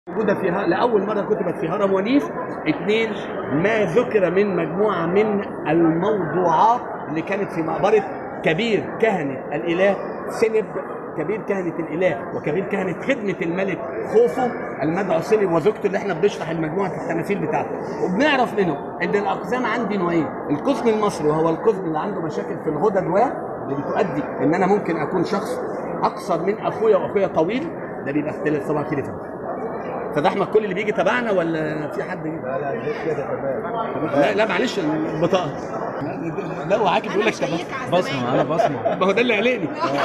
موجودة فيها لأول مرة كتبت في هرم ونيس اثنين ما ذكر من مجموعة من الموضوعات اللي كانت في مقبرة كبير كهنة الإله سنب كبير كهنة الإله وكبير كهنة خدمة الملك خوفو المدعو سنب وزوجته اللي احنا بنشرح المجموعة التماثيل بتاعته وبنعرف منه ان الأقزام عندي نوعين القزم المصري وهو القزم اللي عنده مشاكل في الغدد و اللي بتؤدي ان انا ممكن اكون شخص اقصر من اخويا واخويا طويل ده بيبقى اختلاف طبعا كده فهم. فده احمد كل اللي بيجي تبعنا ولا في حد لا لا دي كده تمام لا لا معلش البطاقه لا هو عاكف بيقول لك تمام بصمة أنا بصمة ما هو ده اللي قلقني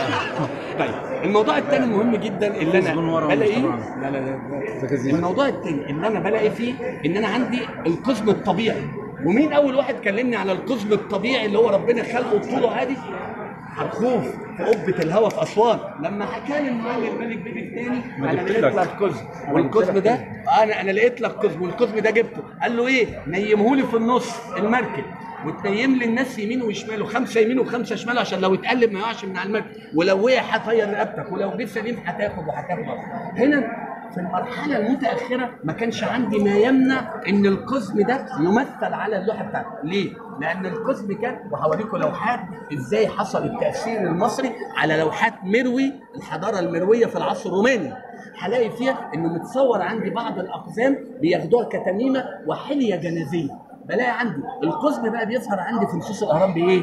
طيب الموضوع الثاني المهم جدا اللي من انا ورا بلاقيه طبعاً. لا لا لا الموضوع الثاني اللي انا بلاقي فيه ان انا عندي القزم الطبيعي ومين اول واحد كلمني على القزم الطبيعي اللي هو ربنا خلقه طوله عادي حرخوف في قبة الهوا في أسوان لما حكى لي المعلم الملك بيبي الثاني ما أنا جبت لقيت لك. لك قزم والقزم ده أنا أنا لقيت لك قزم والقزم ده جبته قال له إيه نيمهولي في النص المركب وتنيم لي الناس يمين وشمال خمسه يمين وخمسه شمال عشان لو اتقلب ما يقعش من على المركب ولو وقع هطير رقبتك ولو جه سليم هتاخد وهتاخد هنا في المرحلة المتأخرة ما كانش عندي ما يمنع إن القزم ده يمثل على اللوحة بتاعتي، ليه؟ لأن القزم كان وهوريكم لوحات إزاي حصل التأثير المصري على لوحات مروي الحضارة المروية في العصر الروماني. هلاقي فيها إنه متصور عندي بعض الأقزام بياخدوها كتميمة وحلية جنازية. بلاقي عندي القزم بقى بيظهر عندي في نصوص الأهرام بإيه؟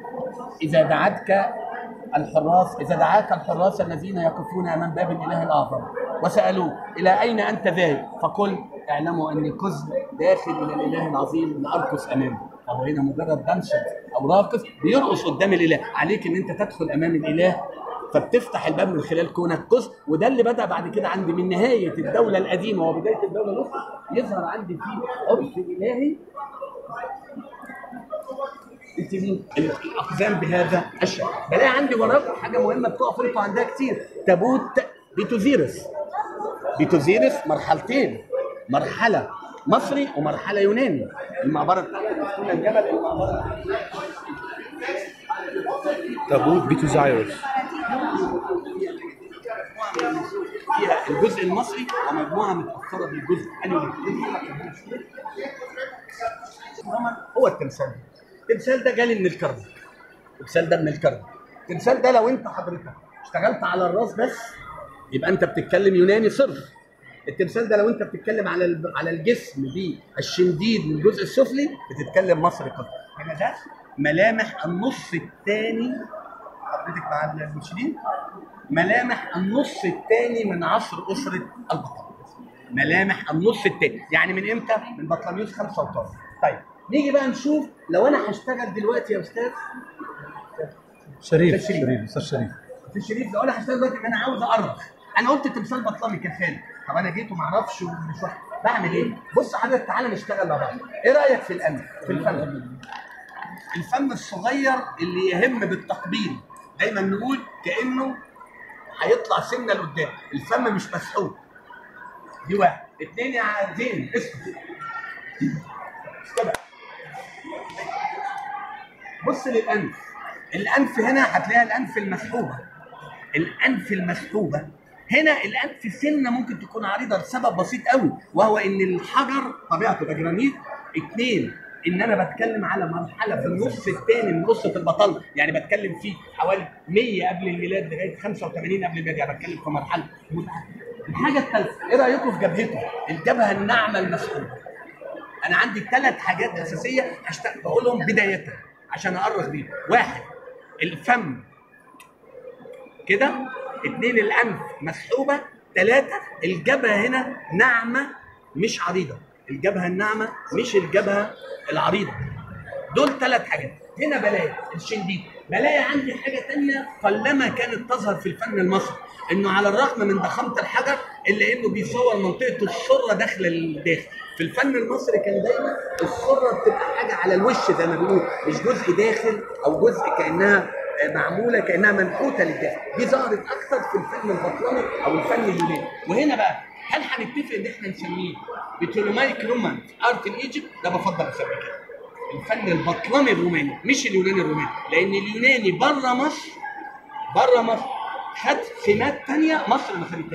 إذا دعتك الحراس إذا دعاك الحراس الذين يقفون أمام باب الإله الأعظم وسألوه إلى أين أنت ذاهب؟ فقل اعلموا أني قزم داخل إلى الإله العظيم لأرقص أمامه فهو هنا مجرد دانسر أو راقص بيرقص قدام الإله عليك أن أنت تدخل أمام الإله فبتفتح الباب من خلال كونك قزم وده اللي بدأ بعد كده عندي من نهاية الدولة القديمة وبداية الدولة الوسطى يظهر عندي فيه عرف إلهي انت مين؟ الاقزام بهذا الشكل بلاقي عندي وراكم حاجه مهمه بتقف انتوا عندها كتير تابوت بيتوزيرس بيتوزيرس مرحلتين مرحله مصري ومرحله يوناني المقبره بتاعت المسكونه الجبل المقبره تابوت بيتوزايروس فيها الجزء المصري ومجموعه متاثره بالجزء اليوناني هو التمثال ده. التمثال ده جالي من الكرنك التمثال ده من الكرنك التمثال ده لو انت حضرتك اشتغلت على الراس بس يبقى انت بتتكلم يوناني صرف التمثال ده لو انت بتتكلم على الب- على الجسم بالشنديد من الجزء السفلي بتتكلم مصري قطر هنا ده ملامح النص الثاني حضرتك مع المرشدين ملامح النص الثاني من عصر اسره البطل ملامح النص الثاني يعني من امتى من بطليموس 85 طيب نيجي بقى نشوف لو انا هشتغل دلوقتي يا استاذ شريف شريف. شريف استاذ شريف في الشريف لو انا هشتغل دلوقتي ان انا عاوز اقرب انا قلت تمثال بطلمي كخالد طب انا جيت وما اعرفش ومش واحد بعمل ايه؟ بص حضرتك تعالى نشتغل مع بعض ايه رايك في الانف في الفم الفم الصغير اللي يهم بالتقبيل دايما نقول كانه هيطلع سنه لقدام الفم مش مسحوب دي واحد اتنين يا زين اسكت استبع بص للانف الانف هنا هتلاقي الانف المسحوبه الانف المسحوبه هنا الانف سنه ممكن تكون عريضه لسبب بسيط قوي وهو ان الحجر طبيعته ده جرانيت اثنين ان انا بتكلم على مرحله في النص الثاني من قصه البطاله يعني بتكلم في حوالي 100 قبل الميلاد لغايه 85 قبل الميلاد يعني بتكلم في مرحله متأخرة. الحاجه الثالثه ايه رايكم في جبهته الجبهه الناعمه المسحوبه انا عندي ثلاث حاجات اساسيه هشتغل بقولهم بدايه عشان اقرب بيهم واحد الفم كده اثنين الانف مسحوبه ثلاثه الجبهه هنا ناعمه مش عريضه الجبهه الناعمه مش الجبهه العريضه دول ثلاث حاجات هنا بلاقي الشنديد بلاقي عندي حاجه تانية قلما كانت تظهر في الفن المصري انه على الرغم من ضخامه الحجر الا انه بيصور منطقه السره داخل الداخل في الفن المصري كان دايما السره بتبقى حاجه على الوش زي ما بيقولوا مش جزء داخل او جزء كانها آه، معموله كانها منحوته للداخل دي ظهرت اكتر في الفن البطلمي او الفن اليوناني وهنا بقى هل هنتفق ان احنا نسميه بتولومايك رومان ارت ان ايجيبت ده بفضل اسميه كده الفن البطلمي الروماني مش اليوناني الروماني لان اليوناني بره مصر بره مصر خد سمات تانية مصر ما خدتهاش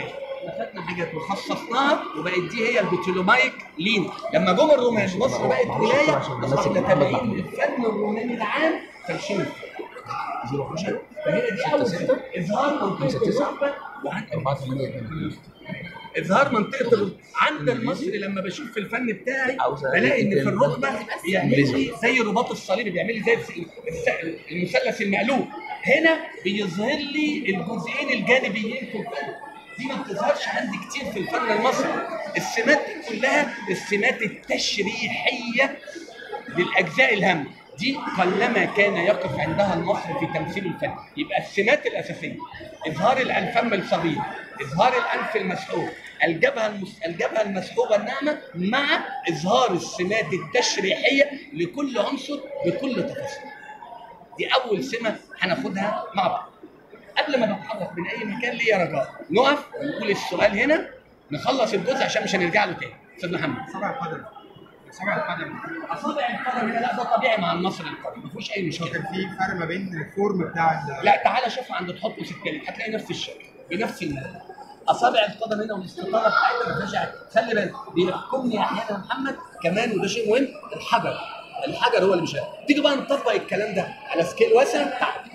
اخذنا حاجات وخصصناها وبقت دي هي البتلومايك لين لما جم الرومان مصر بقت ولايه اصبحنا تابعين للفن الروماني العام ترشيم فهي دي اول سنه اظهار منطقه الركبه وعند اظهار منطقه الركبه عند المصري لما بشوف في الفن بتاعي بلاقي ان في الركبه بيعمل لي زي رباط الصليب بيعمل لي زي الس- الس- المثلث المقلوب هنا بيظهر لي الجزئين الجانبيين في الفن دي ما بتظهرش عندي كتير في الفن المصري السمات دي كلها السمات التشريحيه للاجزاء الهامه دي قلما كان يقف عندها المصري في تمثيل الفن يبقى السمات الاساسيه اظهار الفم الصغير اظهار الانف المسحوب الجبهه المس... الجبهه المسحوبه الناعمه مع اظهار السمات التشريحيه لكل عنصر بكل تفاصيل دي اول سمه هناخدها مع بعض قبل ما نتحرك من اي مكان ليا رجاء نقف ونقول السؤال هنا نخلص الجزء عشان مش هنرجع له تاني استاذ محمد سبع قدم سبع قدم اصابع القدم هنا لا ده طبيعي مع المصري القدم ما فيهوش اي مشكله كان في فرق ما بين الفورم بتاع ال- لا تعالى شوفها عند تحط سكري هتلاقي نفس الشكل بنفس المعنى اصابع القدم هنا والاستطاله بتاعتها ما فيهاش حاجة. خلي بالك بيحكمني احيانا يا محمد كمان وده شيء مهم الحجر الحجر هو اللي مش عارف. تيجي بقى نطبق الكلام ده على سكيل واسع تعال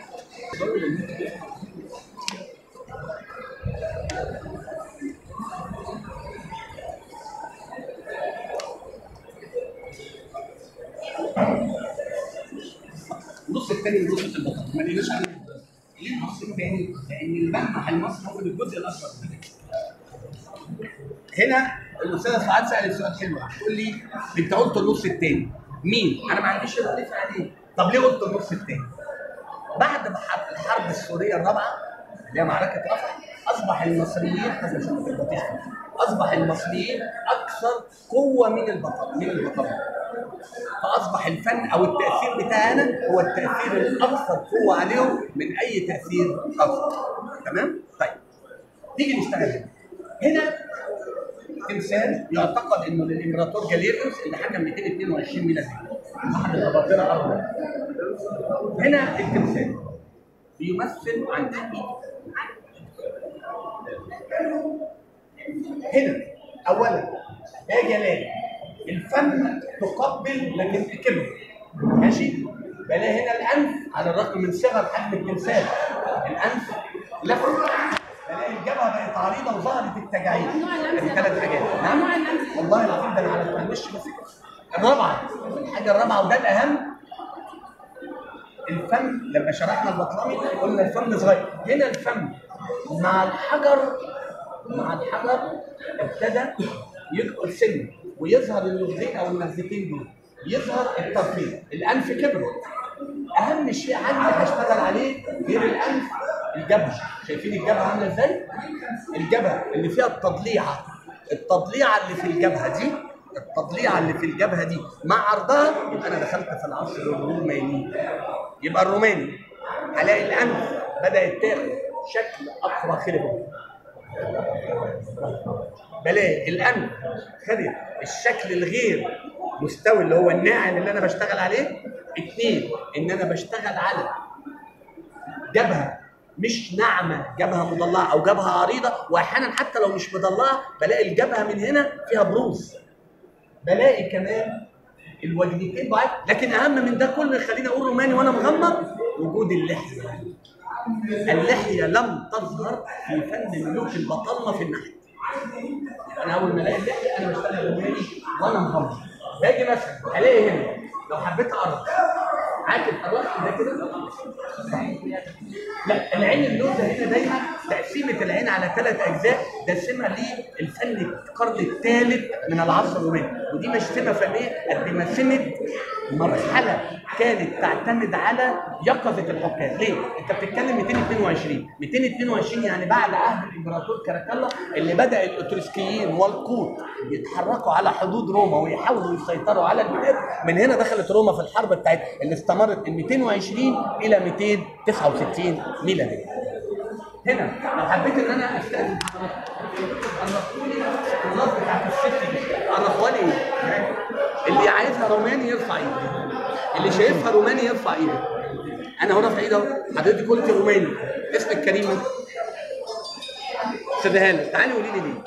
النص الثاني من نص البطاطا ما لقيناش عليه ليه النص الثاني؟ لان الملمح المصري هو الجزء الاصغر منه. هنا الاستاذه سعاد سالت سؤال حلو تقول لي انت قلت النص الثاني مين؟ انا ما عنديش الريف عليه طب ليه قلت النص الثاني؟ بعد ما حرب الحرب السوريه الرابعه اللي هي معركه رفح اصبح المصريين حسب شوف البطيخ اصبح المصريين اكثر قوه من البطل من البطل فاصبح الفن او التاثير بتاعنا هو التاثير الاكثر قوه عليهم من اي تاثير اخر تمام طيب نيجي نشتغل هنا هنا تمثال يعتقد انه للامبراطور جاليريوس اللي حكم 222 ميلادي احد الاباطره ارض هنا التمثال بيمثل عن حقيقه هنا اولا يا جلال الفم تقبل لكن تكله ماشي بلا هنا الانف على الرغم من صغر حجم التمثال الانف لف بلاقي الجبهه بقت عريضه وظهرت التجاعيد ادي ثلاث حاجات نعم والله العظيم ده انا على الوش بس الرابعه الحاجه الرابعه وده الاهم الفم لما شرحنا البطلمي قلنا الفم صغير هنا الفم مع الحجر مع الحجر ابتدى يدخل سن ويظهر اللغتين او المغزتين دول يظهر الترفيه الانف كبر اهم شيء عندي هشتغل عليه غير الانف الجبهه شايفين الجبهه عامله ازاي الجبهه اللي فيها التضليعه التضليعه اللي في الجبهه دي التضليعه اللي في الجبهه دي مع عرضها يبقى انا دخلت في العصر الروماني يبقى الروماني هلاقي الانف بدات تاخد شكل اقوى خربه بلاقي الانف خدت الشكل الغير مستوي اللي هو الناعم اللي انا بشتغل عليه اثنين ان انا بشتغل على جبهه مش ناعمه جبهه مضلعه او جبهه عريضه واحيانا حتى لو مش مضلعه بلاقي الجبهه من هنا فيها بروز بلاقي كمان الوجنتين ضعيف لكن اهم من ده كله يخليني اقول روماني وانا مغمض وجود اللحيه اللحيه لم تظهر في فن ملوك البطالمه في النحت انا اول ما الاقي اللحيه انا بشتغل روماني وانا مغمض باجي مثلا الاقي هنا لو حبيت اقرب عاكف قربت ده كده لا العين اللوزه هنا دايما تقسيمه العين على ثلاث اجزاء ده سمه للفن القرن الثالث من العصر الروماني ودي مش سمه فنيه قد ما سمه مرحله كانت تعتمد على يقظه الحكام ليه؟ انت بتتكلم 222 222 يعني بعد عهد الامبراطور كاراكالا اللي بدا الاتروسكيين والقوط يتحركوا على حدود روما ويحاولوا يسيطروا على البلاد من هنا دخلت روما في الحرب بتاعتها اللي استمرت من 220 الى 269 ميلاديه هنا لو حبيت ان انا استاذن حضرتك عرفوني النص بتاعت الست دي عرفوها لي ايه؟ اللي عايزها روماني يرفع ايده اللي شايفها روماني يرفع ايده انا هو رافع ايده اهو حضرتك قلت روماني اسمك كريم استاذ هاله تعالي قولي لي ليه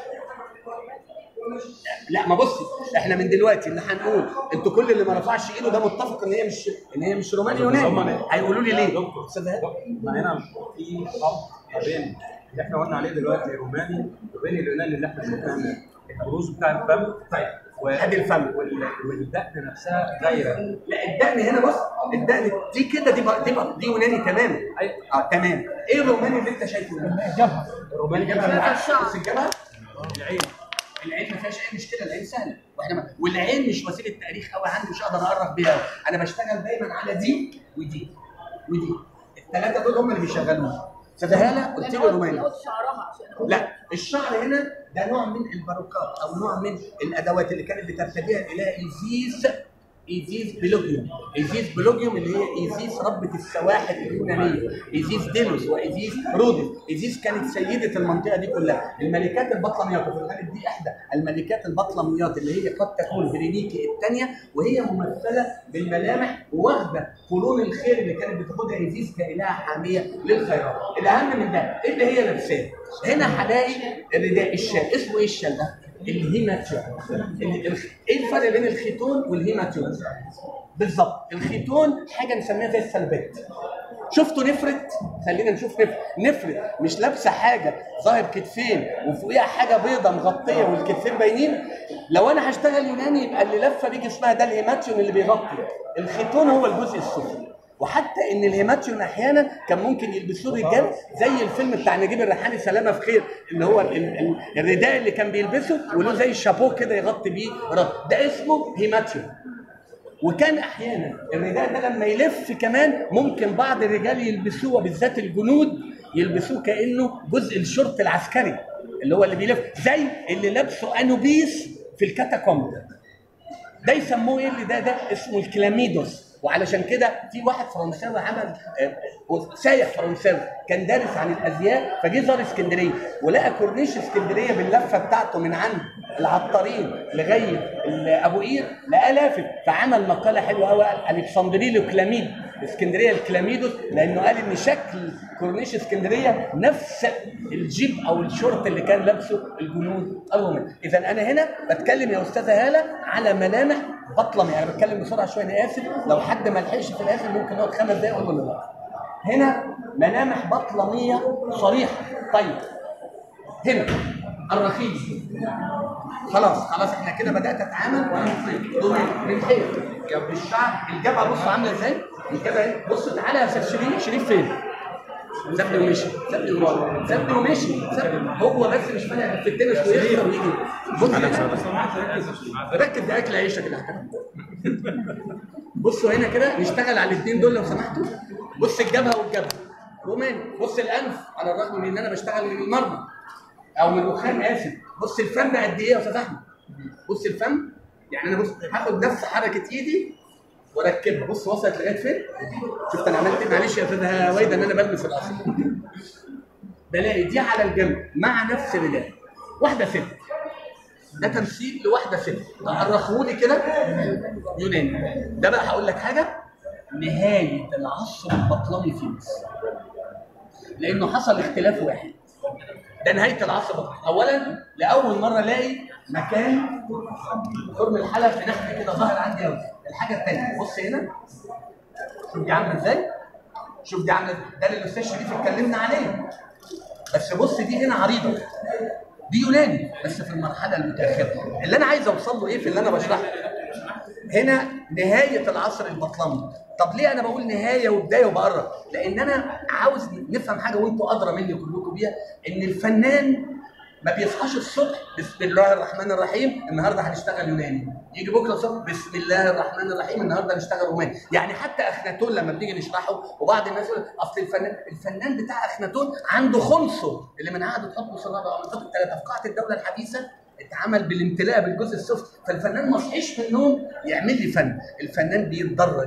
لا ما بصي احنا من دلوقتي اللي هنقول انتوا كل اللي ما رفعش ايده ده متفق ان هي مش ان هي مش روماني يوناني هيقولوا لي ليه استاذ هاله ما هنا في خلط ما بين اللي احنا قلنا عليه دلوقتي الروماني وبين اليوناني اللي احنا شفناه هناك البروز بتاع الفم طيب و- ادي الفم وال- والدقن نفسها دايره لا الدقن هنا بص الدقن دي كده دي بقى دي بقى دي يوناني تماما أي- اه تمام ايه الروماني اللي انت شايفه ده؟ جبهه الروماني جابها بالعكس الشعر. بص الجبهه العين العين ما فيهاش اي مشكله العين سهله واحنا ما... والعين مش وسيله تاريخ قوي عندي مش هقدر اقرب بيها قوي انا بشتغل دايما على دي ودي ودي الثلاثه دول هم اللي بيشغلوني استاذ هاله قلت لي روماني قلت شعرها عشان لا الشعر هنا ده نوع من الباروكات او نوع من الادوات اللي كانت بترتديها الاله ايزيس ايزيس بلوجيوم ايزيس بلوجيوم اللي هي ايزيس ربة السواحل اليونانيه ايزيس ديلوس وايزيس رودس ايزيس كانت سيده المنطقه دي كلها الملكات البطلميات وفي الغالب دي احدى الملكات البطلميات اللي هي قد تكون برينيكي الثانيه وهي ممثله بالملامح واخده قرون الخير اللي كانت بتاخدها ايزيس كالهه حاميه للخيرات الاهم من ده ايه اللي هي لابساه هنا هلاقي الرداء الشال اسمه ايه الشال ده الهيماتيون ال- ال- ايه الفرق بين الخيتون والهيماتيون بالظبط الخيتون حاجه نسميها زي السلبات شفتوا نفرت خلينا نشوف نفرت نفرت مش لابسه حاجه ظاهر كتفين وفوقيها حاجه بيضه مغطيه والكتفين باينين لو انا هشتغل يوناني يبقى اللي لفه بيجي اسمها ده الهيماتيون اللي بيغطي الخيتون هو الجزء السفلي وحتى ان الهيماتيون احيانا كان ممكن يلبسوه الرجال زي الفيلم بتاع نجيب الريحاني سلامه في خير اللي هو ال- ال- الرداء اللي كان بيلبسه وله زي الشابو كده يغطي بيه رأس. ده اسمه هيماتيون وكان احيانا الرداء ده لما يلف كمان ممكن بعض الرجال يلبسوه وبالذات الجنود يلبسوه كانه جزء الشرط العسكري اللي هو اللي بيلف زي اللي لابسه انوبيس في الكاتاكومب ده يسموه ايه اللي ده ده اسمه الكلاميدوس وعلشان كده في واحد فرنساوي عمل آه، سايح فرنساوي كان دارس عن الازياء فجه زار اسكندريه ولقى كورنيش اسكندريه باللفه بتاعته من عند العطارين لغايه ال- ابو قير لقاه لافت فعمل مقاله حلوه قوي قال الكسندريه كلاميد اسكندريه الكلاميدوس لانه قال ان شكل كورنيش اسكندريه نفس الجيب او الشورت اللي كان لابسه الجنود الرومان اذا انا هنا بتكلم يا استاذه هاله على ملامح بطلمي انا بتكلم بسرعه شويه انا اسف لو حد ما لحقش في الاخر ممكن نقعد خمس دقايق ولا لا هنا ملامح بطلميه صريحه طيب هنا الرخيص خلاص خلاص احنا كده بدات اتعامل وانا من من حيث جنب الشعر الجبهه بص عامله ازاي الجبهه اهي. بص تعالى يا استاذ شريف شريف فين سابني ومشي سابني ومشي سابني ومشي سابني هو بس مش فاهم في التنس ويخسر ويجي بص هنا. ركب ده اكل عيشك اللي هتاكله بصوا هنا كده نشتغل على الاثنين دول لو سمحتوا بص الجبهه والجبهه روماني بص الانف على الرغم من ان انا بشتغل من المرمى او من الرخام اسف بص الفم قد ايه يا استاذ احمد بص الفم يعني انا بص هاخد نفس حركه ايدي واركبها بص وصلت لغايه فين شفت انا عملت ايه معلش يا استاذ هويدا ان انا بلمس الاصل بلاقي دي على الجنب مع نفس الرداء واحده ست ده تمثيل لواحده ست تأرخوني كده يوناني ده بقى هقول لك حاجه نهايه العصر البطلمي في مصر لانه حصل اختلاف واحد ده نهايه العصر البطلمي اولا لاول مره الاقي مكان خرم الحلب في ناحيه كده ظاهر عندي قوي الحاجه الثانيه بص هنا شوف دي عامله ازاي شوف دي عامله ده اللي الاستاذ شريف اتكلمنا عليه بس بص دي هنا عريضه دي يوناني بس في المرحله المتاخره اللي انا عايز اوصل له ايه في اللي انا بشرحه هنا نهايه العصر البطلمي طب ليه انا بقول نهايه وبدايه وبقرب لان انا عاوز نفهم حاجه وانتوا ادرى مني كلكم بيها ان الفنان ما بيصحاش الصبح بسم الله الرحمن الرحيم النهارده هنشتغل يوناني يجي بكره الصبح بسم الله الرحمن الرحيم النهارده هنشتغل روماني يعني حتى اخناتون لما بنيجي نشرحه وبعض الناس يقول اصل الفنان الفنان بتاع اخناتون عنده خمسه اللي من عهد تحطمس الرابع ومن تحت الثلاثه في قاعه الدوله الحديثه اتعمل بالامتلاء بالجزء السفلي فالفنان ما صحيش من النوم يعمل لي فن الفنان بيتدرج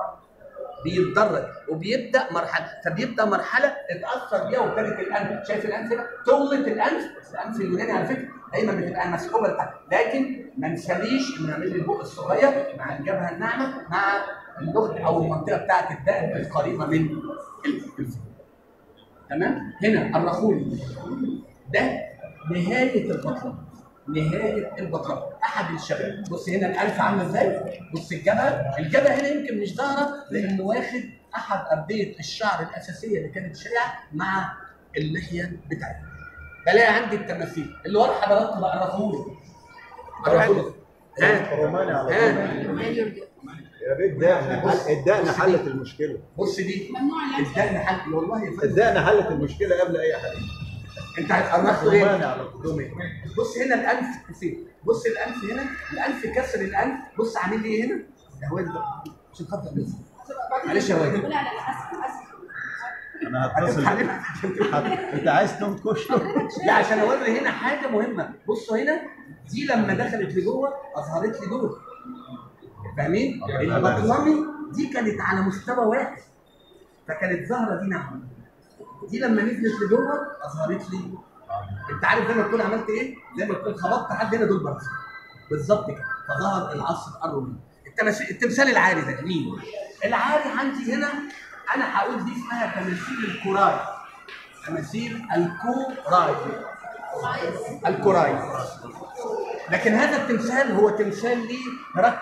بيتدرج وبيبدا مرحله فبيبدا مرحله اتاثر بيها وابتدت الانف شايف الانف هنا طولت الانف الانف اليوناني على فكره دايما بتبقى مسحوبه لتحت لكن ما نساليش انه يعمل لي البق الصغير مع الجبهه الناعمه مع اللغه او المنطقه بتاعت الدقن القريبه من الفم تمام هنا الرخول ده نهايه البطلان نهايه البطلان احد الشباب بص هنا الالف عامله ازاي بص الجبهه الجبهه هنا يمكن مش ظاهره لانه واخد احد ابديه الشعر الاساسيه اللي كانت شائعه مع اللحيه بتاعتها بلاقي عندي التماثيل اللي ورا حضراتكم بعرفه لي عرفوا لي ها روماني على طول ها يا بيه الدقن حل- الدقن حلت المشكله بص دي الدقن حل والله يا فندم الدقن حلت المشكله قبل اي حاجه انت عرفته روماني ايه؟ على طول دومين بص هنا الانف كثير بص الانف هنا الانف كسر الانف بص عامل ايه هنا؟ يا واد عشان خاطر بس معلش يا واد لا لا اسف اسف انا هتصل هت- انت عايز تنكش لا عشان اوري هنا حاجه مهمه بصوا هنا دي لما دخلت لجوه اظهرت لي دول فاهمين؟ البطلمي دي كانت على مستوى واحد فكانت ظاهره دي نعم دي لما نزلت لجوه اظهرت لي انت عارف زي ما تكون عملت ايه؟ زي ما تكون خبطت حد هنا دول بس بالظبط كده فظهر العصر الروماني التماثيل التمثال العاري ده مين؟ العاري عندي هنا انا هقول دي اسمها تماثيل الكوراي تماثيل الكوراي الكوراي لكن هذا التمثال هو تمثال لهرقل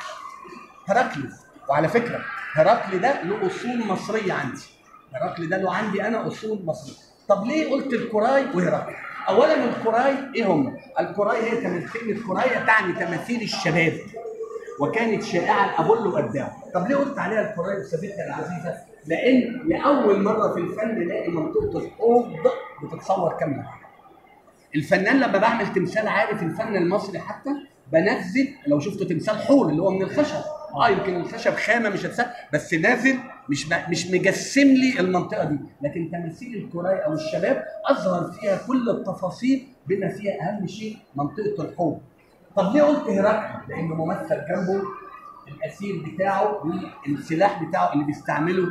هرقلس وعلى فكره هرقل ده له اصول مصريه عندي هرقل ده له عندي انا اصول مصريه طب ليه قلت الكوراي وهرقل اولا الكوراي ايه هم الكوراي هي تم- كلمه كوراي تعني تماثيل الشباب وكانت شائعه الابولو قدام طب ليه قلت عليها الكوراي استاذتنا العزيزه لان لاول مره في الفن نلاقي منطقه الحوض بتتصور كامله الفنان لما بعمل تمثال عارف الفن المصري حتى بنزل لو شفتوا تمثال حور اللي هو من الخشب اه يمكن الخشب خامه مش هتسال بس نازل مش ب- مش مجسم لي المنطقه دي لكن تماثيل الكوراي او الشباب اظهر فيها كل التفاصيل بما فيها اهم شيء منطقه الحوض طب ليه قلت هرقل؟ لانه ممثل جنبه الاسير بتاعه والسلاح بتاعه اللي بيستعمله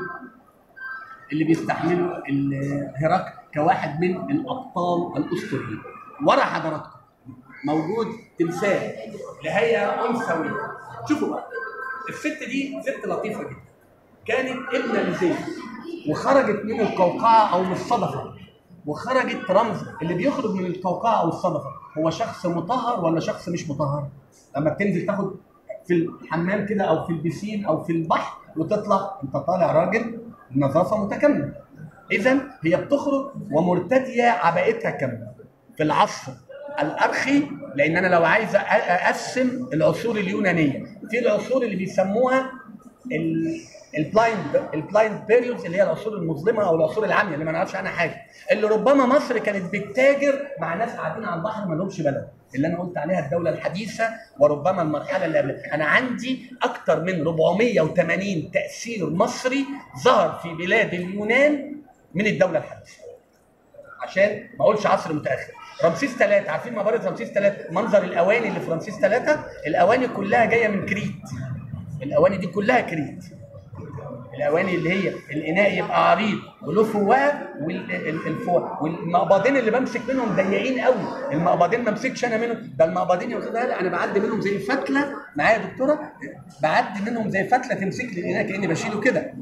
اللي بيستحمله ال- هرقل كواحد من الابطال الاسطوريين ورا حضراتكم موجود تمثال لهيئه انثويه شوفوا بقى الست دي ست لطيفه جدا كانت ابنه لزيد وخرجت من القوقعه او من الصدفه وخرجت رمز اللي بيخرج من القوقعه او الصدفه هو شخص مطهر ولا شخص مش مطهر لما بتنزل تاخد في الحمام كده او في البسين او في البحر وتطلع انت طالع راجل نظافه متكامله اذا هي بتخرج ومرتديه عباءتها كامله في العصر الارخي لان انا لو عايز أ- اقسم العصور اليونانيه في العصور اللي بيسموها ال- البلايند البلايند بيريودز اللي هي العصور المظلمه او العصور العاميه اللي ما نعرفش عنها حاجه اللي ربما مصر كانت بتتاجر مع ناس قاعدين على البحر ما لهمش بلد اللي انا قلت عليها الدوله الحديثه وربما المرحله اللي قبلها انا عندي اكثر من 480 تاثير مصري ظهر في بلاد اليونان من الدوله الحديثه عشان ما اقولش عصر متاخر رمسيس ثلاثة عارفين مباراه رمسيس ثلاثة منظر الاواني اللي في رمسيس ثلاثة الاواني كلها جايه من كريت الاواني دي كلها كريت الاواني اللي هي الاناء يبقى عريض وله فواه والفواه والمقبضين اللي بمسك منهم ضيقين قوي المقبضين ما امسكش انا منهم ده المقبضين يا استاذ هلا انا بعدي منهم زي فتله معايا يا دكتوره بعدي منهم زي فتله تمسك لي الاناء كاني بشيله كده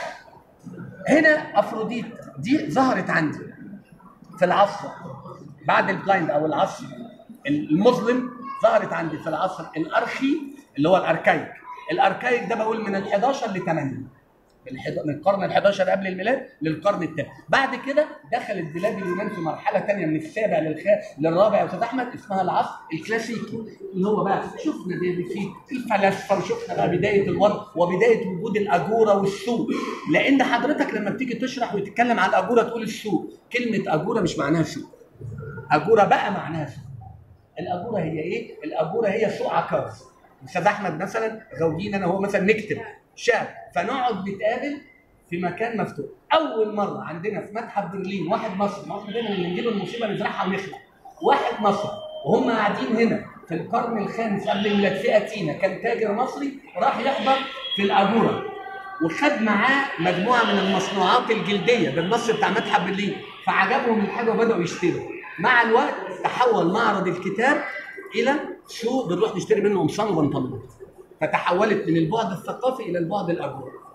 هنا افروديت دي ظهرت عندي في العصر بعد البلايند او العصر المظلم ظهرت عندي في العصر الارخي اللي هو الاركايك الاركايك ده بقول من ال 11 ل 8 الحد- من القرن ال 11 قبل الميلاد للقرن الثاني بعد كده دخلت بلاد اليونان في مرحله ثانيه من السابع للخ... للرابع يا استاذ احمد اسمها العصر الكلاسيكي اللي هو بقى شفنا ده في الفلاسفه وشفنا بقى بدايه الوضع وبدايه وجود الاجوره والسوق لان حضرتك لما بتيجي تشرح وتتكلم عن الاجوره تقول السوق كلمه اجوره مش معناها سوق اجوره بقى معناها سوق الاجوره هي ايه؟ الاجوره هي سوق عكاظ استاذ احمد مثلا غاويين انا هو مثلا نكتب شعر فنقعد نتقابل في مكان مفتوح اول مره عندنا في متحف برلين واحد مصري ما احنا دايما اللي نجيب المصيبه نزرعها ونخلع واحد مصري وهم قاعدين هنا في القرن الخامس قبل الميلاد في اتينا كان تاجر مصري راح يحضر في الاجوره وخد معاه مجموعه من المصنوعات الجلديه بالنص بتاع متحف برلين فعجبهم الحاجه وبداوا يشتروا مع الوقت تحول معرض الكتاب الى سوق بنروح نشتري منه قمصان وبنطلونات فتحولت من البعد الثقافي الى البعد الاجوري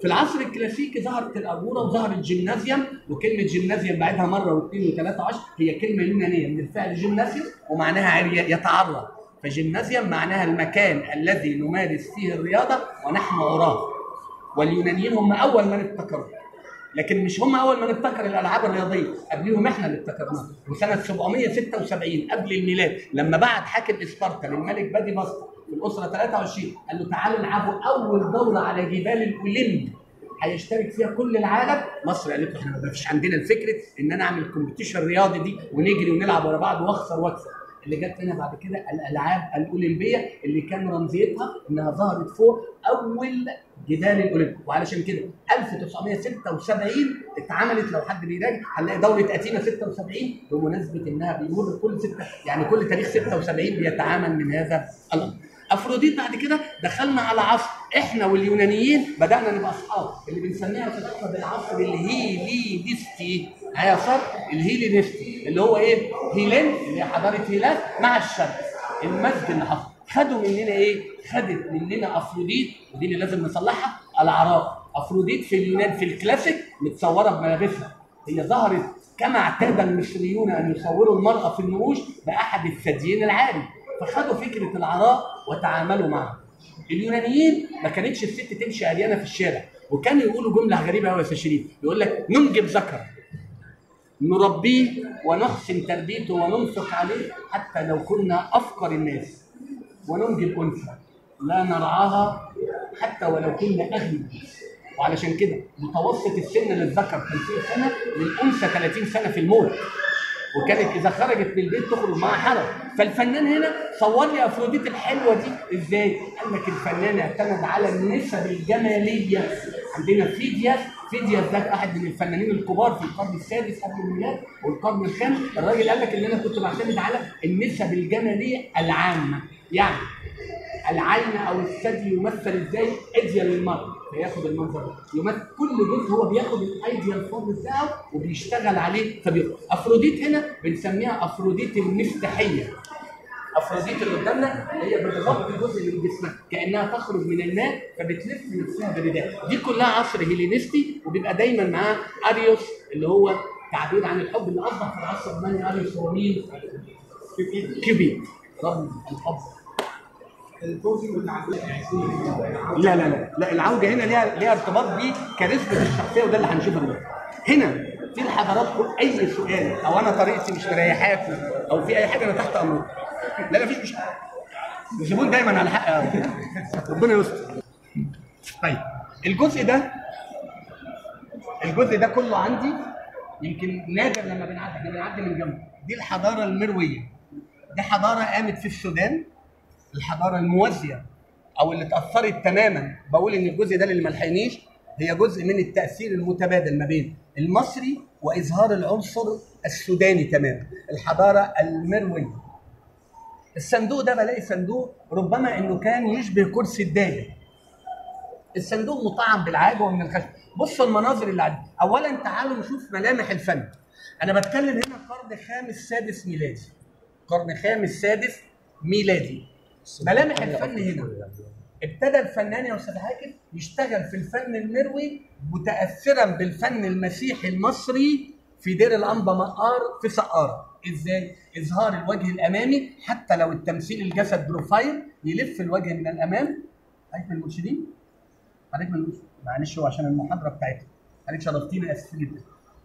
في العصر الكلاسيكي ظهرت الأجورة وظهر الجيمنازيوم وكلمة جيمنازيوم بعدها مرة واثنين وثلاثة عشر هي كلمة يونانية من الفعل جيمناسيوم ومعناها عري- يتعرض فجيمنازيوم معناها المكان الذي نمارس فيه الرياضة ونحن عراة واليونانيين هم أول من ابتكروا لكن مش هم اول من ابتكر الالعاب الرياضيه قبليهم احنا اللي ابتكرناها وسنه 776 قبل الميلاد لما بعت حاكم اسبارتا للملك بادي مصر في الاسره 23 قال له تعالوا العبوا اول دوره على جبال الاولمب هيشترك فيها كل العالم مصر قالت له احنا ما فيش عندنا الفكره ان انا اعمل كومبيتيشن رياضي دي ونجري ونلعب ورا بعض واخسر واكسب اللي جت لنا بعد كده الالعاب الاولمبيه اللي كان رمزيتها انها ظهرت فوق اول جبال الاولمب وعلشان كده 1976 اتعملت لو حد بيراجع هنلاقي دوره اتينا 76 بمناسبه انها بيمر كل ستة يعني كل تاريخ 76 بيتعامل من هذا الامر افروديت بعد كده دخلنا على عصر احنا واليونانيين بدانا نبقى اصحاب اللي بنسميها في الفقه بالعصر الهيلينستي معايا صار الهيلينستي اللي هو ايه؟ هيلين اللي هي حضاره هيلان مع الشرق المجد اللي حصل خدوا مننا ايه؟ خدت مننا افروديت ودي اللي لازم نصلحها العراء افروديت في اليونان في الكلاسيك متصوره بملابسها هي ظهرت كما اعتاد المصريون ان يصوروا المراه في النقوش باحد الثديين العالي فخدوا فكره العراء وتعاملوا معها اليونانيين ما كانتش الست تمشي عريانه في الشارع وكانوا يقولوا جمله غريبه قوي يا استاذ شريف يقول لك ننجب ذكر نربيه ونحسن تربيته وننفق عليه حتى لو كنا افقر الناس وننجب انثى لا نرعاها حتى ولو كنا اغنى وعلشان كده متوسط السن للذكر 50 سنه للانثى 30 سنه في الموت وكانت اذا خرجت من البيت تخرج معاها حرج فالفنان هنا صور لي افروديت الحلوه دي ازاي؟ قال لك الفنان اعتمد على النسب الجماليه عندنا فيدياس فيدياس ده احد من الفنانين الكبار في القرن السادس قبل الميلاد والقرن الخامس الراجل قال لك ان انا كنت بعتمد على النسب الجماليه العامه يعني العين او الثدي يمثل ازاي ايديال للمرء فياخد المنظر ده يمثل كل جزء هو بياخد الايديال فورم بتاعه وبيشتغل عليه فبيخرج افروديت هنا بنسميها افروديت المفتاحيه افروديت اللي قدامنا هي بتغطي جزء من جسمها كانها تخرج من الماء فبتلف نفسها برداء دي كلها عصر هيلينستي وبيبقى دايما معاه اريوس اللي هو تعبير عن الحب اللي اصبح في العصر الروماني اريوس هو مين؟ كيوبيد رب الحب البوزنج والتعديل لا لا لا لا العوده هنا ليها ليها ارتباط بكاريزما الشخصيه وده اللي هنشوفه دلوقتي هنا في لحضراتكم اي سؤال او انا طريقتي مش مريحاكم او في اي حاجه انا تحت امركم لا لا مفيش مشكله الزبون دايما على حق أوي. ربنا يستر طيب الجزء ده الجزء ده كله عندي يمكن نادر لما بنعدي احنا بنعدي من جنبه دي الحضاره المرويه دي حضاره قامت في السودان الحضاره الموازيه او اللي اتاثرت تماما بقول ان الجزء ده اللي ملحقنيش هي جزء من التاثير المتبادل ما بين المصري واظهار العنصر السوداني تماما الحضاره المرويه الصندوق ده بلاقي صندوق ربما انه كان يشبه كرسي الدايه الصندوق مطعم بالعاج ومن الخشب بصوا المناظر اللي عندي اولا تعالوا نشوف ملامح الفن انا بتكلم هنا قرن خامس سادس ميلادي قرن خامس سادس ميلادي ملامح الفن هنا ابتدى الفنان يا استاذ حاكم يشتغل في الفن المروي متاثرا بالفن المسيحي المصري في دير الانبا مقار في سقاره ازاي اظهار الوجه الامامي حتى لو التمثيل الجسد بروفايل يلف الوجه من الامام عليك من المرشدين عليك من المرشدين معلش هو عشان المحاضره بتاعتنا عليك شرفتينا اسف جدا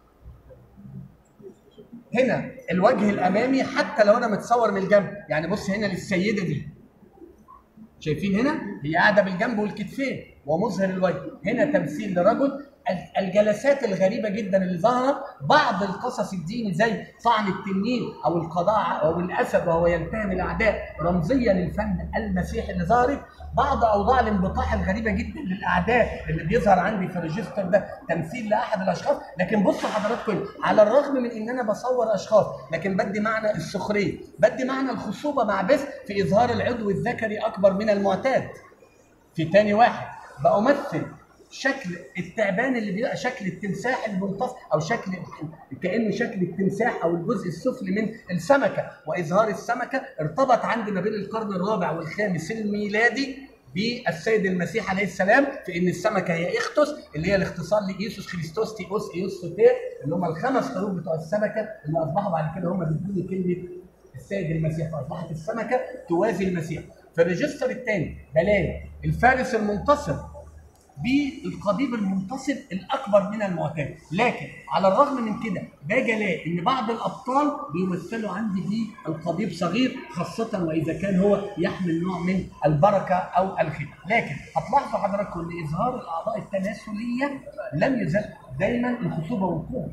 هنا الوجه الامامي حتى لو انا متصور من الجنب يعني بص هنا للسيده دي شايفين هنا هي قاعده بالجنب والكتفين ومظهر الوجه هنا تمثيل لرجل ال- الجلسات الغريبه جدا اللي ظاهره بعض القصص الديني زي طعن التنين او القضاء او الاسد وهو ينتهم الاعداء رمزيه للفن المسيحي اللي ظهرت بعض اوضاع الانبطاح الغريبه جدا للاعداء اللي بيظهر عندي في الريجستر ده تمثيل لاحد الاشخاص لكن بصوا حضراتكم على الرغم من ان انا بصور اشخاص لكن بدي معنى السخريه بدي معنى الخصوبه مع بث في اظهار العضو الذكري اكبر من المعتاد في تاني واحد بأمثل شكل التعبان اللي بيبقى شكل التمساح المنتصف او شكل كانه شكل التمساح او الجزء السفلي من السمكه واظهار السمكه ارتبط عندي ما بين القرن الرابع والخامس الميلادي بالسيد المسيح عليه السلام في ان السمكه هي اختص اللي هي الاختصار لايسوس خريستوس تيوس ايوس سوتير اللي هم الخمس حروف بتوع السمكه اللي اصبحوا بعد كده هم بيدوني كلمه السيد المسيح فاصبحت السمكه توازي المسيح في الريجستر الثاني بلاقي الفارس المنتصر بالقضيب المنتصب الاكبر من المعتاد لكن على الرغم من كده باجي الاقي ان بعض الابطال بيمثلوا عندي بالقضيب صغير خاصه واذا كان هو يحمل نوع من البركه او الخير لكن هتلاحظوا حضراتكم ان اظهار الاعضاء التناسليه لم يزل دايما الخصوبه والقوه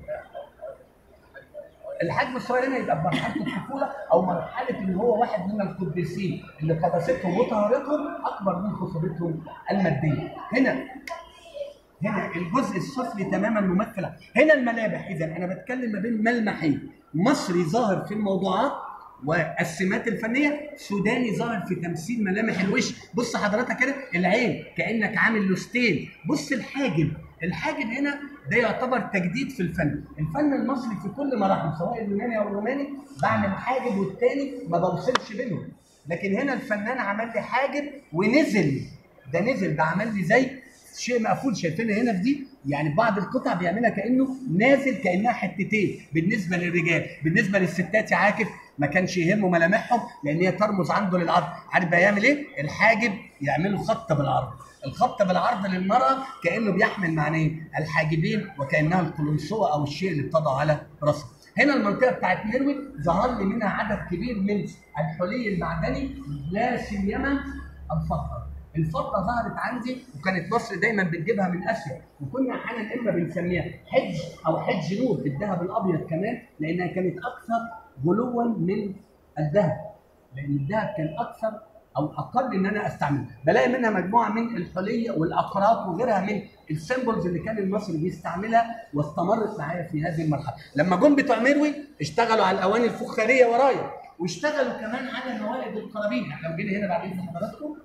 الحجم الصغير هنا يبقى مرحله الطفوله او مرحله ان هو واحد من القديسين اللي قداستهم وطهارتهم اكبر من خصوبتهم الماديه. هنا هنا الجزء السفلي تماما ممثل هنا الملامح اذا انا بتكلم ما بين ملمحين مصري ظاهر في الموضوعات والسمات الفنيه سوداني ظاهر في تمثيل ملامح الوش بص حضرتك كده العين كانك عامل لوستين بص الحاجب الحاجب هنا ده يعتبر تجديد في الفن الفن المصري في كل مراحله سواء اليوناني او الروماني بعمل حاجب والتاني ما بوصلش بينهم لكن هنا الفنان عمل لي حاجب ونزل ده نزل ده عمل لي زي شيء مقفول شايفينها هنا في دي يعني بعض القطع بيعملها كانه نازل كانها حتتين بالنسبه للرجال بالنسبه للستات يا عاكف ما كانش يهمه ملامحهم لان هي ترمز عنده للعرض عارف بقى يعمل ايه الحاجب يعملوا خط بالعرض الخط بالعرض للمراه كانه بيحمل معنيين الحاجبين وكانها القلنسوه او الشيء اللي بتضع على راسها هنا المنطقه بتاعت مروي ظهر لي منها عدد كبير من الحلي المعدني لا سيما الفضه الفضه ظهرت عندي وكانت مصر دايما بتجيبها من اسيا وكنا احيانا اما بنسميها حج او حج نور بالذهب الابيض كمان لانها كانت اكثر غلوا من الذهب لان الذهب كان اكثر او اقل ان انا استعمله بلاقي منها مجموعه من الحلي والاقراط وغيرها من السيمبلز اللي كان المصري بيستعملها واستمرت معايا في هذه المرحله لما جم بتوع مروي اشتغلوا على الاواني الفخاريه ورايا واشتغلوا كمان على موائد القرابين يعني لو جينا هنا بعد اذن حضراتكم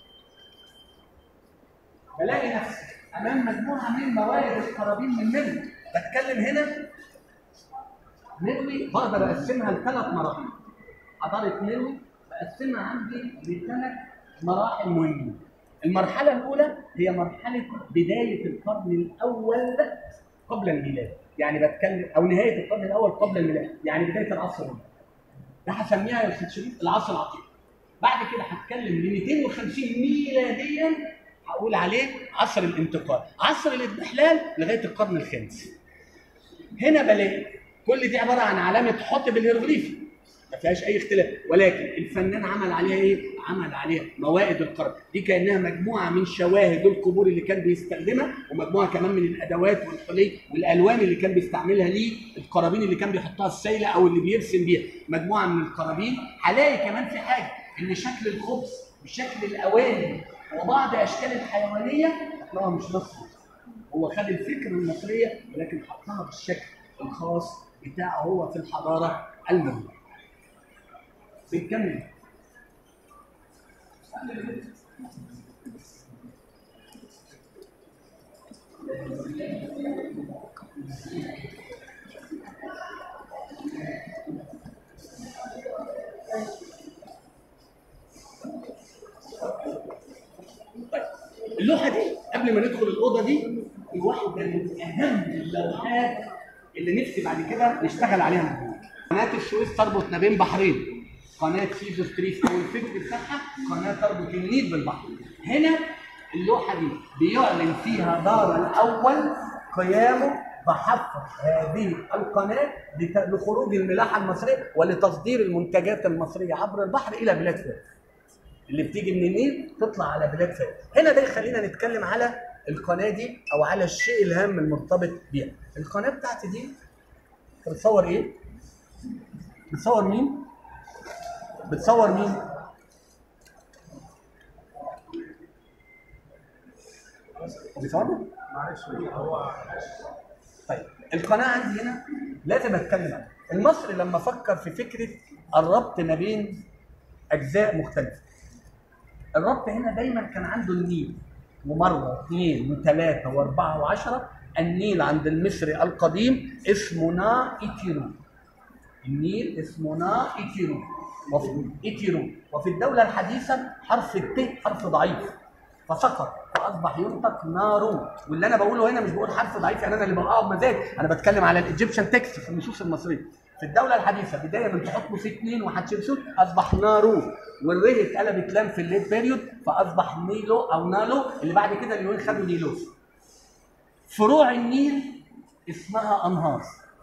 بلاقي نفسي امام مجموعه من موارد القرابين من مروي بتكلم هنا مروي بقدر اقسمها لثلاث مراحل حضاره مروي بقسمها عندي لثلاث مراحل مهمين المرحله الاولى هي مرحله بدايه القرن الاول قبل الميلاد يعني بتكلم او نهايه القرن الاول قبل الميلاد يعني بدايه العصر الروماني ده هسميها يا استاذ شريف العصر العتيق بعد كده هتكلم ل 250 ميلاديا هقول عليه عصر الانتقال عصر الاضمحلال لغايه القرن الخامس هنا بلاقي كل دي عباره عن علامه حطب الهيروغليفي ما فيهاش اي اختلاف ولكن الفنان عمل عليها ايه؟ عمل عليها موائد القرن دي كانها مجموعه من شواهد القبور اللي كان بيستخدمها ومجموعه كمان من الادوات والحلي والالوان اللي كان بيستعملها للقرابين اللي كان بيحطها السيله او اللي بيرسم بيها مجموعه من القرابين هلاقي كمان في حاجه ان شكل الخبز وشكل الاواني وبعض اشكال الحيوانيه هتلاقوها مش مصري هو خد الفكره المصريه ولكن حطها بالشكل الخاص بتاعه هو في الحضاره المغربيه بنكمل طيب اللوحه دي قبل ما ندخل الاوضه دي في واحده من اهم اللوحات اللي نفسي بعد كده نشتغل عليها مجهود قناه السويس تربط ما بين بحرين قناه سيزو ستريت او الفكر بتاعها قناه تربط النيل بالبحر هنا اللوحه دي بيعلن فيها دار الاول قيامه بحفر هذه القناه لت- لخروج الملاحه المصريه ولتصدير المنتجات المصريه عبر البحر الى بلاد فارس اللي بتيجي من النيل تطلع على بلاد فارس هنا ده يخلينا نتكلم على القناه دي او على الشيء الهام المرتبط بيها القناه بتاعتي دي بتصور ايه بتصور مين بتصور مين هو بيصور طيب القناه عندي هنا لازم اتكلم عنها المصري لما فكر في فكره الربط ما بين اجزاء مختلفه الربط هنا دايما كان عنده النيل ومره واثنين وثلاثه واربعه وعشره النيل عند المصري القديم اسمه نا ايتيرو النيل اسمه نا ايتيرو وفي ايتيرو وفي الدوله الحديثه حرف الت حرف ضعيف فسقط فاصبح ينطق نارو واللي انا بقوله هنا مش بقول حرف ضعيف يعني انا اللي بقاه بمزاج انا بتكلم على الايجيبشن تكست في النصوص المصريه في الدوله الحديثه بدايه من تحتمس اثنين وحتشبسوت اصبح نارو والره اتقلبت لام في الليت بيريود فاصبح نيلو او نالو اللي بعد كده اليومين خدوا نيلوس فروع النيل اسمها انهار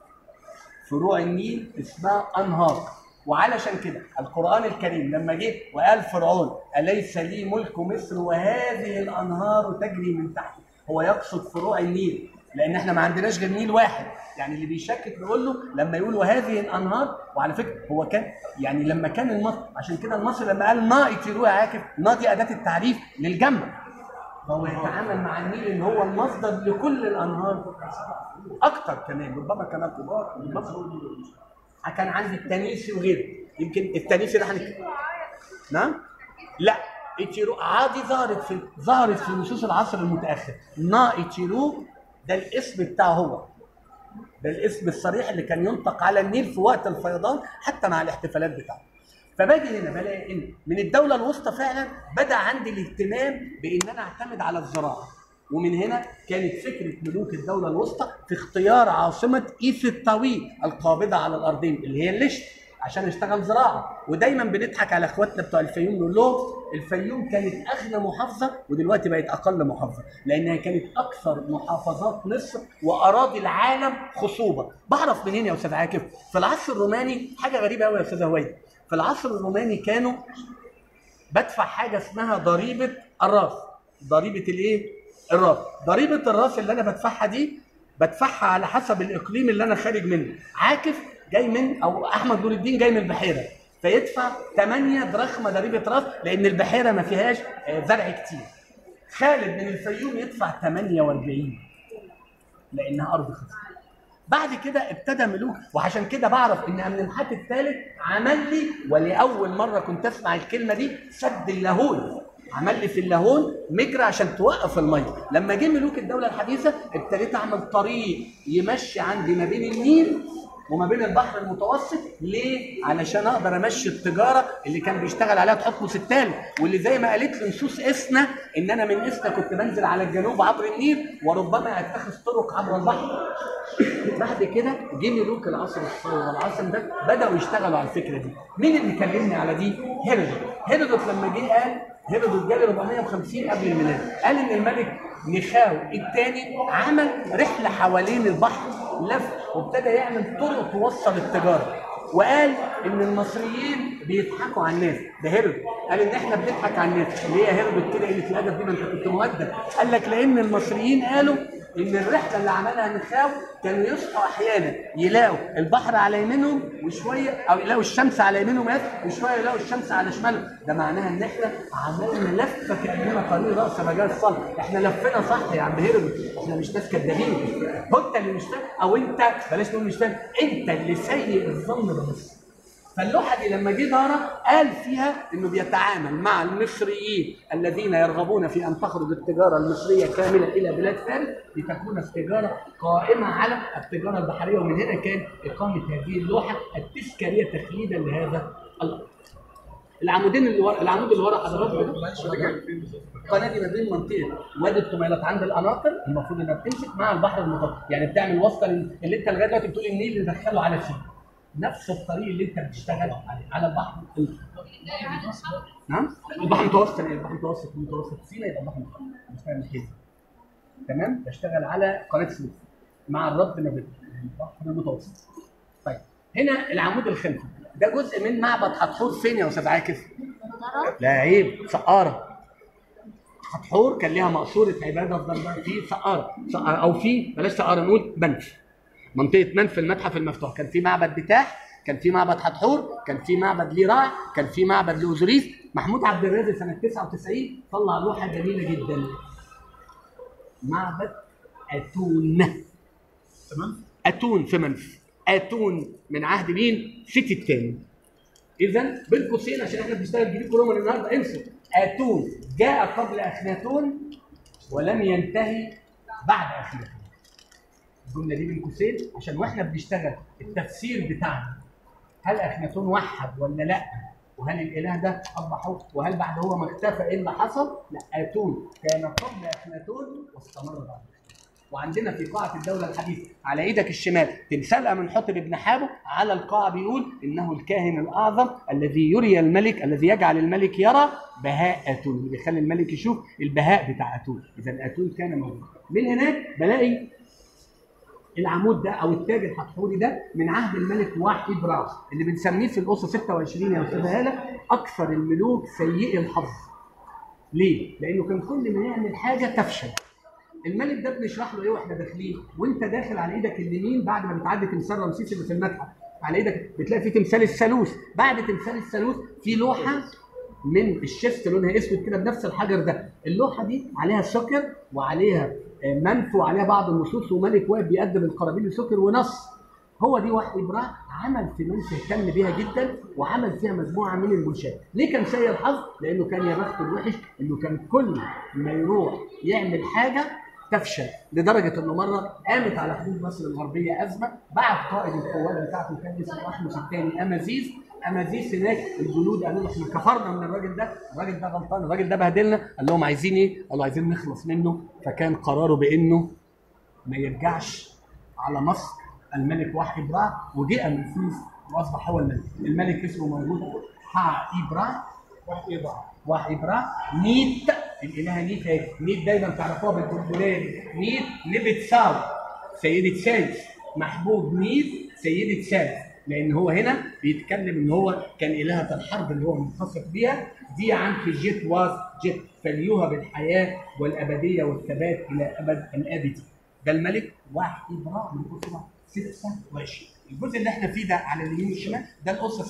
فروع النيل اسمها انهار وعلشان كده القران الكريم لما جه وقال فرعون اليس لي ملك مصر وهذه الانهار تجري من تحتي هو يقصد فروع النيل لان احنا ما عندناش غير نيل واحد يعني اللي بيشكك نقول له لما يقول وهذه الانهار وعلى فكره هو كان يعني لما كان المصري عشان كده المصري لما قال نا يطيروا يا عاكف نا دي اداه التعريف للجمع فهو يتعامل مع النيل ان هو المصدر لكل الانهار اكتر كمان ربما كمان كبار ربما كان عندي التنيسي وغيره يمكن التنيسي ده هنتكلم نعم لا ايتشيرو عادي ظهرت في ظهرت في نصوص العصر المتاخر نا ايتشيرو ده الاسم بتاعه هو ده الاسم الصريح اللي كان ينطق على النيل في وقت الفيضان حتى مع الاحتفالات بتاعته فباجي هنا بلاقي ان من الدوله الوسطى فعلا بدا عندي الاهتمام بان انا اعتمد على الزراعه ومن هنا كانت فكره ملوك الدوله الوسطى في اختيار عاصمه ايث الطويل القابضه على الارضين اللي هي الليش عشان اشتغل زراعه ودايما بنضحك على اخواتنا بتوع الفيوم نقول لهم الفيوم كانت اغنى محافظه ودلوقتي بقت اقل محافظه لانها كانت اكثر محافظات مصر واراضي العالم خصوبه بعرف منين يا استاذ عاكف في العصر الروماني حاجه غريبه قوي يا استاذ هويد في العصر الروماني كانوا بدفع حاجه اسمها ضريبه الراس ضريبه الايه الراس ضريبه الراس اللي انا بدفعها دي بدفعها على حسب الاقليم اللي انا خارج منه عاكف جاي من او احمد نور الدين جاي من البحيره فيدفع 8 دراخمه ضريبه راس لان البحيره ما فيهاش آه، زرع كتير خالد من الفيوم يدفع 48 لانها ارض خصبه بعد كده ابتدى ملوك وعشان كده بعرف ان امنمحات الثالث عمل لي ولاول مره كنت اسمع الكلمه دي سد اللاهون عمل لي في اللاهون مجرى عشان توقف الميه لما جه ملوك الدوله الحديثه ابتديت اعمل طريق يمشي عندي ما بين النيل وما بين البحر المتوسط ليه؟ علشان اقدر امشي التجاره اللي كان بيشتغل عليها تحتمس الثالث واللي زي ما قالت لي نصوص اسنا ان انا من اسنا كنت بنزل على الجنوب عبر النيل وربما اتخذ طرق عبر البحر بعد كده جه ملوك العصر الصغير والعصر ده بداوا يشتغلوا على الفكره دي مين اللي كلمني على دي هيرودوت هيرودوت لما جه قال هيرودوت جالي 450 قبل الميلاد قال ان الملك نخاو الثاني عمل رحله حوالين البحر لف وابتدى يعمل طرق توصل التجاره وقال ان المصريين بيضحكوا على الناس ده هيرودوت قال ان احنا بنضحك على الناس اللي هي هيرودوت كده قله الادب دي ما انت كنت مؤدب قال لك لان المصريين قالوا ان الرحله اللي عملها نخاو كانوا يصحوا احيانا يلاقوا البحر على يمينهم وشويه او يلاقوا الشمس على يمينهم بس وشويه يلاقوا الشمس على شمالهم ده معناها ان احنا عملنا لفه كاننا طريق راس مجال الصلب احنا لفينا صح يا عم هيرودوت احنا مش ناس كدابين هو انت اللي مش فاهم او انت بلاش نقول مش فاهم انت اللي سيء الظن بمصر فاللوحه دي لما جه دارا قال فيها انه بيتعامل مع المصريين الذين يرغبون في ان تخرج التجاره المصريه كامله الى بلاد فارس لتكون التجاره قائمه على التجاره البحريه ومن هنا كان اقامه هذه اللوحه التذكاريه تخليدا لهذا الامر. العمودين اللي ورا العمود اللي ورا حضراتكم القناه دي ما بين منطقه وادي الطميلات عند القناطر المفروض انها بتمسك مع البحر المتوسط يعني بتعمل وصله اللي انت لغايه دلوقتي بتقول النيل اللي دخله على سينا نفس الطريق اللي انت بتشتغل عليه على البحر المتوسط نعم البحر المتوسط يعني البحر المتوسط متوسط سينا يبقى البحر المتوسط بشتغل كده تمام بشتغل على قناه سويس مع الربط ما بين البحر المتوسط طيب هنا العمود الخلفي ده جزء من معبد حتحور فين يا استاذ عاكف؟ لا عيب سقاره حتحور كان ليها مقصوره عباده في ضربان في سقاره سقارة او في بلاش سقاره نقول منف منطقه منف المتحف المفتوح كان في معبد بتاح كان في معبد حتحور كان في معبد ليراع كان في معبد لاوزوريس محمود عبد الرازق سنه 99 طلع لوحه جميله جدا معبد اتون تمام اتون في منف اتون من عهد مين؟ سيتي الثاني اذا بين قوسين عشان احنا بنشتغل جديد كلهم النهارده انسوا اتون جاء قبل اخناتون ولم ينتهي بعد اخناتون الجمله دي بين قوسين عشان واحنا بنشتغل التفسير بتاعنا هل اخناتون وحد ولا لا وهل الاله ده اصبح هو وهل بعد هو ما اختفى ايه اللي حصل؟ لا اتون كان قبل اخناتون واستمر بعد وعندنا في قاعة الدولة الحديثة على ايدك الشمال تمثال امنحتب بن حابو على القاعة بيقول انه الكاهن الاعظم الذي يري الملك الذي يجعل الملك يرى بهاء اتون اللي بيخلي الملك يشوف البهاء بتاع اتون اذا اتون كان موجود من هناك بلاقي العمود ده او التاج الحتحوري ده من عهد الملك واحد براس اللي بنسميه في الاسره 26 يا استاذ هاله اكثر الملوك سيئي الحظ ليه؟ لانه كان كل ما يعمل حاجه تفشل الملك ده بنشرح له ايه واحنا داخلين وانت داخل على ايدك اليمين بعد ما بتعدي تمثال رمسيس اللي في المتحف على ايدك بتلاقي في تمثال الثالوث بعد تمثال الثالوث في لوحه من الشفت لونها اسود كده بنفس الحجر ده اللوحه دي عليها سكر وعليها آه، منف وعليها بعض النصوص وملك واقف بيقدم القرابين لسكر ونص هو دي وحي ابراهيم عمل فلوس اهتم بيها جدا وعمل فيها مجموعه من المنشات ليه كان سيء الحظ لانه كان يا بخت الوحش انه كان كل ما يروح يعمل حاجه تفشل لدرجه انه مره قامت على حدود مصر الغربيه ازمه بعت قائد القوات بتاعته كان اسمه احمس الثاني امازيز امازيز هناك الجنود قالوا له احنا كفرنا من الراجل ده الراجل ده غلطان الراجل ده بهدلنا قال لهم عايزين ايه؟ قالوا عايزين نخلص منه فكان قراره بانه ما يرجعش على مصر الملك وحي إبراهيم وجاء من فيس واصبح هو الملك الملك اسمه موجود حا إبراهيم وحي إبراهيم وحي إبراهيم نيت الإله نيت هي نيت دايما تعرفوها بالبرتغالي نيت نبت ساو سيدة ثالث محبوب نيت سيدة ثالث لأن هو هنا بيتكلم إن هو كان إلهة الحرب اللي هو منتصف بيها دي عن في جيت واز جيت فليوها بالحياة والأبدية والثبات إلى أبد الآبد ده الملك واحد إبراهيم من أسرة 26 الجزء اللي احنا فيه ده على اليمين والشمال ده الأسرة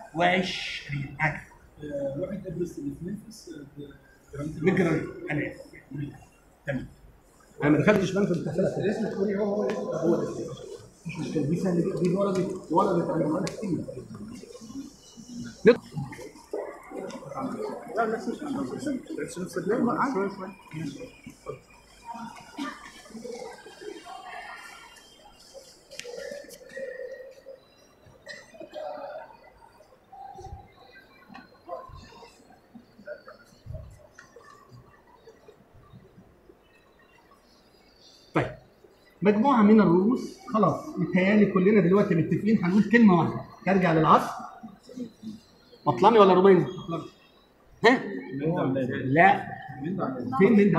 26 هكذا واحد ادرس اللي في منفس من جرانيت أنا آسف تمام أنا ما دخلتش بنك التحليل الاسم الكوري هو هو هو ده مش مشكلة دي سهلة دي وردت وردت على مدار كتير ندخل طيب مجموعه من الرؤوس خلاص متهيألي كلنا دلوقتي متفقين هنقول كلمه واحده ترجع للعصر مطلمي ولا روماني؟ ها؟ لا فين من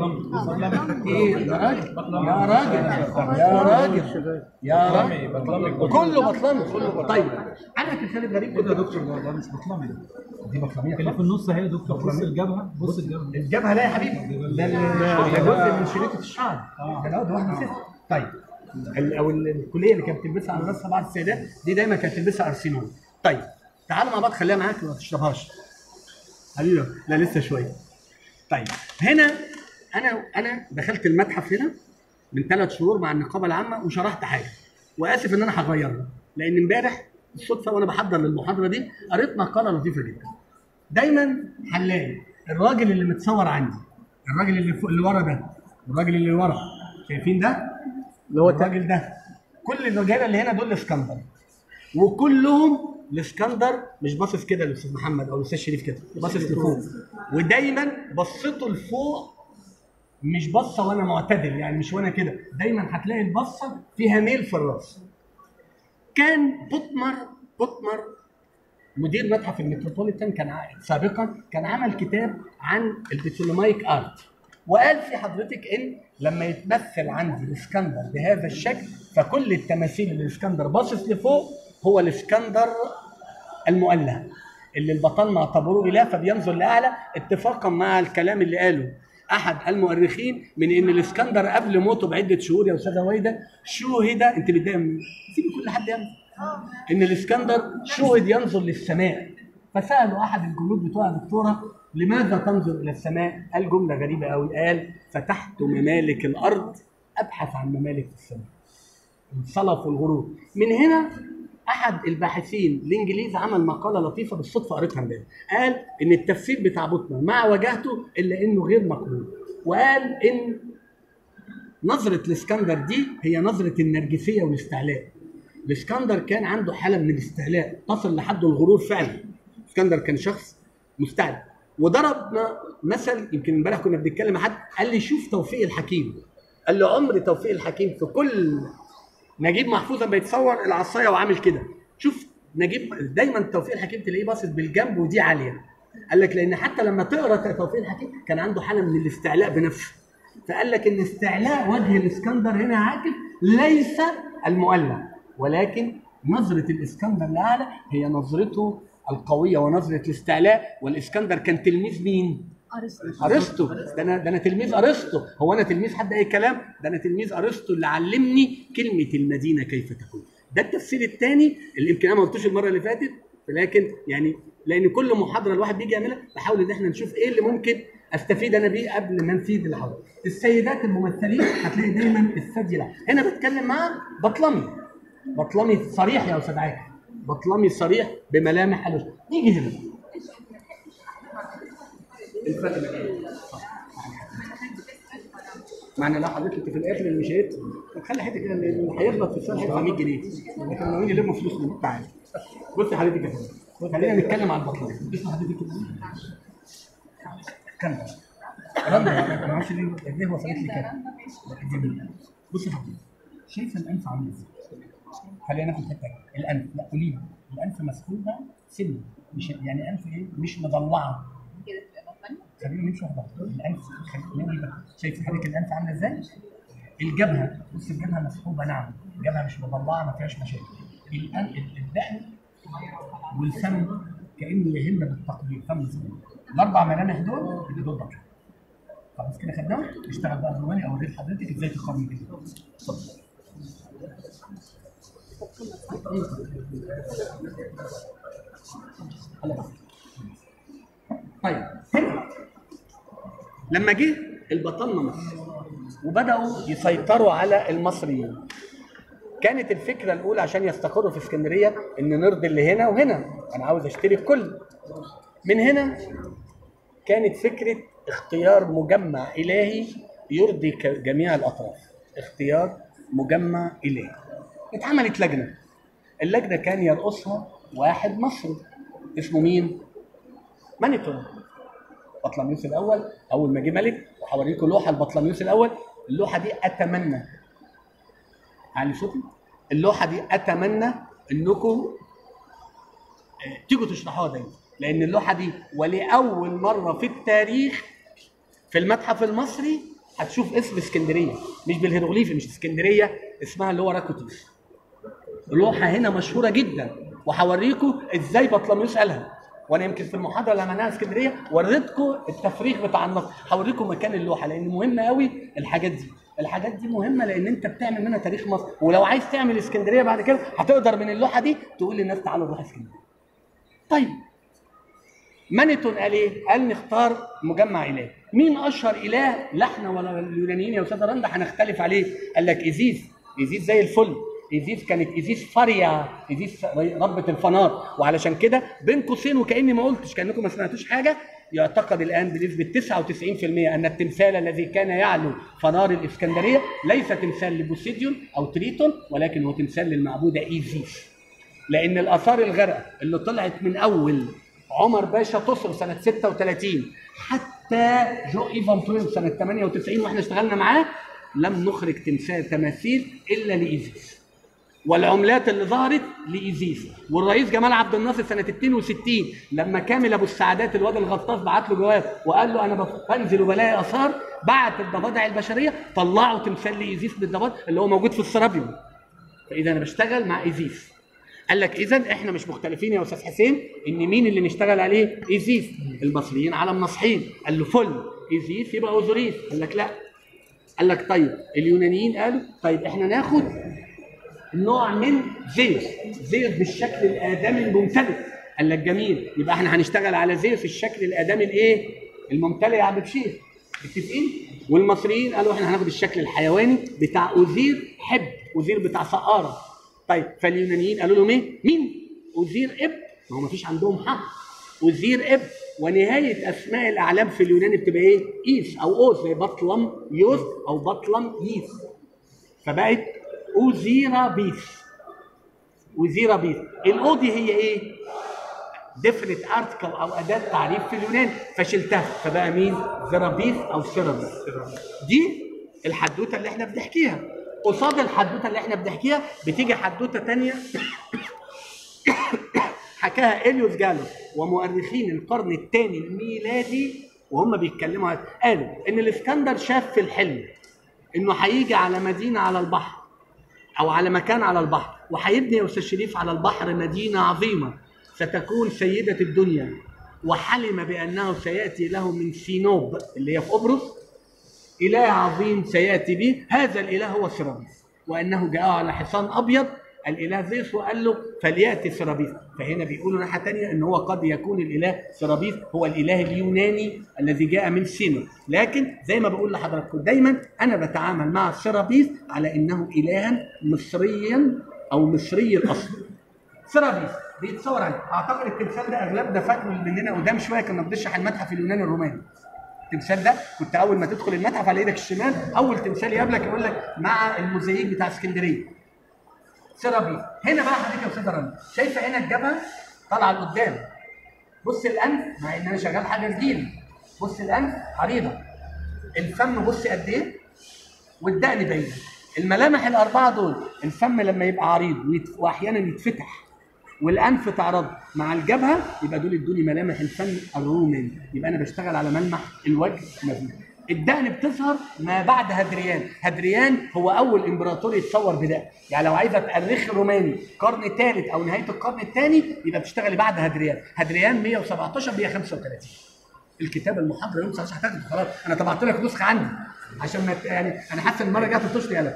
ده ايه يا راجل يا راجل يا راجل يا راجل كله بطلمي كله بطلمي طيب انا كان خالد غريب كده يا كده دكتور ده ده مش بطلمي ده دي بطلميه اللي في النص اهي يا دكتور بص الجبهه بص الجبهه الجبهه لا يا حبيبي ده ال- ده جزء من شريطه الشعر ده ده واحده ست طيب ال- او ال- الكليه اللي كانت بتلبسها على راسها بعض السيدات دي دايما كانت تلبسها ارسنال طيب تعالوا مع بعض خليها معاك وما تشربهاش حبيبي لا لسه شويه طيب هنا انا انا دخلت المتحف هنا من ثلاث شهور مع النقابه العامه وشرحت حاجه واسف ان انا هغيرها لان امبارح بالصدفه وانا بحضر للمحاضره دي قريت مقاله لطيفه جدا دايما هنلاقي الراجل اللي متصور عندي الراجل اللي فوق اللي ورا ده والراجل اللي ورا شايفين ده اللي هو الراجل ده كل الرجاله اللي هنا دول الاسكندر وكلهم الاسكندر مش باصص كده للاستاذ محمد او الاستاذ شريف كده باصص لفوق ودايما بصته لفوق مش بصه وانا معتدل يعني مش وانا كده دايما هتلاقي البصه فيها ميل في الراس كان بوتمر بوتمر مدير متحف المتروبوليتان كان ع- سابقا كان عمل كتاب عن البتولومايك ارت وقال في حضرتك ان لما يتمثل عندي الاسكندر بهذا الشكل فكل التماثيل اللي الاسكندر باصص لفوق هو الاسكندر المؤله اللي البطالمه اعتبروه اله فبينظر لاعلى اتفاقا مع الكلام اللي قاله احد المؤرخين من ان الاسكندر قبل موته بعده شهور يا استاذه ويده شوهد انت بتضايق من سيبي كل حد يعمل ان الاسكندر شهد ينظر للسماء فسالوا احد الجنود بتوع الدكتوره لماذا تنظر الى السماء؟ قال جمله غريبه قوي قال فتحت ممالك الارض ابحث عن ممالك السماء. الصلف والغرور. من هنا احد الباحثين الانجليز عمل مقاله لطيفه بالصدفه قريتها امبارح قال ان التفسير بتاع بوتمان مع وجهته الا انه غير مقبول وقال ان نظره الاسكندر دي هي نظره النرجسيه والاستعلاء الاسكندر كان عنده حاله من الاستعلاء تصل لحد الغرور فعلا الاسكندر الاسكندر كان شخص مستعد وضربنا مثل يمكن امبارح كنا بنتكلم مع حد قال لي شوف توفيق الحكيم قال له عمر توفيق الحكيم في كل نجيب محفوظ لما يتصور العصايه وعامل كده شوف نجيب دايما توفيق الحكيم تلاقيه باصص بالجنب ودي عاليه قال لك لان حتى لما تقرا توفيق الحكيم كان عنده حاله من الاستعلاء بنفسه فقال لك ان استعلاء وجه الاسكندر هنا عاكف ليس المؤلف ولكن نظره الاسكندر لاعلى هي نظرته القويه ونظره الاستعلاء والاسكندر كان تلميذ مين؟ ارسطو ده انا ده انا تلميذ ارسطو هو انا تلميذ حد اي كلام ده انا تلميذ ارسطو اللي علمني كلمه المدينه كيف تكون ده التفسير الثاني اللي يمكن انا ما قلتوش المره اللي فاتت لكن يعني لان كل محاضره الواحد بيجي يعملها بحاول ان احنا نشوف ايه اللي ممكن استفيد انا بيه قبل ما نفيد الحضر السيدات الممثلين هتلاقي دايما الثدي لها هنا بتكلم مع بطلمي بطلمي صريح يا استاذ عاكف بطلمي صريح بملامح الوجه نيجي هنا الفرق بين ايه؟ معنى لو حضرتك انت في الاخر اللي مش هيدفع طب خلي حته كده اللي هيغلط في السؤال هيدفع 100 جنيه لكن لو يجي يلم فلوس من تعالى بص يا حضرتك كده خلينا نتكلم عن البطلان اسم حضرتك كده كم رد انا ما اعرفش ليه ليه وصلت لي كده جميل بص يا حضرتك شايفه الانف عامل ازاي؟ خلينا ناخد حته الانف لا قولي لي الانف مسحوبه سن مش يعني انف ايه مش مضلعه خلينا نمشي واحده واحدة. الانف خلينا نبقى شايف حضرتك الانف عامله ازاي؟ الجبهه بص الجبهه مسحوبه نعم الجبهه مش مضلعه ما فيهاش مشاكل الان الدقن والفم كانه يهم بالتقدير فم صغير الاربع ملامح دول اللي دول بطل خلاص كده خدناهم نشتغل بقى بالروماني اوري لحضرتك ازاي تقارن كده اتفضل طيب هنا لما جه البطالنه مصر وبداوا يسيطروا على المصريين كانت الفكره الاولى عشان يستقروا في اسكندريه ان نرضي اللي هنا وهنا انا عاوز اشتري الكل من هنا كانت فكره اختيار مجمع الهي يرضي ك- جميع الاطراف اختيار مجمع الهي اتعملت لجنه اللجنه كان يرقصها واحد مصري اسمه مين مانيتون بطلميوس الاول اول ما جه ملك وهوريكم لوحه لبطلميوس الاول اللوحه دي اتمنى علي صوتي اللوحه دي اتمنى انكم آه، تيجوا تشرحوها دايما لان اللوحه دي ولاول مره في التاريخ في المتحف المصري هتشوف اسم اسكندريه مش بالهيروغليفي مش اسكندريه اسمها اللي هو راكوتوس اللوحه هنا مشهوره جدا وهوريكم ازاي بطلميوس قالها وانا يمكن في المحاضره لما انا اسكندريه وريتكم التفريغ بتاع النص هوريكم مكان اللوحه لان مهمه قوي الحاجات دي الحاجات دي مهمه لان انت بتعمل منها تاريخ مصر ولو عايز تعمل اسكندريه بعد كده هتقدر من اللوحه دي تقول للناس تعالوا نروح اسكندريه طيب مانيتون قال ايه؟ قال نختار مجمع اله. مين اشهر اله؟ لا احنا ولا اليونانيين يا استاذ رندا هنختلف عليه. قال لك ايزيس، ايزيس زي الفل. ايزيس كانت ايزيس فاريا، ايزيس ربة الفنار، وعلشان كده بين قوسين وكاني ما قلتش كانكم ما سمعتوش حاجه يعتقد الان بنسبه 99% ان التمثال الذي كان يعلو فنار الاسكندريه ليس تمثال لبوسيديون او تريتون ولكن هو تمثال للمعبوده ايزيس. لان الاثار الغرقه اللي طلعت من اول عمر باشا تصر سنه 36 حتى جو ايفان تويل سنه 98 واحنا اشتغلنا معاه لم نخرج تمثال تماثيل الا لايزيس والعملات اللي ظهرت لايزيس والرئيس جمال عبد الناصر سنه 62 لما كامل ابو السعادات الواد الغطاس بعت له جواب وقال له انا بنزل وبلاقي اثار بعت الضفادع البشريه طلعوا تمثال لايزيس بالضباط اللي هو موجود في السرابيوم فاذا انا بشتغل مع ايزيس قال لك اذا احنا مش مختلفين يا استاذ حسين ان مين اللي نشتغل عليه ايزيس المصريين على مناصحين قال له فل ايزيس يبقى اوزوريس قال لك لا قال لك طيب اليونانيين قالوا طيب احنا ناخد نوع من زيوس زيوس بالشكل الادمي الممتلئ قال لك جميل يبقى احنا هنشتغل على زيوس الشكل الادمي الايه الممتلئ يا عم بشير متفقين والمصريين قالوا احنا هناخد الشكل الحيواني بتاع اوزير حب اوزير بتاع سقاره طيب فاليونانيين قالوا لهم ايه مين اوزير اب ما هو ما فيش عندهم حق اوزير اب ونهايه اسماء الاعلام في اليوناني بتبقى ايه ايس او اوس زي بطلم يوس او بطلم ييس فبقت اوزيرا بيس وزيرا بيس الاو دي هي ايه ديفرنت ارتكل او اداه تعريف في اليونان فشلتها فبقى مين؟ زرابيث او سيرابيث دي الحدوته اللي احنا بنحكيها قصاد الحدوته اللي احنا بنحكيها بتيجي حدوته تانية حكاها اليوس جالوس ومؤرخين القرن الثاني الميلادي وهم بيتكلموا هذا قالوا ان الاسكندر شاف في الحلم انه هيجي على مدينه على البحر او على مكان على البحر وهيبني يا استاذ شريف على البحر مدينه عظيمه ستكون سيده الدنيا وحلم بانه سياتي له من سينوب اللي هي في قبرص اله عظيم سياتي به هذا الاله هو سيرابيس وانه جاء على حصان ابيض الاله زيس وقال له فلياتي سيرابيس فهنا بيقولوا ناحيه ثانيه ان هو قد يكون الاله سيرابيس هو الاله اليوناني الذي جاء من سينو لكن زي ما بقول لحضراتكم دايما انا بتعامل مع سيرابيس على انه الها مصريا او مصري الاصل سيرابيس بيتصور عليه اعتقد التمثال ده اغلبنا فاكره مننا قدام شويه كنا بنشرح المتحف اليوناني الروماني التمثال ده كنت اول ما تدخل المتحف على ايدك الشمال اول تمثال يقابلك يقول لك مع الموزاييك بتاع اسكندريه سيرابيس هنا بقى حضرتك يا استاذ رنا شايفه هنا الجبهه طالعه لقدام بص الانف مع ان انا شغال حاجه جديده بص الانف عريضه الفم بص قد ايه والدقن بعيد الملامح الاربعه دول الفم لما يبقى عريض ويت- واحيانا يتفتح والانف تعرض مع الجبهه يبقى دول ادوني ملامح الفم الروماني يبقى انا بشتغل على ملمح الوجه مبني الدقن بتظهر ما بعد هدريان هدريان هو اول امبراطور يتصور بدقن يعني لو عايزه تاريخ روماني قرن ثالث او نهايه القرن الثاني يبقى بتشتغلي بعد هدريان هدريان 117 135 الكتاب المحاضره يوم 19 هتاخده خلاص انا طبعت لك نسخه عندي عشان ما ت- يعني انا حاسس ان المره الجايه تطشني قلم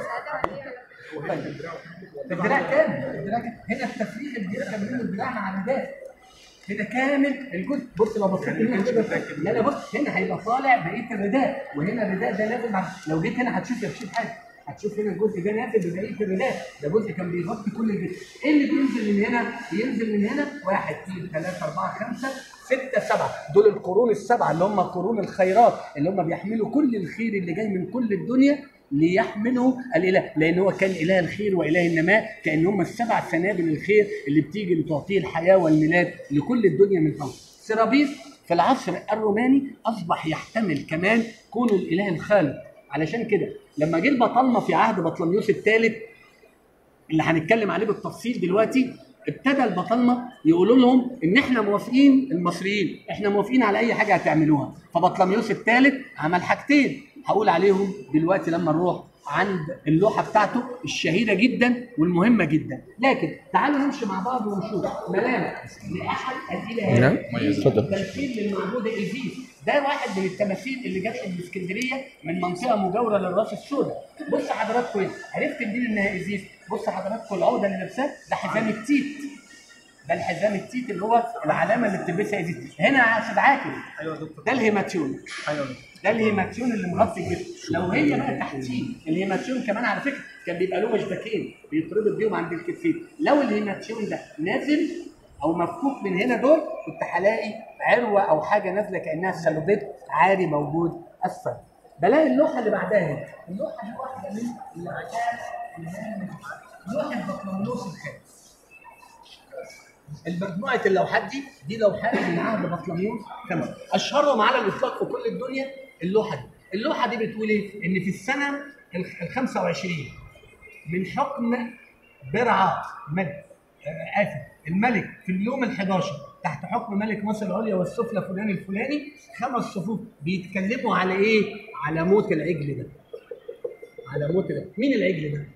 الدراع كامل الدراع كامل هنا التفريغ اللي بيركب منه الدراع مع الرداء هنا كامل الجزء بص لو بصيت هنا كده لا لا بص هنا هيبقى طالع بقيه الرداء وهنا الرداء ده نازل مع لو جيت هنا هتشوف يا بشير حاجه هتشوف هنا الجزء ده نازل ببقيه الرداء ده جزء كان بيغطي كل الجسم ايه اللي بينزل من هنا؟ بينزل من هنا واحد اثنين ثلاثه اربعه خمسه سته سبعه دول القرون السبعه اللي هم قرون الخيرات اللي هم بيحملوا كل الخير اللي جاي من كل الدنيا ليحمله الاله لان هو كان اله الخير واله النماء كان هم السبع سنابل الخير اللي بتيجي لتعطيه الحياه والميلاد لكل الدنيا من حول سيرابيس في العصر الروماني اصبح يحتمل كمان كونه الاله الخالق علشان كده لما جه البطالمه في عهد بطلميوس الثالث اللي هنتكلم عليه بالتفصيل دلوقتي ابتدى البطالمه يقولوا لهم ان احنا موافقين المصريين احنا موافقين على اي حاجه هتعملوها فبطلميوس الثالث عمل حاجتين هقول عليهم دلوقتي لما نروح عند اللوحه بتاعته الشهيره جدا والمهمه جدا لكن تعالوا نمشي مع بعض ونشوف ملامح لاحد الالهات نعم. اتفضل تمثيل للمعبوده ايزيس ده واحد من التماثيل اللي جت من اسكندريه من منطقه مجاوره للراس السوداء بص حضراتكم ايه عرفت منين انها ايزيس بص حضراتكم العقده اللي لابساه ده حزام التيت ده الحزام التيت اللي هو العلامه اللي بتلبسها ايزيس هنا يا استاذ عاكف ايوه يا دكتور ده الهيماتيون ايوه يا دكتور ده الهيماتيون اللي مغطي الجسم لو هي بقى تحتيه الهيماتيون كمان على فكره كان بيبقى له مشبكين بيتربط بيهم عند الكتفين لو الهيماتيون ده نازل او مفكوك من هنا دول كنت هلاقي عروه او حاجه نازله كانها سلوبيت عاري موجود اسفل بلاقي اللوحه اللي بعدها هنا اللوحه دي واحده من اللوحات لوحه بطلميوس الخامس المجموعه اللوحات دي دي لوحات من عهد بطلميوس خمسه اشهرهم على الاطلاق في كل الدنيا اللوحه دي اللوحه دي بتقول ايه ان في السنه ال 25 من حكم برعاء ملك آه، اسف الملك في اليوم ال 11 تحت حكم ملك مصر العليا والسفلى فلان الفلاني خمس صفوف بيتكلموا على ايه؟ على موت العجل ده على موت العجل مين العجل ده؟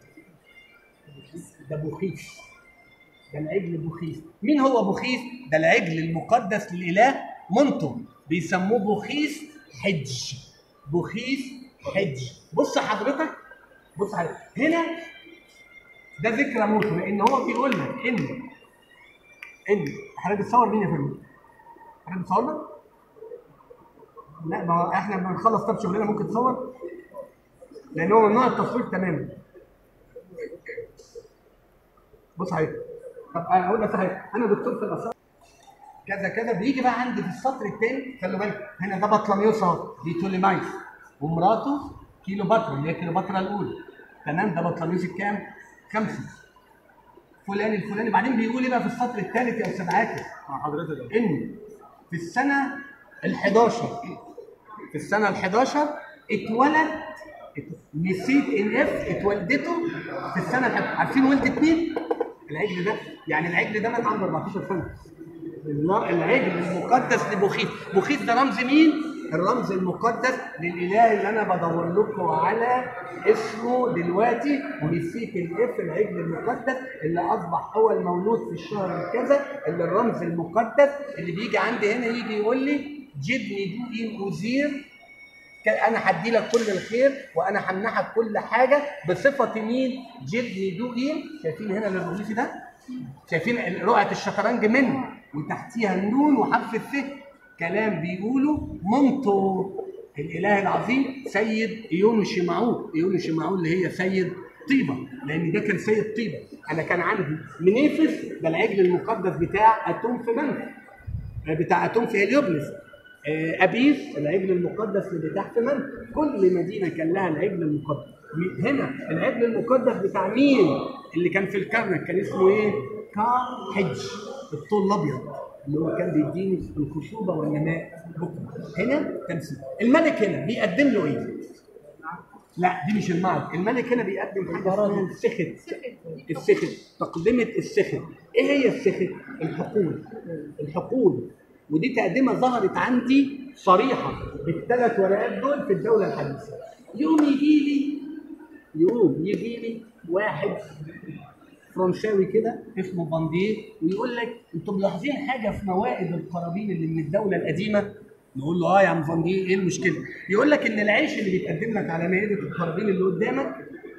ده بوخيس ده العجل بوخيس مين هو بوخيس ده العجل المقدس للاله منتو بيسموه بوخيس حج بوخيس حج بص حضرتك بص حضرتك هنا ده ذكرى موته لان هو بيقول لك ان ان حضرتك بتصور مين يا فندم؟ حضرتك بتصورنا؟ لا ما هو احنا لما نخلص طب شغلنا ممكن تصور لان هو ممنوع التصوير تماما بص حضرتك طب انا اقول لك صحيح انا دكتور في الاثار كذا كذا بيجي بقى عندي في السطر الثاني خلوا بالك هنا ده بطلميوس اهو دي توليمايس ومراته كيلوباترا اللي هي كيلوباترا الاولى تمام ده بطلميوس الكام؟ خمسه فلان الفلاني بعدين بيقول ايه بقى في السطر الثالث يا استاذ عاكف مع حضرتك ان في السنه ال 11 في السنه ال 11 اتولد ات- نسيت ان اف اتولدته في السنه ال 11 عارفين ولدت مين؟ العجل ده يعني العجل ده مات عنده 14 سنه الله- العجل المقدس لبوخيت بوخيت ده رمز مين؟ الرمز المقدس للاله اللي انا بدور لكم على اسمه دلوقتي ونسيت الاف العجل المقدس اللي اصبح اول مولود في الشهر كذا اللي الرمز المقدس اللي بيجي عندي هنا يجي يقول لي جدني دوئين اوزير ك- انا هدي لك كل الخير وانا همنحك كل حاجه بصفه مين؟ جدني دوئين شايفين هنا الهيروغليفي ده؟ شايفين رقعه الشطرنج من وتحتيها النون وحرف الث كلام بيقوله منطو الاله العظيم سيد ايونو شيماعو ايونو شيماعو اللي هي سيد طيبه لان ده كان سيد طيبه انا كان عندي منيفس ده العجل المقدس بتاع اتوم في منف بتاع اتوم في هليوبلس آه، ابيس العجل المقدس اللي تحت من كل مدينه كان لها العجل المقدس م- هنا العجل المقدس بتاع مين اللي كان في الكرنك كان اسمه ايه كار حج الطول الابيض اللي هو كان بيديني الخصوبه والنماء بكره هنا تمثيل الملك هنا بيقدم له ايه لا دي مش المعرض الملك هنا بيقدم حاجه اسمها السخت السخت تقدمه السخت ايه هي السخت الحقول الحقول ودي تقدمه ظهرت عندي صريحه بالثلاث ورقات دول في الدوله الحديثه يوم يجي لي يقوم يجي لي واحد فرنساوي كده اسمه فانديه ويقول لك انتم ملاحظين حاجه في موائد القرابين اللي من الدوله القديمه نقول له اه يا عم فانديه ايه المشكله؟ يقول لك ان العيش اللي بيتقدم لك على مائده القرابين اللي قدامك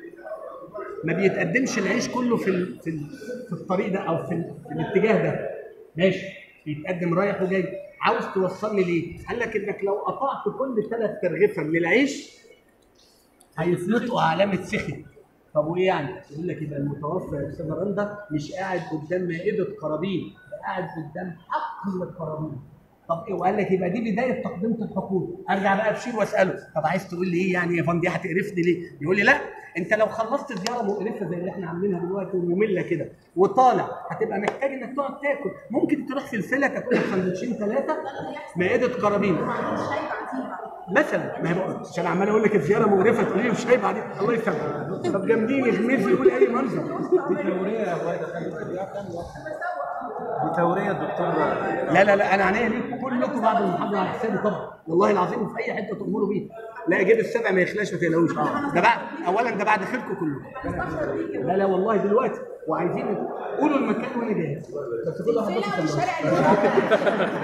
ما بيتقدمش العيش كله في ال- في ال- في الطريق ده او في, ال- في الاتجاه ده ماشي بيتقدم رايح وجاي عاوز توصلني ليه؟ قال لك انك لو قطعت كل ثلاث ترغفه من العيش هيفلتوا علامه سخن طب وايه يعني؟ يقول لك يبقى المتوفى يا استاذ رندا مش قاعد قدام مائده قرابين ده قاعد قدام حقل القرابين طب ايه وقال لك يبقى دي بدايه تقدمه الحقوق ارجع بقى ابشير واساله طب عايز تقول لي ايه يعني يا فندي هتقرفني ليه؟ يقول لي لا انت لو خلصت زياره مقرفه زي اللي احنا عاملينها دلوقتي وممله كده وطالع هتبقى محتاج انك تقعد تاكل ممكن تروح في الفيلا تاكل لك سندوتشين ثلاثه مائده قرابين مثلا ما هي بقى عشان عمال اقول لك الزياره مقرفه تقول لي مش شايف بعدين الله يسامحك طب جامدين يغمز يقول اي منظر دي توريه يا ولد دي توريه الدكتور لا لا لا انا عينيا ليكم كلكم بعد المحاضره على حسابي طبعا والله العظيم في اي حته تأمروا بيه لا اجيب السبع ما يخلاش ما تقلقوش ده بعد اولا ده بعد خيركم كلكم لا لا والله دلوقتي وعايزين قولوا المكان وانا جاهز بس كل واحد بس يسلم.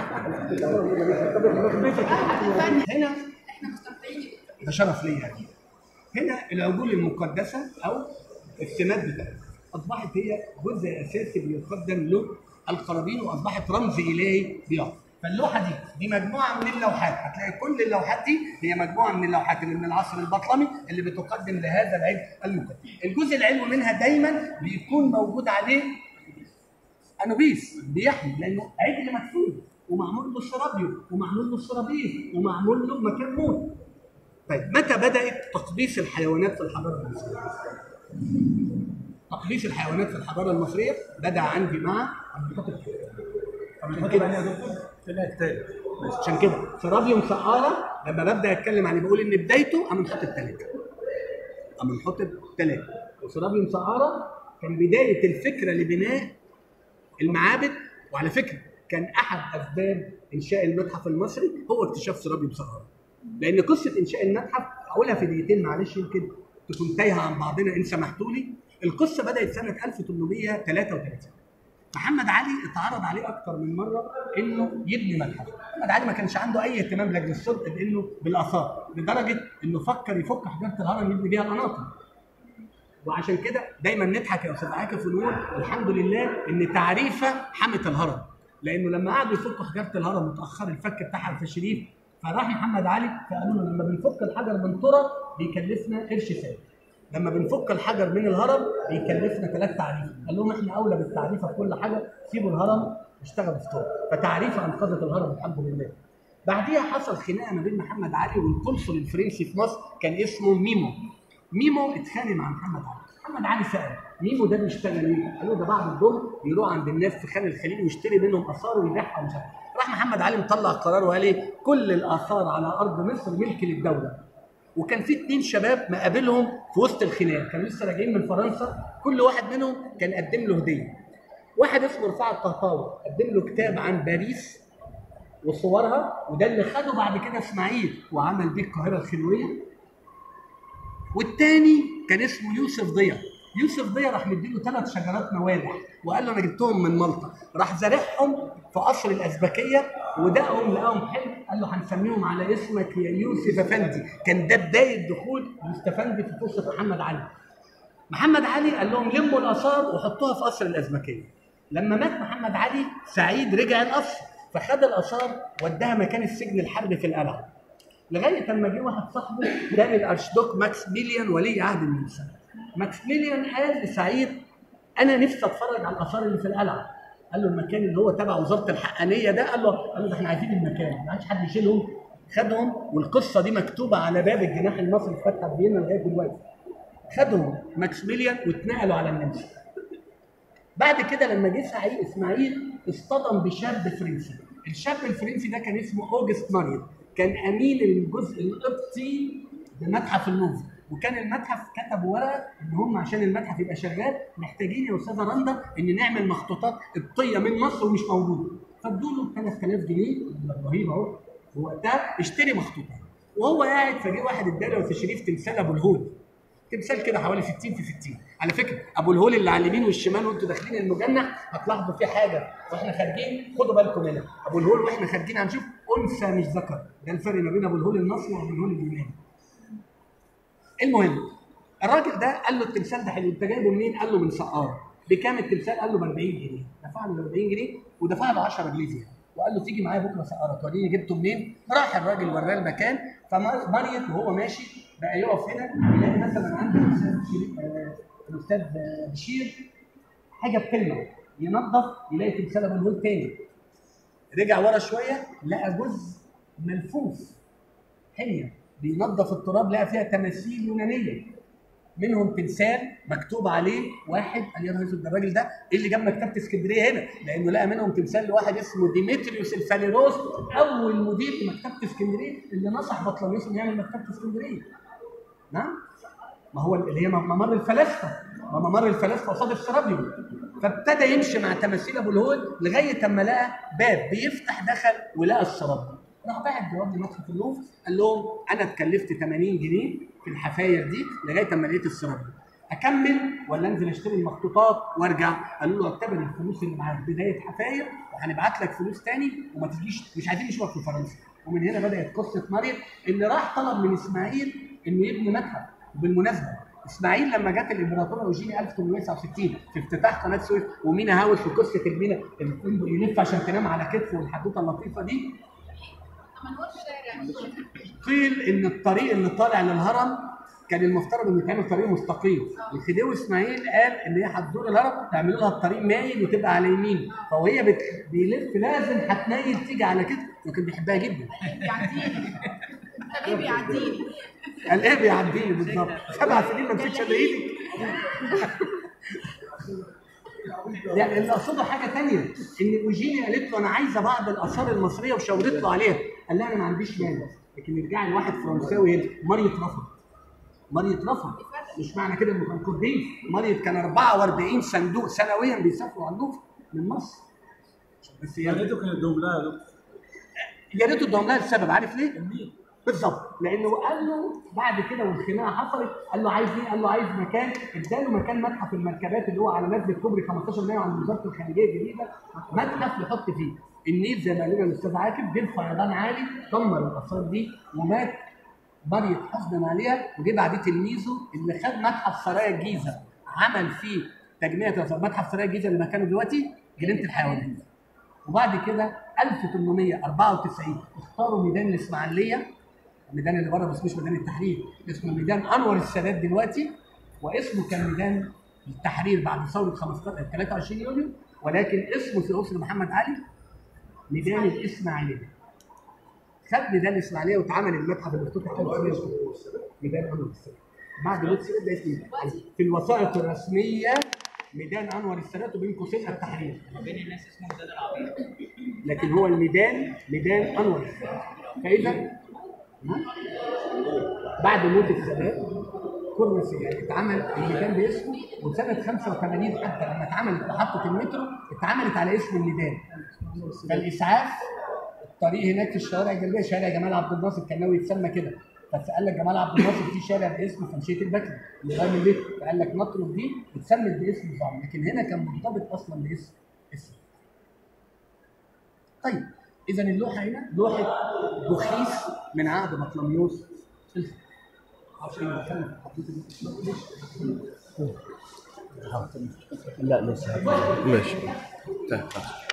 هنا احنا مستمتعين ده شرف ليا يعني هنا العجول المقدسه او السمات بتاعتها اصبحت هي جزء اساسي بيقدم له القرابين واصبحت رمز الهي بيعطي فاللوحه دي دي مجموعه من اللوحات هتلاقي كل اللوحات دي هي مجموعه من اللوحات اللي من العصر البطلمي اللي بتقدم لهذا العلم المقدس الجزء العلوي منها دايما بيكون موجود عليه انوبيس بيحمي لانه عجل مدفون ومعمول له سرابيو ومعمول له سرابيل ومعمول له مكان موت طيب متى بدات تقديس الحيوانات في الحضاره المصريه؟ تقديس الحيوانات في الحضاره المصريه بدا عندي مع عشان كده عشان كده سرابيوم سقاره لما ببدا اتكلم عن بقول ان بدايته امنحوتب ثلاثه امنحوتب ثلاثه وسرابيوم سقاره كان بدايه الفكره لبناء المعابد وعلى فكره كان احد اسباب انشاء المتحف المصري هو اكتشاف سرابيوم سقاره لان قصه انشاء المتحف اقولها في دقيقتين معلش يمكن تكون تايهه عن بعضنا ان سمحتوا لي القصه بدات سنه 1833 محمد علي اتعرض عليه اكتر من مره انه يبني متحف محمد علي ما كانش عنده اي اهتمام لاجل الصدق بانه بالاثار لدرجه انه فكر يفك حجاره الهرم يبني بيها القناطر وعشان كده دايما نضحك يا استاذ عاكف ونقول الحمد لله ان تعريفه حمت الهرم لانه لما قعدوا يفكوا حجاره الهرم متاخر الفك بتاعها في الشريف فراح محمد علي فقالوا له لما بنفك الحجر من ترى بيكلفنا قرش ثابت لما بنفك الحجر من الهرم بيكلفنا ثلاث تعريف قال لهم احنا اولى بالتعريفه في كل حاجه سيبوا الهرم اشتغلوا في ترى فتعريفه انقذت الهرم الحمد لله بعديها حصل خناقه ما بين محمد علي والقنصل الفرنسي في مصر كان اسمه ميمو ميمو اتخانق مع محمد علي محمد علي سأل ميمو ده بيشتغل ايه؟ قالوا ده بعد الظهر يروح عند الناس في خان الخليل ويشتري منهم اثار ويبيعها ومش عارف راح محمد علي مطلع قرار وقال ايه؟ كل الاثار على ارض مصر ملك للدوله وكان في اتنين شباب مقابلهم في وسط الخناق كانوا لسه راجعين من فرنسا كل واحد منهم كان قدم له هديه واحد اسمه رفاعة الطهطاوي قدم له كتاب عن باريس وصورها وده اللي خده بعد كده اسماعيل وعمل بيه القاهره الخلويه والتاني كان اسمه يوسف ضياء يوسف ضياء راح مديله ثلاث شجرات موالح وقال له انا جبتهم من مالطا راح زارعهم في قصر الازبكيه ودقهم لقاهم حلو قال له هنسميهم على اسمك يا يوسف افندي كان ده بدايه دخول يوسف في فرصه محمد علي محمد علي قال لهم لموا الاثار وحطوها في قصر الازبكيه لما مات محمد علي سعيد رجع القصر فخد الاثار وداها مكان السجن الحربي في القلعه لغايه اما جه واحد صاحبه كان الارشدوك ماكسميليان ولي عهد النمسا ماكسميليان قال لسعيد انا نفسي اتفرج على الاثار اللي في القلعه قال له المكان اللي هو تبع وزاره الحقانيه ده قال له قال له ده احنا عايزين المكان ما عادش حد يشيلهم خدهم والقصه دي مكتوبه على باب الجناح المصري في فتح فيينا لغايه دلوقتي خدهم ماكسميليان واتنقلوا على النمسا بعد كده لما جه سعيد اسماعيل اصطدم بشاب فرنسي الشاب الفرنسي ده كان اسمه اوجست ماريت كان امين الجزء القبطي بمتحف اللوفر وكان المتحف كتب ورقه ان هم عشان المتحف يبقى شغال محتاجين يا استاذه رندا ان نعمل مخطوطات قبطيه من مصر ومش موجوده فادوا له 3000 جنيه رهيب اهو وقتها اشتري مخطوطات وهو قاعد فجه واحد اداله في شريف تمثال ابو الهول تمثال كده حوالي 60 في 60 على فكره ابو الهول اللي على اليمين والشمال وانتوا داخلين المجنح هتلاحظوا في حاجه واحنا خارجين خدوا بالكم منها ابو الهول واحنا خارجين هنشوف انثى مش ذكر ده الفرق ما بين ابو الهول المصري وابو الهول اليوناني المهم الراجل ده قال له التمثال ده حلو انت جايبه منين؟ قال له من سقاره بكام التمثال؟ قال له ب 40 جنيه دفع له 40 جنيه ودفع له 10 جنيه زياده وقال له تيجي معايا بكره سقاره توريني جبته منين؟ راح الراجل وراه المكان فمريت وهو ماشي بقى يقف هنا يلاقي مثلا عند الاستاذ شريف- آه، الاستاذ آه، بشير حاجه بكلمه ينظف يلاقي تمثال ابو الهول تاني رجع ورا شويه لقى جزء ملفوف حليه بينظف التراب لقى فيها تماثيل يونانيه منهم تمثال مكتوب عليه واحد قال يا نهار اسود ده الراجل ده ايه اللي جاب مكتبه اسكندريه هنا؟ لانه لقى منهم تمثال لواحد اسمه ديمتريوس الفاليروس اول مدير لمكتبه اسكندريه اللي نصح بطليموس انه يعمل مكتبه اسكندريه. نعم؟ ما هو اللي هي ممر الفلاسفه ما ممر الفلاسفه قصاد السرابيوم فابتدى يمشي مع تماثيل ابو الهول لغايه اما لقى باب بيفتح دخل ولقى السرابيوم راح باعت جواب لمتحف اللوفر قال لهم انا اتكلفت 80 جنيه في الحفاير دي لغايه اما لقيت السرابيوم اكمل ولا انزل اشتري المخطوطات وارجع قالوا له اعتبر الفلوس اللي معاك بدايه حفاير وهنبعت لك فلوس تاني وما تجيش مش عايزين نشوفك في فرنسا ومن هنا بدات قصه مريم اللي راح طلب من اسماعيل انه يبني متحف وبالمناسبه اسماعيل لما جت الامبراطوره اوجينيا 1869 في افتتاح قناه سويس ومينا هاوس في قصه المينا اللي يلف عشان تنام على كتفه والحدوته اللطيفه دي قيل ان الطريق اللي طالع للهرم كان المفترض انه يتعمل طريق مستقيم الخديوي اسماعيل قال ان هي هتدور الهرم تعملوا لها الطريق مايل وتبقى على يمين فوهي بت... بيلف لازم هتميل تيجي على كده وكان بيحبها جدا يعديني حبيبي يعديني قال ايه بيعديني بالظبط سبع سنين ما مشيتش الا ايدك لا اللي اقصده حاجه ثانيه ان اوجينيا قالت له انا عايزه بعض الاثار المصريه وشاورت له عليها قال لها انا ما عنديش مانع لكن يرجع لواحد فرنساوي هنا مريت رفض مريت رفض مش معنى كده انه كان كوردين مريت كان 44 صندوق سنويا بيسافروا على اللوفر من مصر بس يا يعني ريته كان ادوم لها يا دكتور يا ريت ادهم لها السبب عارف ليه؟ بالظبط لانه قال له بعد كده والخناقه حصلت قال له عايز ايه؟ قال له عايز مكان اداله مكان متحف المركبات اللي هو على نزله كوبري 15 مايو عند وزاره الخارجيه الجديده متحف يحط فيه النيل زي ما قال لنا الاستاذ عاكف جه فيضان عالي دمر الاثار دي ومات مريت حزنا عليها وجه بعديه تلميذه اللي خد متحف سرايا الجيزه عمل فيه تجميع الاثار متحف سرايا الجيزه اللي مكانه دلوقتي جنينه الحيوانات وبعد كده 1894 اختاروا ميدان الاسماعيليه الميدان اللي بره بس مش ميدان التحرير اسمه ميدان انور السادات دلوقتي واسمه كان ميدان التحرير بعد ثوره 15 23 يوليو ولكن اسمه في اسر محمد علي ميدان الاسماعيليه خد ميدان الاسماعيليه واتعمل المتحف اللي افتتح 1900 ميدان انور السادات بعد لوتس ده اسم الميدان. في الوثائق الرسميه ميدان انور السادات وبين قوسين التحرير بين الناس اسمه ميدان العبيد لكن هو الميدان ميدان انور السادات فاذا بعد موت السادات كورنس يعني اتعمل الميدان باسمه وسنه 85 حتى لما اتعمل محطه المترو اتعملت على اسم الميدان فالاسعاف الطريق هناك في الشوارع الجنوبيه شارع جمال عبد الناصر كان ناوي يتسمى كده بس قال لك جمال عبد الناصر في شارع باسمه فمشيت البكري اللي قريب من البيت فقال لك نطلب دي اتسمت باسم نظام لكن هنا كان مرتبط اصلا باسم اسم طيب اذا اللوحه هنا لوحه بخيس من عهد بطلميوس الفقي. معرفش ايه اللي كان في الحدوته دي. لا لسه ماشي طيب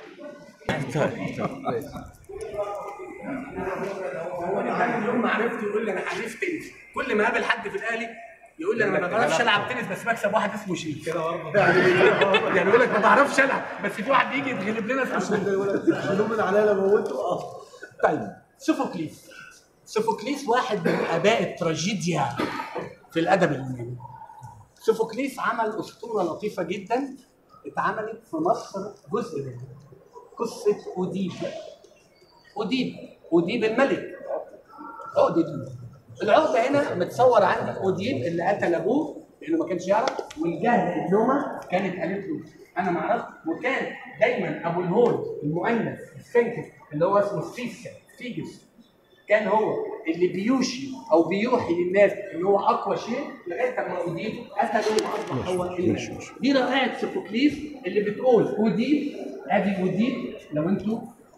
هو انا من يوم ما عرفت يقول لي انا حريف تنس كل ما اقابل حد في الاهلي يقول لي انا ما بعرفش العب تنس بس بكسب واحد اسمه شريف كده برضه يعني يقول لك ما بعرفش العب بس في واحد يجي يتغلب لنا اسمه شريف شيلوه من عليا لما موته اه طيب سوفوكليس سوفوكليس واحد من اباء التراجيديا في الادب اليوناني سوفوكليس عمل اسطوره لطيفه جدا اتعملت في مصر جزء منها قصه اوديب اوديب اوديب الملك عقدة الملك العقدة هنا متصور عندي اوديب اللي قتل ابوه لانه ما كانش يعرف والجهل النومه كانت قالت له انا ما عرفت وكان دايما ابو الهول المؤنث السنكس اللي هو اسمه ستيسا ستيجس كان هو اللي بيوشي او بيوحي للناس ان هو اقوى شيء لغايه اما اوديب قتله واصبح هو الملك دي رائعه سوفوكليس اللي بتقول اوديب ادي اوديب لو انتوا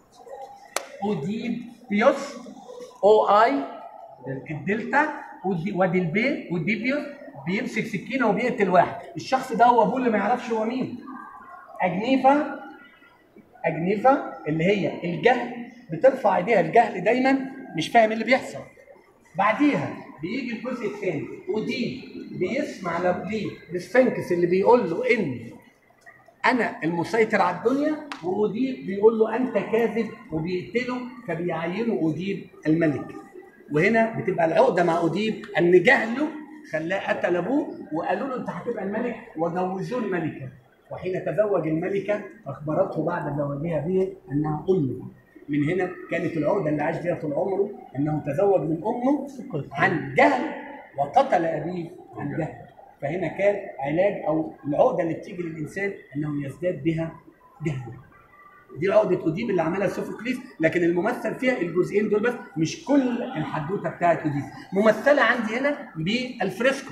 اوديب بيوس او اي الدلتا ودي- وادي البي وديبيوس بيمسك سكينه وبيقتل واحد الشخص ده هو ابوه اللي ما يعرفش هو مين اجنيفا اجنيفا اللي هي الجهل بترفع ايديها الجهل دايما مش فاهم اللي بيحصل بعديها بيجي الجزء الثاني ودي بيسمع لابليه السفنكس اللي بيقول له ان انا المسيطر على الدنيا واوديب بيقول له انت كاذب وبيقتله فبيعينه اوديب الملك وهنا بتبقى العقده مع اوديب ان جهله خلاه قتل ابوه وقالوا له انت هتبقى الملك وجوزوه الملكه وحين تزوج الملكه اخبرته بعد زواجها به انها امه من هنا كانت العقده اللي عاش فيها طول عمره انه تزوج من امه عن جهل وقتل ابيه عن جهل فهنا كان علاج او العقده اللي بتيجي للانسان انه يزداد بها جهلا دي عقده اوديب اللي عملها سوفوكليس لكن الممثل فيها الجزئين دول بس مش كل الحدوته بتاعت اوديب ممثله عندي هنا بالفريسكو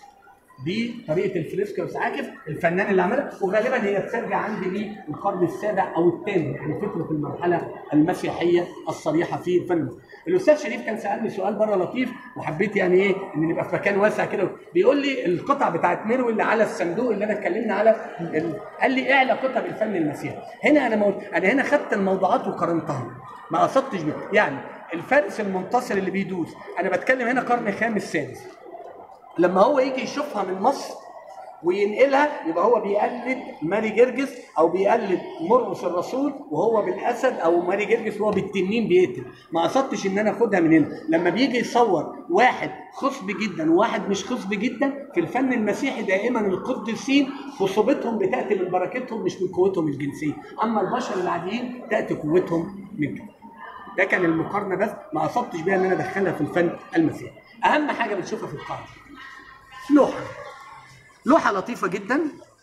دي طريقه الفريسكو يا أستاذ عاكف الفنان اللي عملها وغالبا هي بترجع عندي للقرن السابع او الثامن يعني فكره المرحله المسيحيه الصريحه في الفن المصري. الاستاذ شريف كان سالني سؤال بره لطيف وحبيت يعني ايه ان نبقى في مكان واسع كده بيقول لي القطع بتاعت ميرو اللي على الصندوق اللي انا اتكلمنا على ال... قال لي ايه علاقتها بالفن المسيحي؟ هنا انا مو... انا هنا خدت الموضوعات وقارنتها ما قصدتش بيه يعني الفارس المنتصر اللي بيدوس انا بتكلم هنا قرن خامس سادس لما هو يجي يشوفها من مصر وينقلها يبقى هو بيقلد ماري جرجس او بيقلد مرقس الرسول وهو بالاسد او ماري جرجس وهو بالتنين بيقتل ما قصدتش ان انا اخدها من هنا لما بيجي يصور واحد خصب جدا وواحد مش خصب جدا في الفن المسيحي دائما القديسين خصوبتهم بتاتي من بركتهم مش من قوتهم الجنسيه اما البشر العاديين تاتي قوتهم من كده ده كان المقارنه بس ما قصدتش بيها ان انا ادخلها في الفن المسيحي اهم حاجه بنشوفها في القاعده لوحه لوحه لطيفه جدا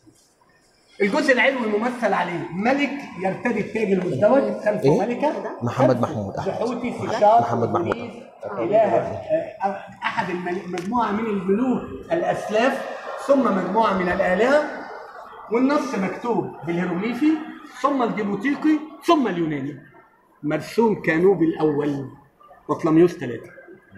الجزء العلوي ممثل عليه ملك يرتدي التاج المزدوج خلفه إيه؟ ملكه محمد خلفه محمود أحمد. جحوتي سيشار محمد محمود منير، إله آه، أحد المل- مجموعة من الملوك الأسلاف ثم مجموعة من الآلهة والنص مكتوب بالهيروغليفي ثم الديموتيقي ثم اليوناني مرسوم كانوب الأول بطلميوس ثلاثة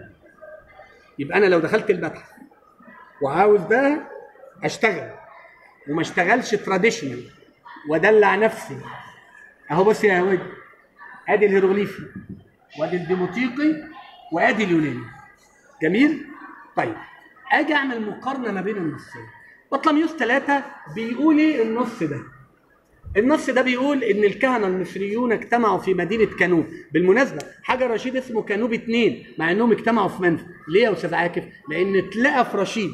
يبقى أنا لو دخلت المتحف وعاوز بقى أشتغل وما اشتغلش تراديشنال وادلع نفسي اهو بص يا هواد ادي الهيروغليفي وادي الديموتيقي وادي اليوناني جميل طيب اجي اعمل مقارنه ما بين النصين بطلميوس ثلاثة بيقول ايه النص ده النص ده بيقول ان الكهنه المصريون اجتمعوا في مدينه كانوب بالمناسبه حجر رشيد اسمه كانوب اتنين مع انهم اجتمعوا في منفى ليه يا استاذ عاكف لان اتلقى في رشيد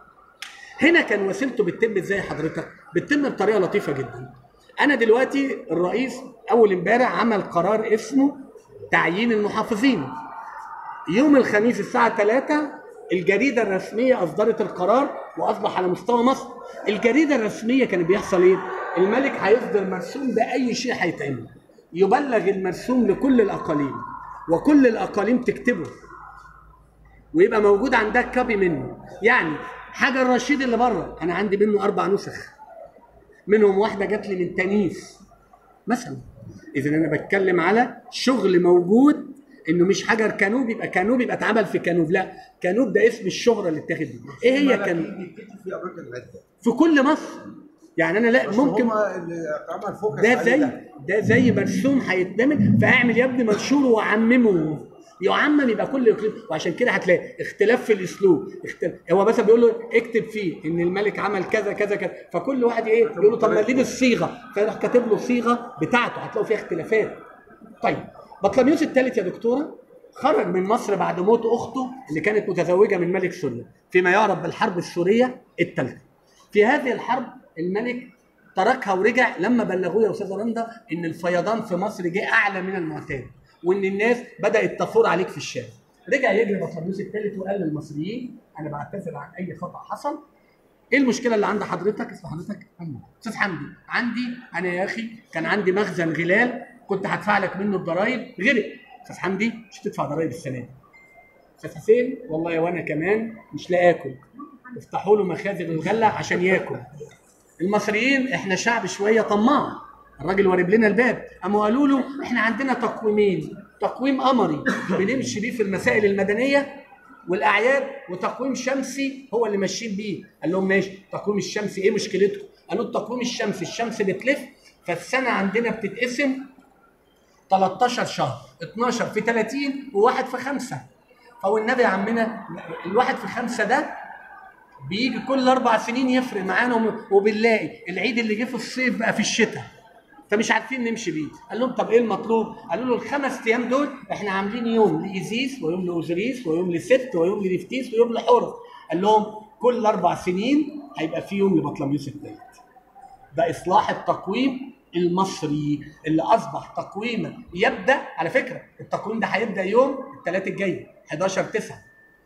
هنا كان وسيلته بتتم ازاي حضرتك بتتم بطريقه لطيفه جدا انا دلوقتي الرئيس اول امبارح عمل قرار اسمه تعيين المحافظين يوم الخميس الساعة 3 الجريدة الرسمية أصدرت القرار وأصبح على مستوى مصر. الجريدة الرسمية كان بيحصل إيه؟ الملك هيصدر مرسوم بأي شيء هيتعمل. يبلغ المرسوم لكل الأقاليم وكل الأقاليم تكتبه. ويبقى موجود عندها كابي منه. يعني حجر رشيد اللي بره أنا عندي منه أربع نسخ. منهم واحدة جات لي من تنيس مثلا. إذا أنا بتكلم على شغل موجود انه مش حجر كانوب يبقى كانوب يبقى اتعمل في كانوب لا كانوب ده اسم الشهره اللي اتاخد دي ايه هي كانوب بيتكتب في اماكن عده في كل مصر يعني انا لا بس ممكن هما اللي اتعمل فوكس ده عليه زي ده زي مرسوم هيتعمل فاعمل يا ابني منشور وعممه يعمم يبقى كل اقليم وعشان كده هتلاقي اختلاف في الاسلوب اختلاف هو مثلا بيقول له اكتب فيه ان الملك عمل كذا كذا كذا فكل واحد ايه يقول له طب ما ليه بالصيغه فيروح كاتب له صيغه بتاعته هتلاقوا فيها اختلافات طيب بطلميوس الثالث يا دكتوره خرج من مصر بعد موت اخته اللي كانت متزوجه من ملك سوريا فيما يعرف بالحرب السوريه الثالثه في هذه الحرب الملك تركها ورجع لما بلغوه يا استاذه رندا ان الفيضان في مصر جه اعلى من المعتاد وان الناس بدات تثور عليك في الشارع رجع يجري بطليموس الثالث وقال للمصريين انا بعتذر عن اي خطا حصل ايه المشكله اللي عند حضرتك اسم حضرتك حمدي استاذ حمدي عندي انا يا اخي كان عندي مخزن غلال كنت هدفع لك منه الضرايب غرق استاذ حمدي مش هتدفع ضرايب السنه دي استاذ حسين والله وانا كمان مش لا اكل افتحوا له مخازن الغله عشان ياكل المصريين احنا شعب شويه طماع الراجل وارب لنا الباب قاموا قالوا له احنا عندنا تقويمين تقويم قمري بنمشي بيه في المسائل المدنيه والاعياد وتقويم شمسي هو اللي ماشيين بيه قال لهم ماشي التقويم الشمسي ايه مشكلتكم قالوا التقويم الشمسي الشمس بتلف فالسنه عندنا بتتقسم 13 شهر 12 في 30 وواحد في خمسة فهو النبي يا عمنا الواحد في خمسة ده بيجي كل اربع سنين يفرق معانا وبنلاقي العيد اللي جه في الصيف بقى في الشتاء فمش عارفين نمشي بيه قال لهم طب ايه المطلوب قالوا له الخمس ايام دول احنا عاملين يوم لايزيس ويوم لاوزريس ويوم لست ويوم لنفتيس ويوم لحورس قال لهم كل اربع سنين هيبقى في يوم لبطلميوس الثالث ده اصلاح التقويم المصري اللي اصبح تقويما يبدا على فكره التقويم ده هيبدا يوم الثلاث الجاي 11 9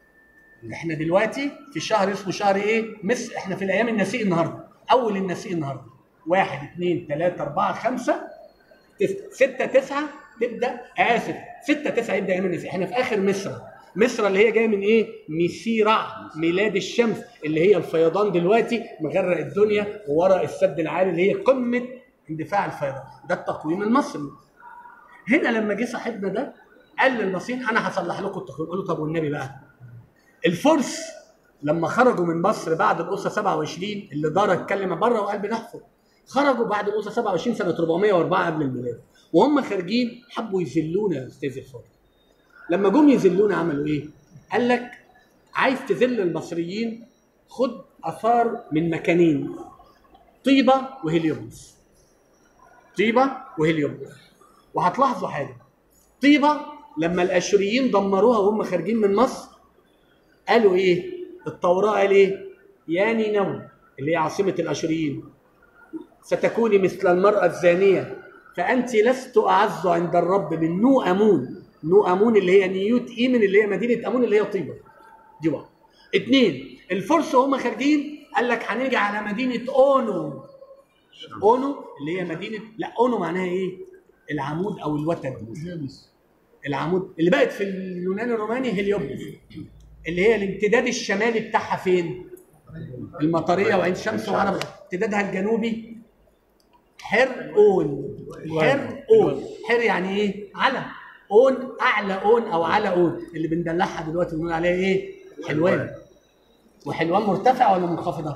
احنا دلوقتي في شهر اسمه شهر ايه؟ مصر احنا في الايام النسيء النهارده اول النسيء النهارده واحد اثنين ثلاثة أربعة خمسة تسعة ستة تسعة تبدأ آسف ستة تسعة يبدأ أيام النسيء احنا في آخر مصر مصر اللي هي جايه من ايه؟ ميسيرع ميلاد الشمس اللي هي الفيضان دلوقتي مغرق الدنيا وورا السد العالي اللي هي قمه اندفاع الفيضان ده التقويم المصري هنا لما جه صاحبنا ده قال للمصريين انا هصلح لكم التقويم قالوا طب والنبي بقى الفرس لما خرجوا من مصر بعد الاسره 27 اللي دار اتكلم بره وقال بنحفر خرجوا بعد الاسره 27 سنه 404 قبل الميلاد وهم خارجين حبوا يذلونا يا استاذ الفاضل لما جم يذلونا عملوا ايه؟ قال لك عايز تذل المصريين خد اثار من مكانين طيبه وهليوبوليس طيبه وهليوبوليس وهتلاحظوا حاجه طيبه لما الاشوريين دمروها وهم خارجين من مصر قالوا ايه؟ التوراه قال ايه؟ يا نينوى اللي هي عاصمه الاشوريين ستكوني مثل المراه الزانيه فانت لست اعز عند الرب من نو امون نو امون اللي هي نيوت ايمن اللي هي مدينه امون اللي هي طيبه دي واحد اثنين الفرس وهم خارجين قال لك هنيجي على مدينه اونو اونو اللي هي مدينه لا اونو معناها ايه؟ العمود او الوتد العمود اللي بقت في اليونان الروماني هليوبوليس اللي هي الامتداد الشمالي بتاعها فين؟ المطريه وعين شمس وعرب امتدادها الجنوبي حر اون حر اون حر يعني ايه؟ علم اون اعلى اون او على اون اللي بندلعها دلوقتي بنقول عليها ايه؟ حلوان وحلوان مرتفعه ولا منخفضه؟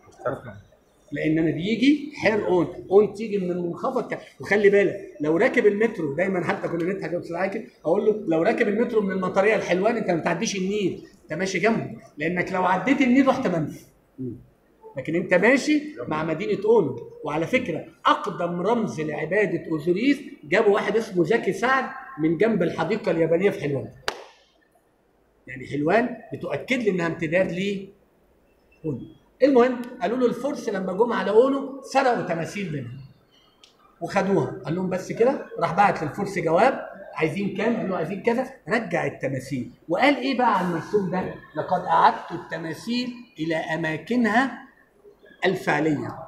لان انا بيجي حير اون اون تيجي من المنخفض ك... وخلي بالك لو راكب المترو دايما حتى كنا نضحك يا استاذ عاكف اقول له لو راكب المترو من المطريه الحلوان انت ما بتعديش النيل انت ماشي جنبه لانك لو عديت النيل رحت منف لكن انت ماشي مع مدينه اونو وعلى فكره اقدم رمز لعباده اوزوريس جابوا واحد اسمه زكي سعد من جنب الحديقه اليابانيه في حلوان يعني حلوان بتؤكد لي انها امتداد ل اونو المهم قالوا له الفرس لما جم على اونو سرقوا تماثيل منها وخدوها قال لهم بس كده راح بعت للفرس جواب عايزين كام؟ قالوا عايزين كذا رجع التماثيل وقال ايه بقى عن المرسوم ده؟ لقد اعدت التماثيل الى اماكنها الفعليه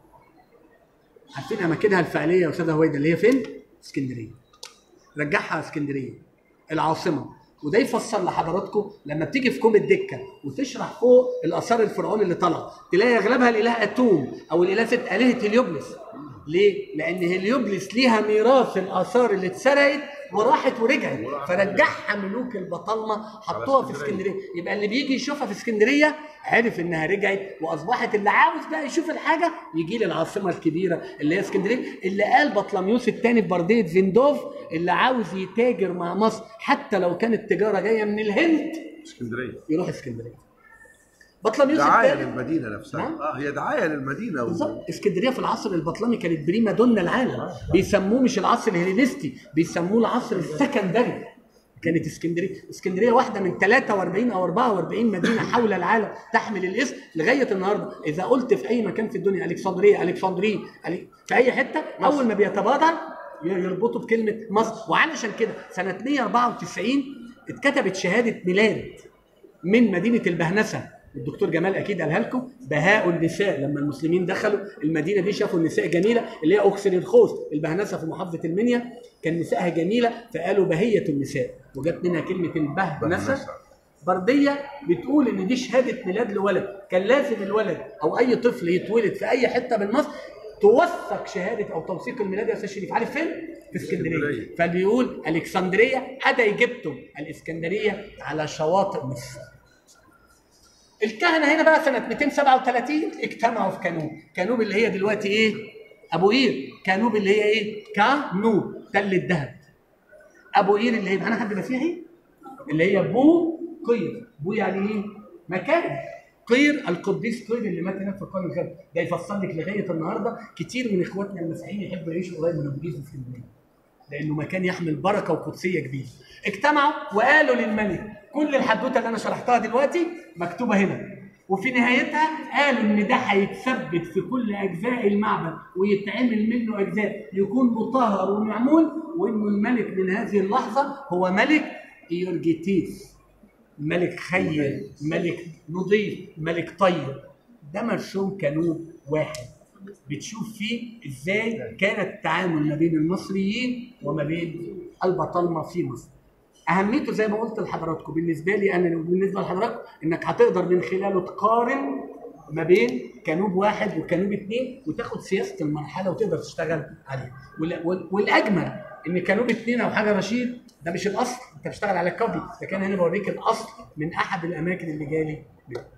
عارفين اماكنها الفعليه يا استاذ هويدا اللي هي فين؟ اسكندريه رجعها اسكندريه العاصمه وده يفسر لحضراتكم لما بتيجي في كوم الدكه وتشرح فوق الاثار الفرعوني اللي طلع تلاقي اغلبها الاله اتوم او الاله ست الهه هليوبلس ليه؟ لان هليوبلس ليها ميراث الاثار اللي اتسرقت وراحت ورجعت فرجعها ملوك البطالمه حطوها في اسكندريه يبقى اللي بيجي يشوفها في اسكندريه عرف انها رجعت واصبحت اللي عاوز بقى يشوف الحاجه يجي للعاصمه الكبيره اللي هي اسكندريه اللي قال بطلميوس الثاني في برديه زندوف اللي عاوز يتاجر مع مصر حتى لو كانت التجاره جايه من الهند اسكندريه يروح اسكندريه بطلميوس دعايه الثاني للمدينه نفسها نعم. اه هي دعايه للمدينه و... بالظبط اسكندريه في العصر البطلمي كانت بريما دون العالم بيسموه مش العصر الهلينستي بيسموه العصر السكندري كانت اسكندريه اسكندريه واحده من 43 او 44 مدينه حول العالم تحمل الاسم لغايه النهارده اذا قلت في اي مكان في الدنيا الكسندريه الكسندريه ألي- في اي حته اول ما بيتبادر يربطوا بكلمه مصر وعلشان كده سنه 194 اتكتبت شهاده ميلاد من مدينه البهنسه الدكتور جمال اكيد قالها لكم بهاء النساء لما المسلمين دخلوا المدينه دي شافوا النساء جميله اللي هي اوكسليرخوس البهنسه في محافظه المنيا كان نسائها جميله فقالوا بهيه النساء وجت منها كلمه البهنسه بهنسة. برديه بتقول ان دي شهاده ميلاد لولد كان لازم الولد او اي طفل يتولد في اي حته من مصر توثق شهاده او توثيق الميلاد يا استاذ شريف عارف فين؟ في اسكندريه اسكندرية. فبيقول الكسندريه ادى ايجيبتو الاسكندريه على شواطئ مصر الكهنه هنا بقى سنه 237 اجتمعوا في كانوب كانوب اللي هي دلوقتي ايه ابو قير كانوب اللي هي ايه كانوب تل الذهب ابو قير اللي هي معانا حد مسيحي اللي هي بو قير بو يعني ايه مكان قير القديس قير اللي مات هناك في القرن الخامس ده يفسر لك لغايه النهارده كتير من اخواتنا المسيحيين يحبوا يعيشوا قريب من ابو قير في اسكندريه لانه مكان يحمل بركه وقدسيه كبيره اجتمعوا وقالوا للملك كل الحدوته اللي انا شرحتها دلوقتي مكتوبه هنا وفي نهايتها قالوا ان ده هيتثبت في كل اجزاء المعبد ويتعمل منه اجزاء يكون مطهر ومعمول وانه الملك من هذه اللحظه هو ملك ايورجيتيس ملك خير ملك نظيف ملك طيب ده مرسوم كانوب واحد بتشوف فيه ازاي كان التعامل ما بين المصريين وما بين البطالمه في مصر اهميته زي ما قلت لحضراتكم بالنسبه لي انا وبالنسبه لحضراتكم انك هتقدر من خلاله تقارن ما بين كانوب واحد وكانوب اثنين وتاخد سياسه المرحله وتقدر تشتغل عليها وال- وال- والاجمل ان كانوب اثنين او حاجه رشيد ده مش الاصل انت بتشتغل على كوبي ده كان هنا بوريك الاصل من احد الاماكن اللي جالي منها.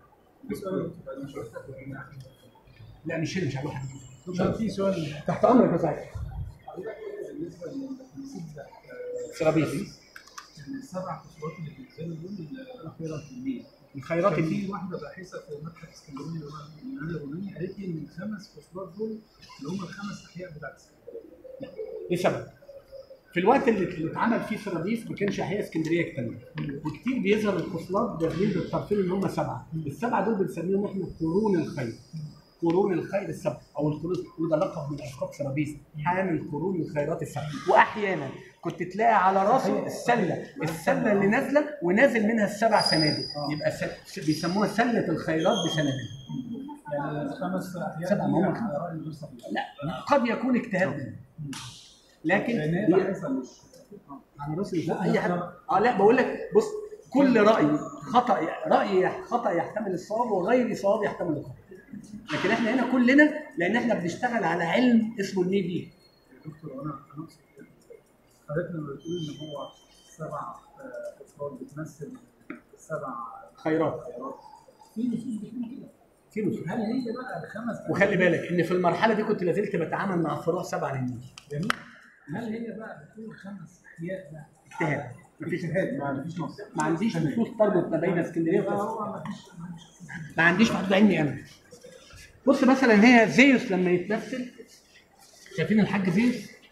لا مش هنا مش هروح طب في سؤال تحت امرك يا صاحبي بالنسبه للنسيب ده سرابيس السبع خطوات اللي بينزلوا دول الاخيره في النيل الخيرات كان اللي في واحده باحثه في متحف اسكندريه اليوناني الروماني قالت لي ان الخمس فصلات دول اللي هم الخمس احياء بتاعت اسكندريه لسبب في الوقت اللي اللي اتعمل فيه سرابيس ما كانش احياء اسكندريه اكتملت وكتير بيظهر الخصلات داخلين بالطرفين ان هم سبعه السبعه دول بنسميهم احنا قرون الخير قرون الخير السبع او القرون وده لقب من القاب سرابيس حامل قرون الخيرات السبع واحيانا كنت تلاقي على راسه السله السله اللي نازله ونازل منها السبع سنابل يبقى س- بيسموها سله الخيرات بسنابل يعني الخمس احياء سبعة، دي ما هم على راي غير صحيح لا قد يكون اجتهاد منه. لكن لان هي هي- باحثه مش على راسي لا اي حد اه لا بقول لك بص كل راي خطا راي خطا يحتمل الصواب وغير صواب يحتمل الخطا لكن احنا هنا كلنا لان احنا بنشتغل على علم اسمه الني بي دكتور انا انا أقصد كده. حضرتك لما بتقول ان هو سبع آه، افراد بتمثل سبع خيرات خيارات في نصوص بتقول كده في نصوص هل هي بقى الخمس وخلي بالك ان في المرحله دي كنت لازلت بتعامل مع فروع سبعه للنيل جميل هل هي بقى بتقول خمس احياء بقى اجتهاد مفيش اجتهاد ما فيش نص ما عنديش نصوص تربط ما بين اسكندريه لا وفلسطين هو ما فيش ما فيش ما عنديش محدود علمي انا بص مثلا هي زيوس لما يتمثل شايفين الحاج زيوس؟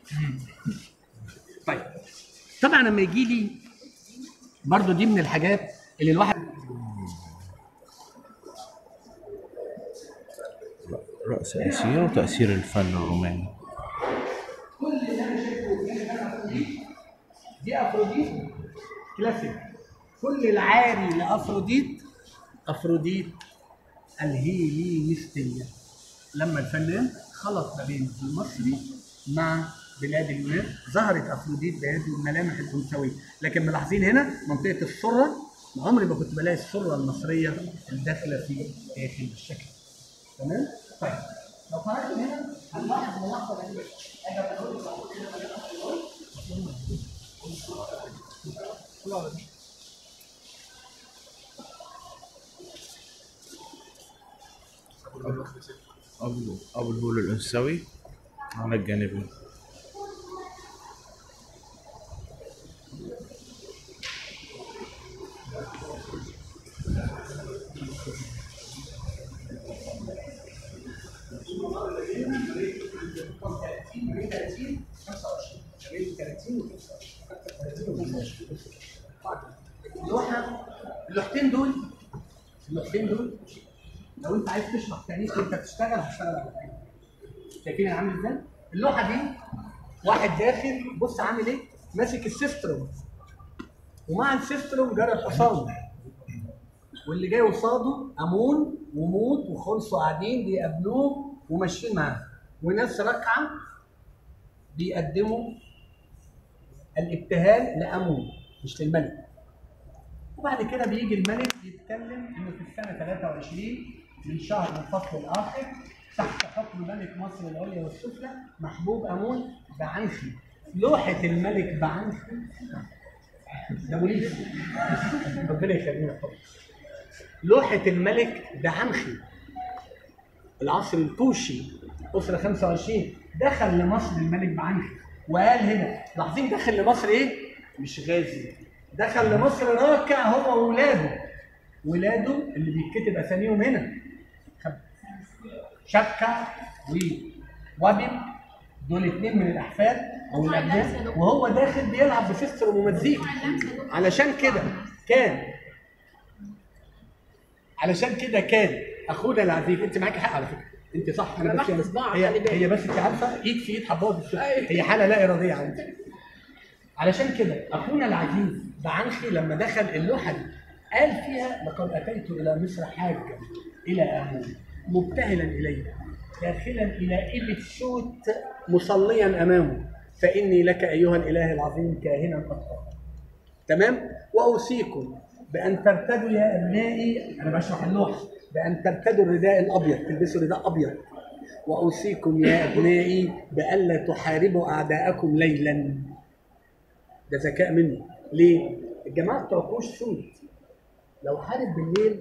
طيب طبعا لما يجي لي برضو دي من الحاجات اللي الواحد رأس أسير وتأثير الفن الروماني دي افروديت كلاسيك كل العاري لافروديت افروديت الهيلينستيه لما الفنان خلط ما بين المصري مع بلاد اليونان ظهرت افروديت بهذه الملامح الانثويه لكن ملاحظين هنا منطقه السره عمري ما كنت بلاقي السره المصريه الداخله في داخل الشكل تمام طيب لو خرجت هنا هنلاحظ ملاحظه غريبه أبو أبو الهول الأنثوي على الجانبين اللوحه اللوحتين دول اللوحتين دول لو انت عايز تشرح تاريخ وانت بتشتغل هتشتغل على الحاجة. شايفين انا عامل ازاي؟ اللوحه دي واحد داخل بص عامل ايه؟ ماسك السيستروم ومع السيستروم جرى الحصان واللي جاي قصاده امون وموت وخلصوا قاعدين بيقابلوه وماشيين معاه وناس راكعه بيقدموا الابتهال لامون مش للملك وبعد كده بيجي الملك يتكلم انه في السنه 23 من شهر الفصل الاخر تحت حكم ملك مصر العليا والسفلى محبوب امون بعنخي لوحه الملك بعنخي ده موليس ربنا يخلينا طبعا لوحه الملك بعنخي العصر الكوشي اسره 25 دخل لمصر الملك بعنخي وقال هنا لاحظين دخل لمصر ايه؟ مش غازي دخل لمصر راكع هو واولاده ولاده اللي بيتكتب اساميهم هنا خب- شكا ووبم دول اتنين من الاحفاد او الابناء وهو داخل بيلعب بفستر ومزيكا علشان كده كان علشان كده كان اخونا العزيز انت معاكي حق على فكره انت صح انا بس لمحت صباعك، خلي هي بالك. هي بس انت عارفه ايد في ايد حبوها في السوق هي حاله لا اراديه عندي علشان كده اخونا العزيز بعنخي لما دخل اللوحه دي قال فيها لقد اتيت الى مصر حاجا الى امون مبتهلا اليه داخلا الى ابل صوت مصليا امامه فاني لك ايها الاله العظيم كاهنا قد قام. تمام واوصيكم بان ترتدوا يا ابنائي انا بشرح اللوحه بان ترتدوا الرداء الابيض تلبسوا رداء ابيض واوصيكم يا ابنائي بالا تحاربوا اعداءكم ليلا ده ذكاء منه ليه؟ الجماعه بتوع كوش سود لو حارب بالليل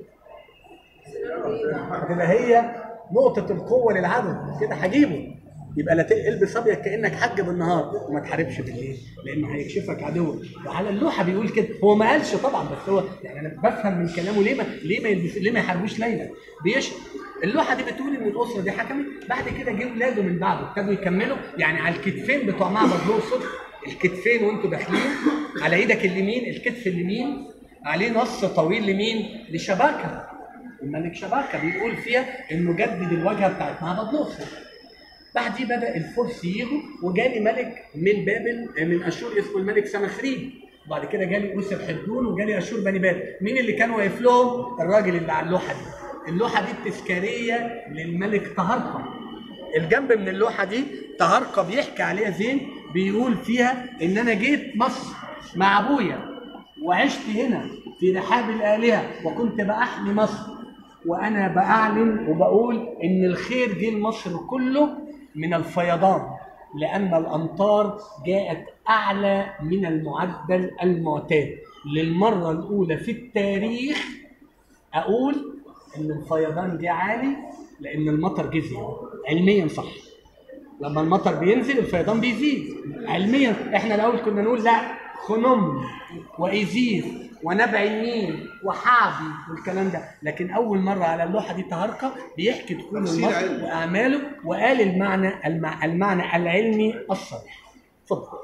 هتبقى هي نقطة القوة للعدو كده هجيبه يبقى لا ت- البس ابيض كانك حج بالنهار وما تحاربش بالليل لانه هيكشفك عدو وعلى اللوحه بيقول كده هو ما قالش طبعا بس هو يعني انا بفهم من كلامه ليه ما ليه ما يلبس ليه ما يحاربوش ليلا بيشرح اللوحه دي بتقول ان الاسره دي حكمت بعد كده جه ولاده من بعده ابتدوا يكملوا يعني على الكتفين بتوع معبد الاقصر الكتفين وانتوا داخلين على ايدك اليمين الكتف اليمين عليه نص طويل لمين؟ لشباكه الملك شباكه بيقول فيها انه جدد الواجهه بتاعت معبد الاقصر بعديه بدا الفرس يجوا وجالي ملك من بابل من اشور اسمه الملك سمخريب وبعد كده جالي اوسر حدون وجالي اشور بني بابل مين اللي كان واقف لهم الراجل اللي على اللوحه دي اللوحه دي التذكاريه للملك طهرقه الجنب من اللوحه دي طهرقه بيحكي عليها زين بيقول فيها ان انا جيت مصر مع ابويا وعشت هنا في رحاب الالهه وكنت باحمي مصر وانا باعلن وبقول ان الخير جه لمصر كله من الفيضان لان الامطار جاءت اعلى من المعدل المعتاد للمره الاولى في التاريخ اقول ان الفيضان جه عالي لان المطر جه زيادة. علميا صح لما المطر بينزل الفيضان بيزيد علميا احنا الاول كنا نقول لا خنم وايزيس ونبع النيل وحعبي والكلام ده لكن اول مره على اللوحه دي تهرقه بيحكي دخول تفسير المصر علمي. واعماله وقال المعنى المع... المعنى العلمي الصريح اتفضل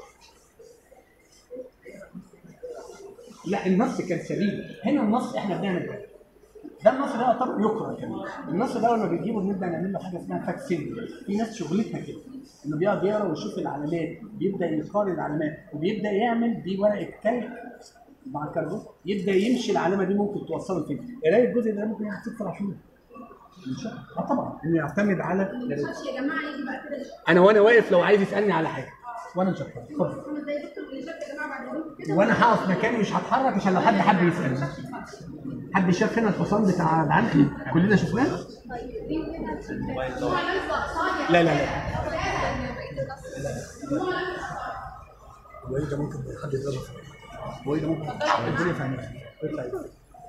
لا النص كان سليم هنا النص احنا بنعمل ده ده النص ده يعتبر يقرا كمان النص ده لما بنجيبه بنبدا نعمل له حاجه اسمها فاكسين في ناس شغلتها كده انه بيقعد يقرا ويشوف العلامات بيبدا يقارن العلامات وبيبدا يعمل دي ورقه كلب مع الكربون يبدا يمشي العلامه دي ممكن توصله فين قرايه الجزء ده ممكن ياخد ست سبع شهور ان شاء الله اه طبعا انه يعتمد على معلش يا جماعه يجي بعد كده انا وانا واقف لو عايز يسالني على حاجه وانا مش هتحرك اتفضل خمس دقايق دكتور اللي شاف يا جماعه بعد اذنكم كده وانا هقف مكاني مش هتحرك عشان لو حد حب يسالني حد شاف هنا الحصان بتاع العنكي كلنا شفناه لا لا لا هو ايه ده ممكن حد يضربه هو ايه ده ممكن الدنيا فاهمه اطلع يلا.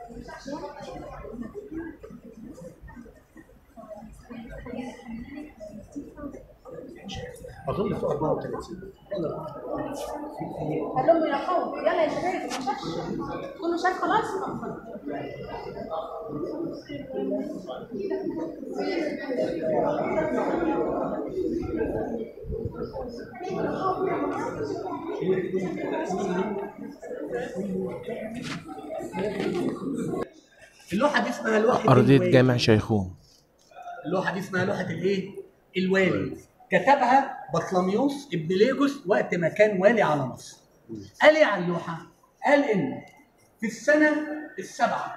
اظن في 34 قال لهم يا قوم يلا يا شباب ما شافش كله شاف خلاص اللوحه دي اسمها لوحه أرضية الوالي. جامع شيخوم اللوحه دي اسمها لوحه الايه؟ الوالي كتبها بطلميوس ابن ليجوس وقت ما كان والي على مصر قال ايه على اللوحه؟ قال ان في السنه السابعه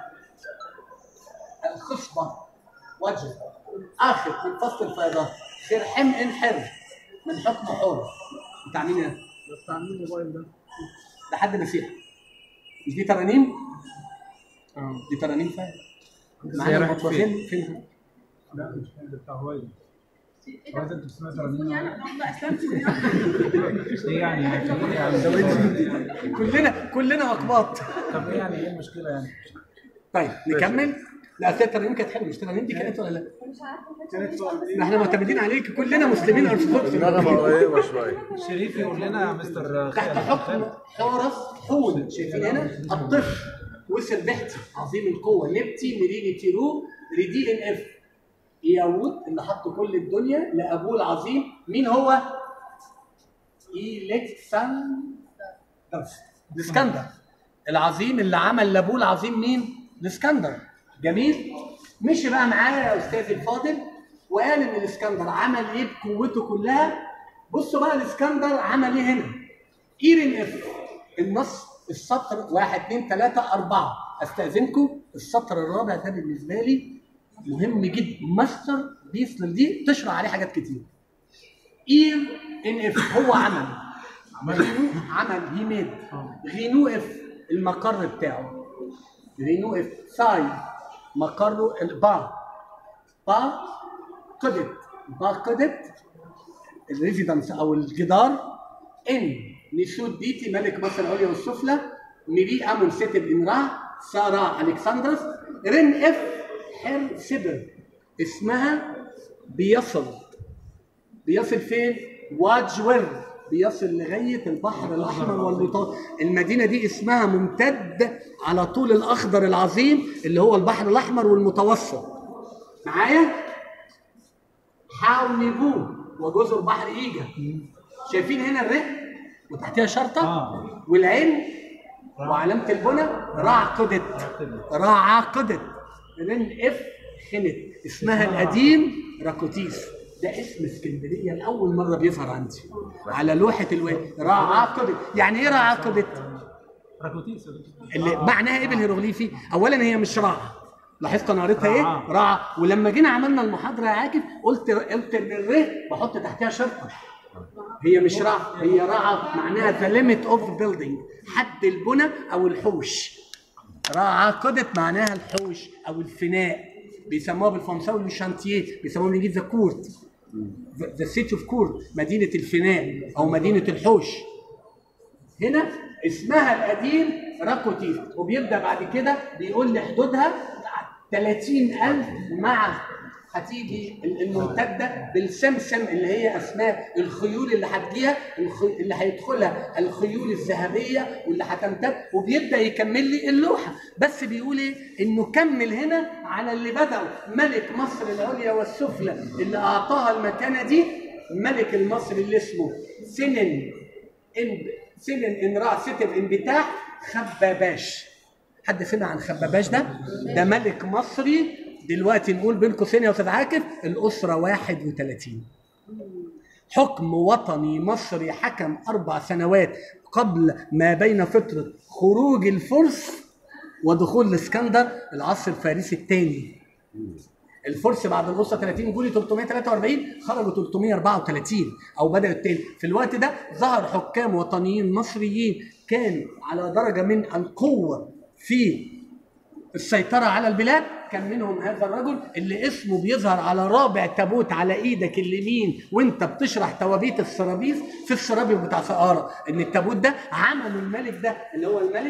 الخصبه وجه اخر في فصل الفيضان خير حمء حر من حكم حر بتاع مين ده؟ بتاع مين الموبايل ده؟ ده حد مسيحي مش دي ترانيم؟ اه دي ترانيم فعلا معانا راحت المطبخين فين؟ لا مش ده بتاع هوايدا هوايدا انت بتسمع يعني ترانيم والله اسلمت ايه يعني ايه يعني كلنا كلنا اقباط طب ايه يعني ايه المشكله يعني؟ طيب نكمل لا أصل الترانيم كانت حلوه مش الترانيم دي كانت ولا لا؟ ما احنا معتمدين عليك كلنا مسلمين ارثوذكس نغمة قريبة شوية شريف يقول لنا يا مستر تحت حكم حورس حول شايفين هنا الطفل وصل بحتي عظيم القوه نبتي مريني تيرو ريدي ان اف ياوت اللي حط كل الدنيا لابوه العظيم مين هو؟ إلكسندر الاسكندر العظيم اللي عمل لابوه العظيم مين؟ الاسكندر جميل؟ مشي بقى معايا يا استاذي الفاضل وقال ان الاسكندر عمل ايه بقوته كلها بصوا بقى الاسكندر عمل ايه هنا؟ ايرن اف النص السطر واحد اثنين ثلاثة أربعة استأذنكم السطر الرابع ده بالنسبة لي مهم جدا ماستر بيس دي تشرح عليه حاجات كتير اير ان اف هو عمل غينو عمل هي ميد غينو اف المقر بتاعه غينو اف ساي مقره البا با قدت با قدت الريزيدنس او الجدار ان نشود ديتي ملك مصر العليا والسفلى نبي امون ستب امراه سارة الكسندرس رن اف حر سبر اسمها بيصل بيصل فين؟ واجور بيصل لغايه البحر الاحمر واللطاف المدينه دي اسمها ممتد على طول الاخضر العظيم اللي هو البحر الاحمر والمتوسط معايا؟ حاونيبو وجزر بحر ايجا شايفين هنا الر وتحتها شرطه آه. والعين وعلامه البنى راع قدت راع قدت رن اف خنت اسمها القديم راكوتيس ده اسم اسكندريه لاول مره بيظهر عندي على لوحه الواد راع قدت يعني ايه راع قدت راكوتيس يا دكتور. اللي معناها ايه بالهيروغليفي اولا هي مش راعه لاحظت انا قريتها ايه راعة. راعه ولما جينا عملنا المحاضره يا عاكف قلت قلت ان الر بحط تحتها شرطه هي مش راعه هي راعه معناها ذا ليميت اوف بيلدينج حد البنى او الحوش راعه قدت معناها الحوش او الفناء بيسموها بالفرنساوي لو شانتييه بيسموها بالانجليزي ذا كورت ذا سيتي اوف كورت مدينه الفناء او مدينه الحوش هنا اسمها القديم راكوتيف وبيبدا بعد كده بيقول لي حدودها 30000 مع هتيجي الممتده بالسمسم اللي هي اسماء الخيول اللي هتجيها الخي... اللي هيدخلها الخيول الذهبيه واللي هتمتد وبيبدا يكمل لي اللوحه بس بيقول ايه انه كمل هنا على اللي بدأوا ملك مصر العليا والسفلى اللي اعطاها المكانه دي الملك المصري اللي اسمه سنن إن سنن انراء ستر انبتاح خباباش حد سمع عن خباباش ده؟ ده ملك مصري دلوقتي نقول بين قوسين يا استاذ عاكف الاسره 31 حكم وطني مصري حكم اربع سنوات قبل ما بين فتره خروج الفرس ودخول الاسكندر العصر الفارسي الثاني الفرس بعد الاسره 30 جولي 343 خرجوا 334 او بداوا التاني في الوقت ده ظهر حكام وطنيين مصريين كان على درجه من القوه في السيطرة على البلاد كان منهم هذا الرجل اللي اسمه بيظهر على رابع تابوت على ايدك اليمين وانت بتشرح توابيت السرابيس في السرابي بتاع سقارة ان التابوت ده عمله الملك ده اللي هو الملك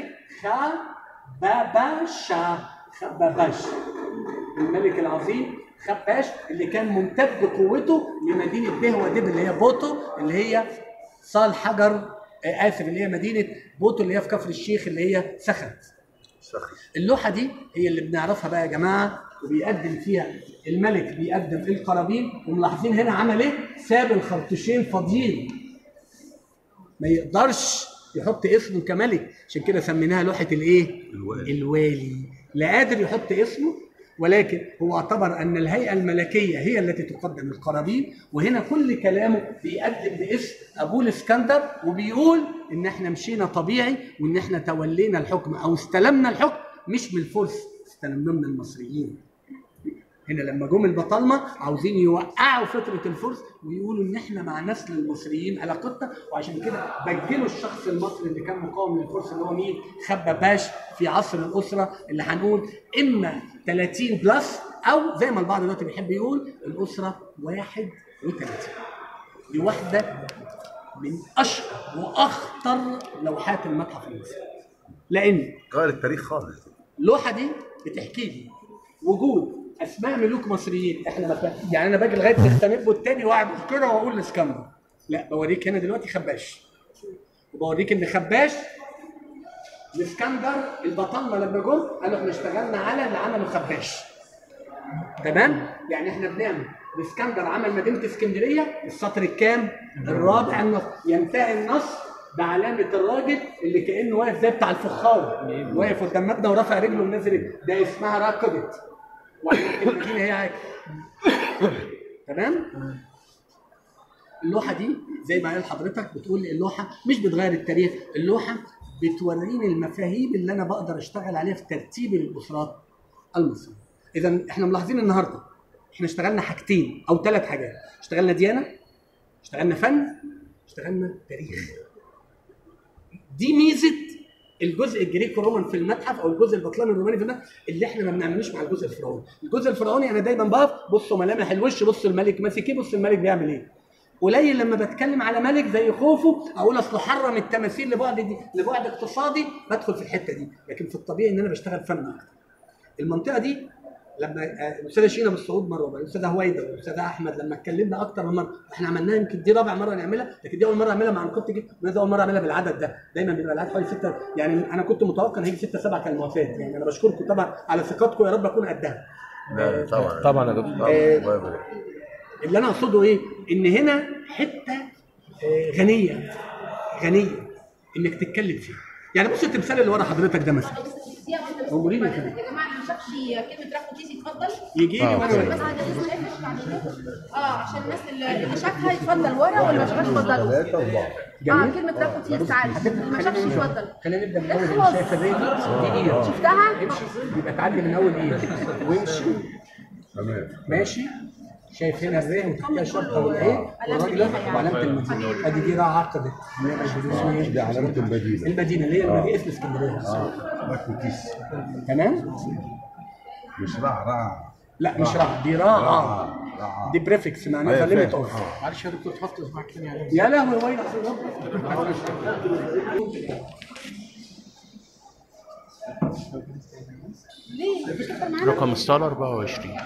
خباباشا خباباش الملك العظيم خباش اللي كان ممتد قوته لمدينة به ودب اللي هي بوتو اللي هي صال حجر آه، اسف اللي هي مدينة بوتو اللي هي في كفر الشيخ اللي هي سخنت صخر اللوحه دي هي اللي بنعرفها بقى يا جماعه وبيقدم فيها الملك بيقدم القرابين وملاحظين هنا عمل ايه؟ ساب الخرطوشين فاضيين ما يقدرش يحط اسمه كملك عشان كده سميناها لوحه الايه؟ الوالي. الوالي لا قادر يحط اسمه ولكن هو اعتبر ان الهيئه الملكيه هي التي تقدم القرابين وهنا كل كلامه بيقدم باسم ابوه الاسكندر وبيقول ان احنا مشينا طبيعي وان احنا تولينا الحكم او استلمنا الحكم مش من الفرس استلمناه من المصريين هنا لما جم البطالمه عاوزين يوقعوا فتره الفرس ويقولوا ان احنا مع نسل المصريين علاقتنا وعشان كده بجلوا الشخص المصري اللي كان مقاوم للفرس اللي هو مين؟ خباباش في عصر الاسره اللي هنقول اما 30 بلس او زي ما البعض دلوقتي بيحب يقول الاسره 31 دي واحده من اشهر واخطر لوحات المتحف المصري لان غير التاريخ خالص اللوحه دي بتحكي لي وجود اسماء ملوك مصريين احنا ما يعني انا باجي لغايه تختنبو التاني واقعد كده واقول الاسكندر لا بوريك هنا دلوقتي خباش وبوريك ان خباش الاسكندر البطالمه لما جم قالوا احنا اشتغلنا على اللي عمله خباش تمام يعني احنا بنعمل الاسكندر عمل مدينه اسكندريه السطر الكام الرابع النص ينتهي النص بعلامه الراجل اللي كانه واقف زي بتاع الفخار واقف قدام مبنى ورافع رجله ونازل ده اسمها ركبت والمدينه هي هيك تمام اللوحه دي زي ما قال حضرتك بتقول لي اللوحه مش بتغير التاريخ اللوحه بتوريني المفاهيم اللي انا بقدر اشتغل عليها في ترتيب الاسرات المصريه اذا احنا ملاحظين النهارده احنا اشتغلنا حاجتين او ثلاث حاجات اشتغلنا ديانه اشتغلنا فن اشتغلنا تاريخ دي ميزه الجزء الجريكو رومان في المتحف او الجزء البطلاني الروماني في المتحف اللي احنا ما بنعملوش مع الجزء الفرعوني الجزء الفرعوني انا دايما بقف بصوا ملامح الوش بصوا الملك ماسك ايه بصوا الملك بيعمل ايه قليل لما بتكلم على ملك زي خوفو اقول اصله حرم التماثيل لبعد دي لبعد اقتصادي بدخل في الحته دي لكن في الطبيعي ان انا بشتغل فن اكتر المنطقه دي لما آه، الاستاذه شينا بالصعود مره وبعدين الاستاذه هويدا والاستاذه احمد لما اتكلمنا اكتر من مره احنا عملناها يمكن دي رابع مره نعملها لكن دي اول مره اعملها مع نقطه جدا ودي اول مره اعملها بالعدد ده دايما بيبقى العدد حوالي سته يعني انا كنت متوقع ان هيجي سته سبعه كالمعتاد يعني انا بشكركم طبعا على ثقتكم يا رب اكون قدها لا طبعا طبعا يا دكتور طبعا آه، الله يبارك اللي انا اقصده ايه؟ ان هنا حته آه، غنيه غنيه انك تتكلم فيها يعني بص التمثال اللي ورا حضرتك ده مثلا هو مريب يا كريم. يا جماعه اللي ما شافش كلمه رافوتيس يتفضل يجي لي آه، وانا بس عادي اسمه ايه مش بعد كده. اه عشان الناس اللي اللي شافها يتفضل ورا واللي ما شافهاش يتفضلوا ثلاثة أربعة اه جميل كلمه رافوتيس تعالى اللي ما شافش يتفضل خلينا نبدا من لا، اول ايه خلاص. شايف الري دي دي ايه شفتها؟ امشي يبقى تعدي من اول ايه وامشي تمام ماشي شايف هنا الري وتحتها الشرطه والايه والراجل ده وعلامه المدينه ادي دي راعي عقبت اللي هي مش اسمه ايه دي علامة المدينة المدينه اللي هي المدينه اسم اسكندريه باكوتيس تمام مش رع رع لا مش راح دي راعة رع دي بريفكس معناها أيوة، ليميت فاهم. اوف آه. معلش يا دكتور تحط اصبعك تاني عليه يا لهوي وين عشان ربك ليه؟ مفيش اكتر معانا؟ رقم الصالة 24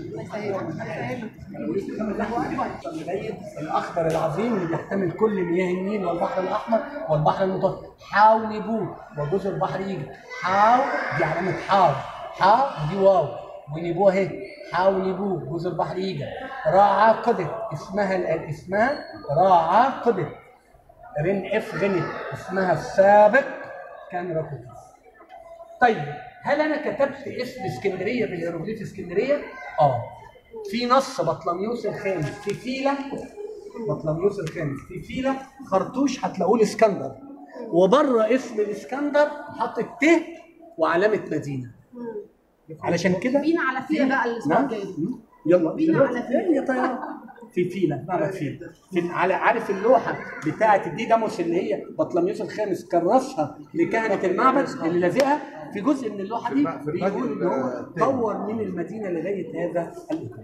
الاخضر العظيم اللي بيحتمل كل مياه النيل والبحر الاحمر والبحر المتوسط حاو نبوه وجزر البحر يجي حاو دي علامه حاو حاو دي واو ونبوه اهي حاو نبوه جزر البحر يجي راعى قدر اسمها ال- اسمها راعى قدر رن اف غنت اسمها السابق كان ركوتيس طيب هل انا كتبت اسم اسكندريه بالهيروغليف اسكندريه؟ اه في نص بطلميوس الخامس في فيله بطلميوس الخامس في فيله خرطوش هتلاقوه الاسكندر وبره اسم الاسكندر حاطط ت وعلامه مدينه علشان كده بينا على فيها بقى الاسبوع نعم الجاي يلا بينا دلوقتي على فيلة. فين يا طيارة في فيلة معبد فيلة في على عارف اللوحة بتاعة الديداموس اللي هي بطلميوس الخامس كرسها لكهنة المعبد اللي لازقها في جزء من اللوحة دي في الباقي بيقول ان هو التاني. طور من المدينة لغاية هذا الإيقاع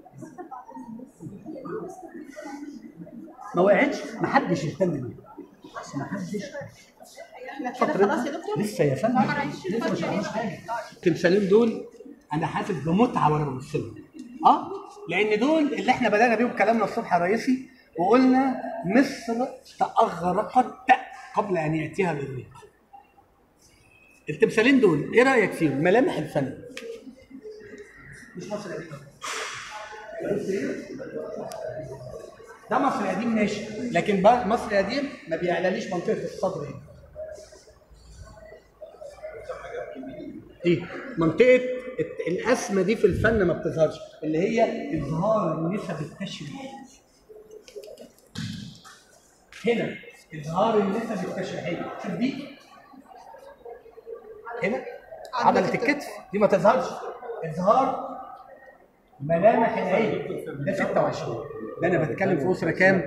ما وقعتش ما حدش يهتم بيها ما حدش احنا كده خلاص يا دكتور؟ لسه يا فندم عمر عيش لسه ما الفرق شرحناش حاجه التمثالين دول انا حاسس بمتعه وانا ببص لهم اه لان دول اللي احنا بدانا بيهم كلامنا الصبح الرئيسي وقلنا مصر تاغرقت قبل ان ياتيها الاغريق التمثالين دول ايه رايك فيهم ملامح الفن مش مصر قديمه ده مصر قديم ماشي لكن بقى مصر قديم ما بيعلاليش منطقه الصدر هنا ايه منطقه الت- الاسمه دي في الفن ما بتظهرش اللي هي اظهار النسب التشريحيه هنا اظهار النسب التشريحيه شوف دي هنا عضله الكتف دي ما تظهرش اظهار ملامح العين ده 26 ده انا بتكلم في اسره كام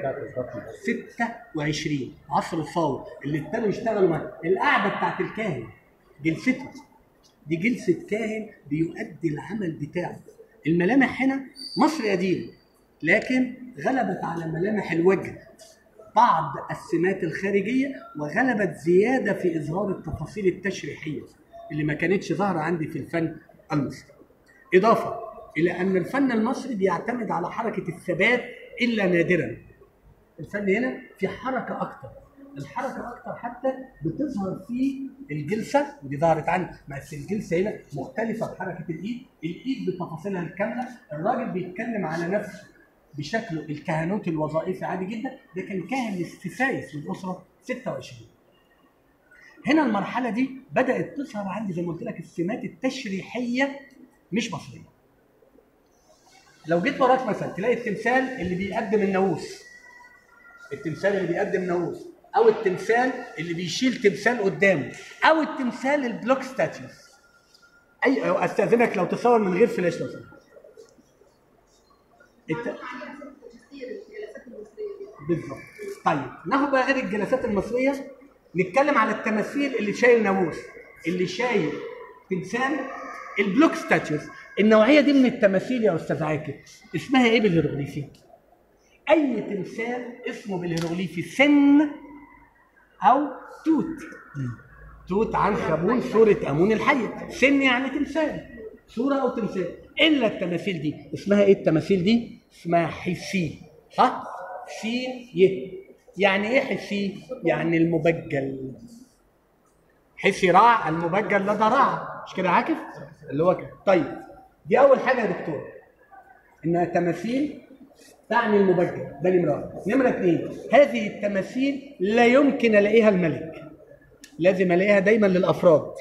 26 عصر الثوره اللي ابتدوا يشتغلوا مع القعده بتاعت الكاهن جلسته دي جلسه كاهن بيؤدي العمل بتاعه الملامح هنا مصر قديم لكن غلبت على ملامح الوجه بعض السمات الخارجيه وغلبت زياده في اظهار التفاصيل التشريحيه اللي ما كانتش ظاهره عندي في الفن المصري اضافه الى ان الفن المصري بيعتمد على حركه الثبات الا نادرا الفن هنا في حركه اكتر الحركه اكتر حتى بتظهر في الجلسه ودي ظهرت عندي بس الجلسه هنا مختلفه بحركه الايد الايد بتفاصيلها الكامله الراجل بيتكلم على نفسه بشكله الكهنوت الوظائفي عادي جدا ده كان كاهن استفايس من الاسره 26 هنا المرحله دي بدات تظهر عندي زي ما قلت لك السمات التشريحيه مش مصريه لو جيت وراك مثلا تلاقي التمثال اللي بيقدم الناموس التمثال اللي بيقدم ناموس او التمثال اللي بيشيل تمثال قدامه او التمثال البلوك ستاتيوس اي أو استاذنك لو تصور من غير فلاش لو سمحت الت... بالظبط طيب ناخد بقى غير الجلسات المصريه نتكلم على التماثيل اللي شايل ناموس اللي شايل تمثال البلوك ستاتيوس النوعيه دي من التماثيل يا استاذ عاكف اسمها ايه بالهيروغليفي؟ اي تمثال اسمه بالهيروغليفي سن او توت توت عنكبون صورة أمون الحية سن يعني تمثال صورة أو تمثال إلا التماثيل دي اسمها إيه التماثيل دي؟ اسمها حسي صح؟ سين ي يعني إيه حسي؟ يعني المبجل حسي راع المبجل لدى راع مش كده عاكف؟ اللي هو كده طيب دي أول حاجة يا دكتور إنها تماثيل تعني المبجل ده نمرة واحد. نمرة اثنين هذه التماثيل لا يمكن ألاقيها الملك لازم الاقيها دايما للافراد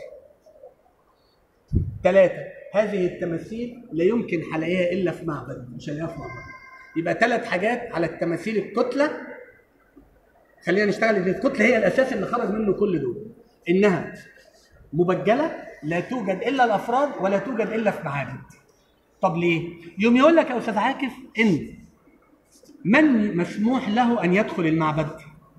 ثلاثة هذه التماثيل لا يمكن هلاقيها الا في معبد مش هلاقيها في معبد يبقى ثلاث حاجات على التماثيل الكتله خلينا نشتغل ان الكتله هي الاساس اللي خرج منه كل دول انها مبجله لا توجد الا الافراد ولا توجد الا في معابد طب ليه يوم يقول لك يا استاذ عاكف ان من مسموح له ان يدخل المعبد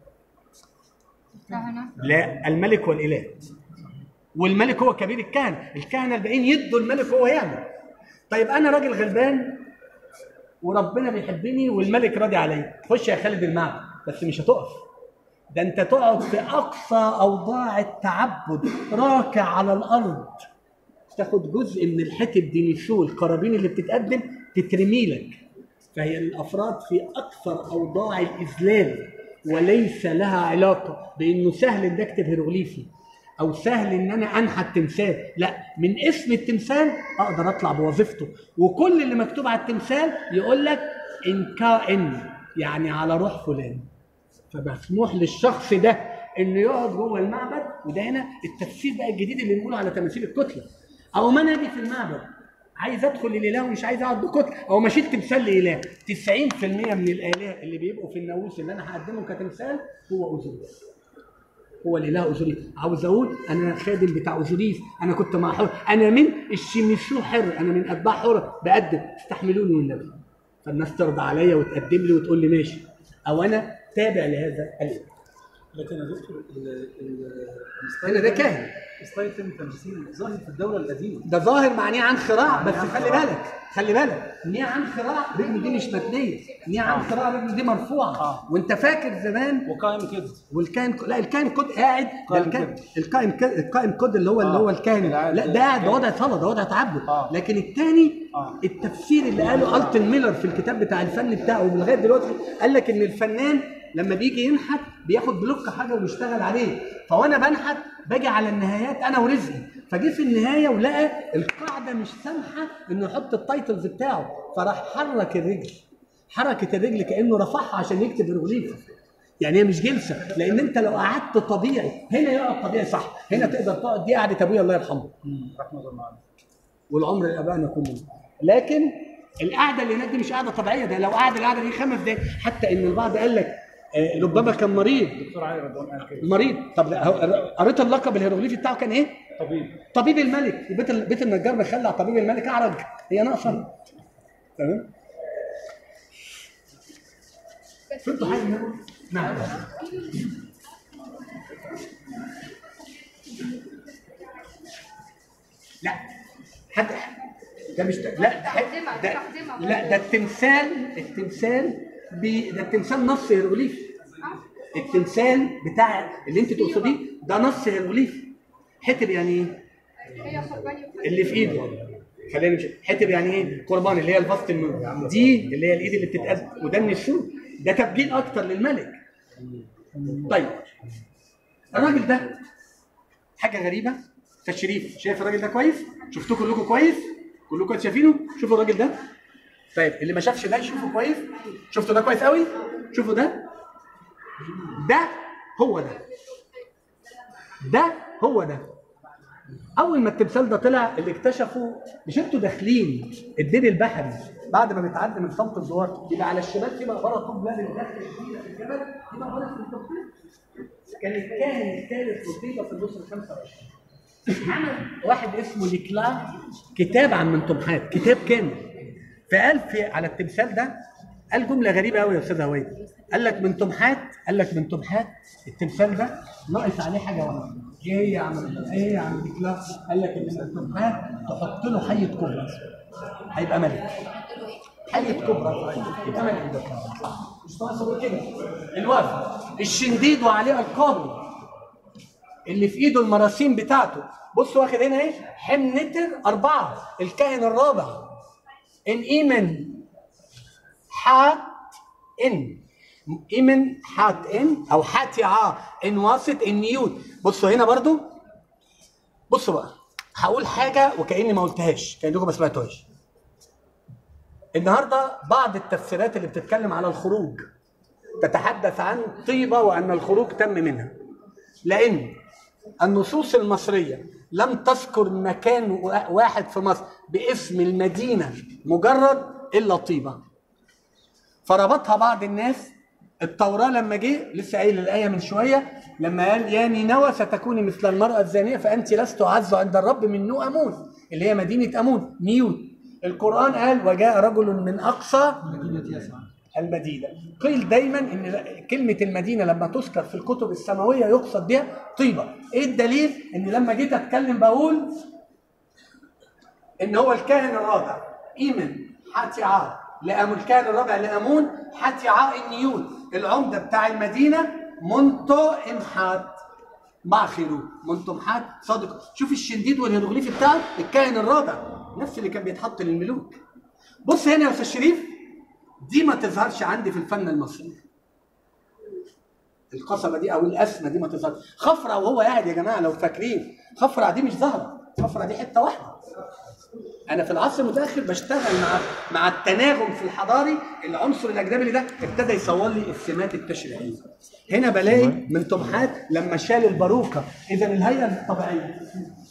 لا الملك والاله والملك هو كبير الكهنه الكهنه الباقيين يدوا الملك هو يعمل طيب انا راجل غلبان وربنا بيحبني والملك راضي عليا خش يا خالد المعبد بس مش هتقف ده انت تقعد في اقصى اوضاع التعبد راكع على الارض تاخد جزء من الحتت دي نشوه القرابين اللي بتتقدم تترمي لك فهي الافراد في اكثر اوضاع الاذلال وليس لها علاقه بانه سهل ان اكتب هيروغليفي او سهل ان انا انحت تمثال لا من اسم التمثال اقدر اطلع بوظيفته وكل اللي مكتوب على التمثال يقول لك ان كائن يعني على روح فلان فمسموح للشخص ده انه يقعد جوه المعبد وده هنا التفسير بقى الجديد اللي بنقوله على تماثيل الكتله او ما انا اجي في المعبد عايز ادخل الاله ومش عايز اقعد بكتله او ما اشيل تمثال لاله 90% من الاله اللي بيبقوا في الناموس اللي انا هقدمه كتمثال هو اوزوريس هو الاله اوزوريس عاوز اقول انا خادم بتاع اوزوريس انا كنت مع حر انا من الشمشو حر انا من اتباع حر بقدم استحملوني والنبي فالناس ترضى عليا وتقدم لي وتقول لي ماشي او انا تابع لهذا الاله لكن يا دكتور ال- ال- انا ده كاهن ستايل فيلم تمثيل ظاهر في الدوله القديمه ده ظاهر معناه عن خراع بس خلي بالك خلي بالك نية عن خراع رجل دي مش مبنيه نية عن خراع رجل دي مرفوعه وانت فاكر زمان وقائم كده والكائن لا الكائن كود قاعد ده قائم الكائن كود. القائم كود القائم كود اللي هو اللي هو الكائن العادي. لا ده قاعد ده وضع صلاه ده وضع تعبد آه. لكن الثاني آه. التفسير اللي قاله التن ميلر في الكتاب بتاع الفن بتاعه ولغايه دلوقتي قال لك ان الفنان لما بيجي ينحت بياخد بلوك حجر ويشتغل عليه فوانا بنحت باجي على النهايات انا ورزقي فجه في النهايه ولقى القاعده مش سامحه انه يحط التايتلز بتاعه فراح حرك الرجل حركه الرجل كانه رفعها عشان يكتب هيروغليف يعني هي مش جلسه لان انت لو قعدت طبيعي هنا يقعد طبيعي صح هنا تقدر تقعد دي قعده ابويا الله يرحمه رحمه الله عليه والعمر لابائنا كلهم لكن القعده اللي هناك دي مش قعده طبيعيه ده لو قعد القعده دي خمس دقايق حتى ان البعض قال لك آه، ربما كان مريض دكتور علي رضوان قال كده مريض طب لا، هو- قريت اللقب الهيروغليفي بتاعه كان ايه؟ طبيب طبيب الملك بيت ال- بيت النجار مخلع طبيب الملك اعرج هي ناقصه تمام فهمتوا حاجه منهم؟ نعم لا حد ده مش ده لا ده تقدمها- ده تقدمها. لا ده التمثال التمثال بي ده التمثال نص هيروغليفي التمثال بتاع اللي انت تقصديه ده نص هيروغليفي حتب يعني ايه؟ هي قرباني اللي في ايده خلينا نمشي حتب يعني ايه قربان اللي هي الفصل المن دي اللي هي الايد اللي بتتقدم وده النشوء ده تبجيل اكتر للملك طيب الراجل ده حاجه غريبه تشريف شايف الراجل ده كويس شفتوه كلكم كويس كلكم شايفينه شوفوا الراجل ده طيب اللي ما شافش ده يشوفه كويس شفتوا ده كويس قوي شوفوا ده ده هو ده ده هو ده اول ما التمثال ده طلع اللي اكتشفوا مش انتوا داخلين الدير البحري بعد ما بتعدي من صمت الزوار يبقى على الشمال في مقبره طوب بلاد الداخل الكبيره في الجبل دي مقبره في التوفيق كان الكاهن الثالث لطيبه في النص ال 25 عمل واحد اسمه ليكلا كتاب عن منتمحات كتاب كامل فقال في على التمثال ده قال جمله غريبه قوي يا استاذ هويد قال لك من تمحات قال لك من تمحات التمثال ده ناقص عليه حاجه واحده ايه هي يا عم ايه هي يا عم ديكلا قال لك ان من تمحات تحط له حيه كبرى هيبقى ملك حيه كبرى يبقى ملك ده مش ناقص غير كده الوفد الشنديد وعليه القابه اللي في ايده المراسيم بتاعته بص واخد هنا ايه حمنتر اربعه الكاهن الرابع ان ايمن حات ان ايمن حات ان او حاتعا ان واسط ان نيوت بصوا هنا برضو بصوا بقى هقول حاجه وكاني ما قلتهاش كانكم ما سمعتوهاش النهارده بعض التفسيرات اللي بتتكلم على الخروج تتحدث عن طيبه وان الخروج تم منها لان النصوص المصريه لم تذكر مكان واحد في مصر باسم المدينه مجرد الا طيبه فربطها بعض الناس التوراة لما جه لسه قايل الآية من شوية لما قال يا نينوى ستكوني مثل المرأة الزانية فأنت لست أعز عند الرب من نو أمون اللي هي مدينة أمون نيوت القرآن قال وجاء رجل من أقصى مدينة يسعى المدينة قيل دايما ان كلمة المدينة لما تذكر في الكتب السماوية يقصد بها طيبة ايه الدليل ان لما جيت اتكلم بقول ان هو الكاهن الرابع ايمن حاتعا لأمون الكاهن الرابع لأمون حاتعا النيوت العمدة بتاع المدينة منتو امحات باخرو منتمحات صادق شوف الشديد والهيروغليفي بتاعه الكائن الرابع نفس اللي كان بيتحط للملوك بص هنا يا استاذ شريف دي ما تظهرش عندي في الفن المصري القصبه دي او الاسمه دي ما تظهرش خفرع وهو قاعد يا جماعه لو فاكرين خفرع دي مش ظاهره خفرع دي حته واحده انا في العصر المتاخر بشتغل مع مع التناغم في الحضاري العنصر الاجنبي ده ابتدى يصور لي السمات التشريعيه هنا بلاقي من تمحات لما شال الباروكه اذا الهيئه الطبيعيه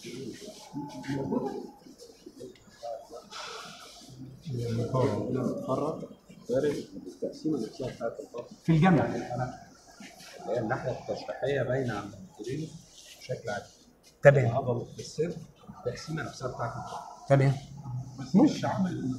في الجامعه هي الناحيه التشريحيه باينه عند المديرين بشكل عام تمام عضله السر التقسيمه نفسها بتاعت تمام مش عامل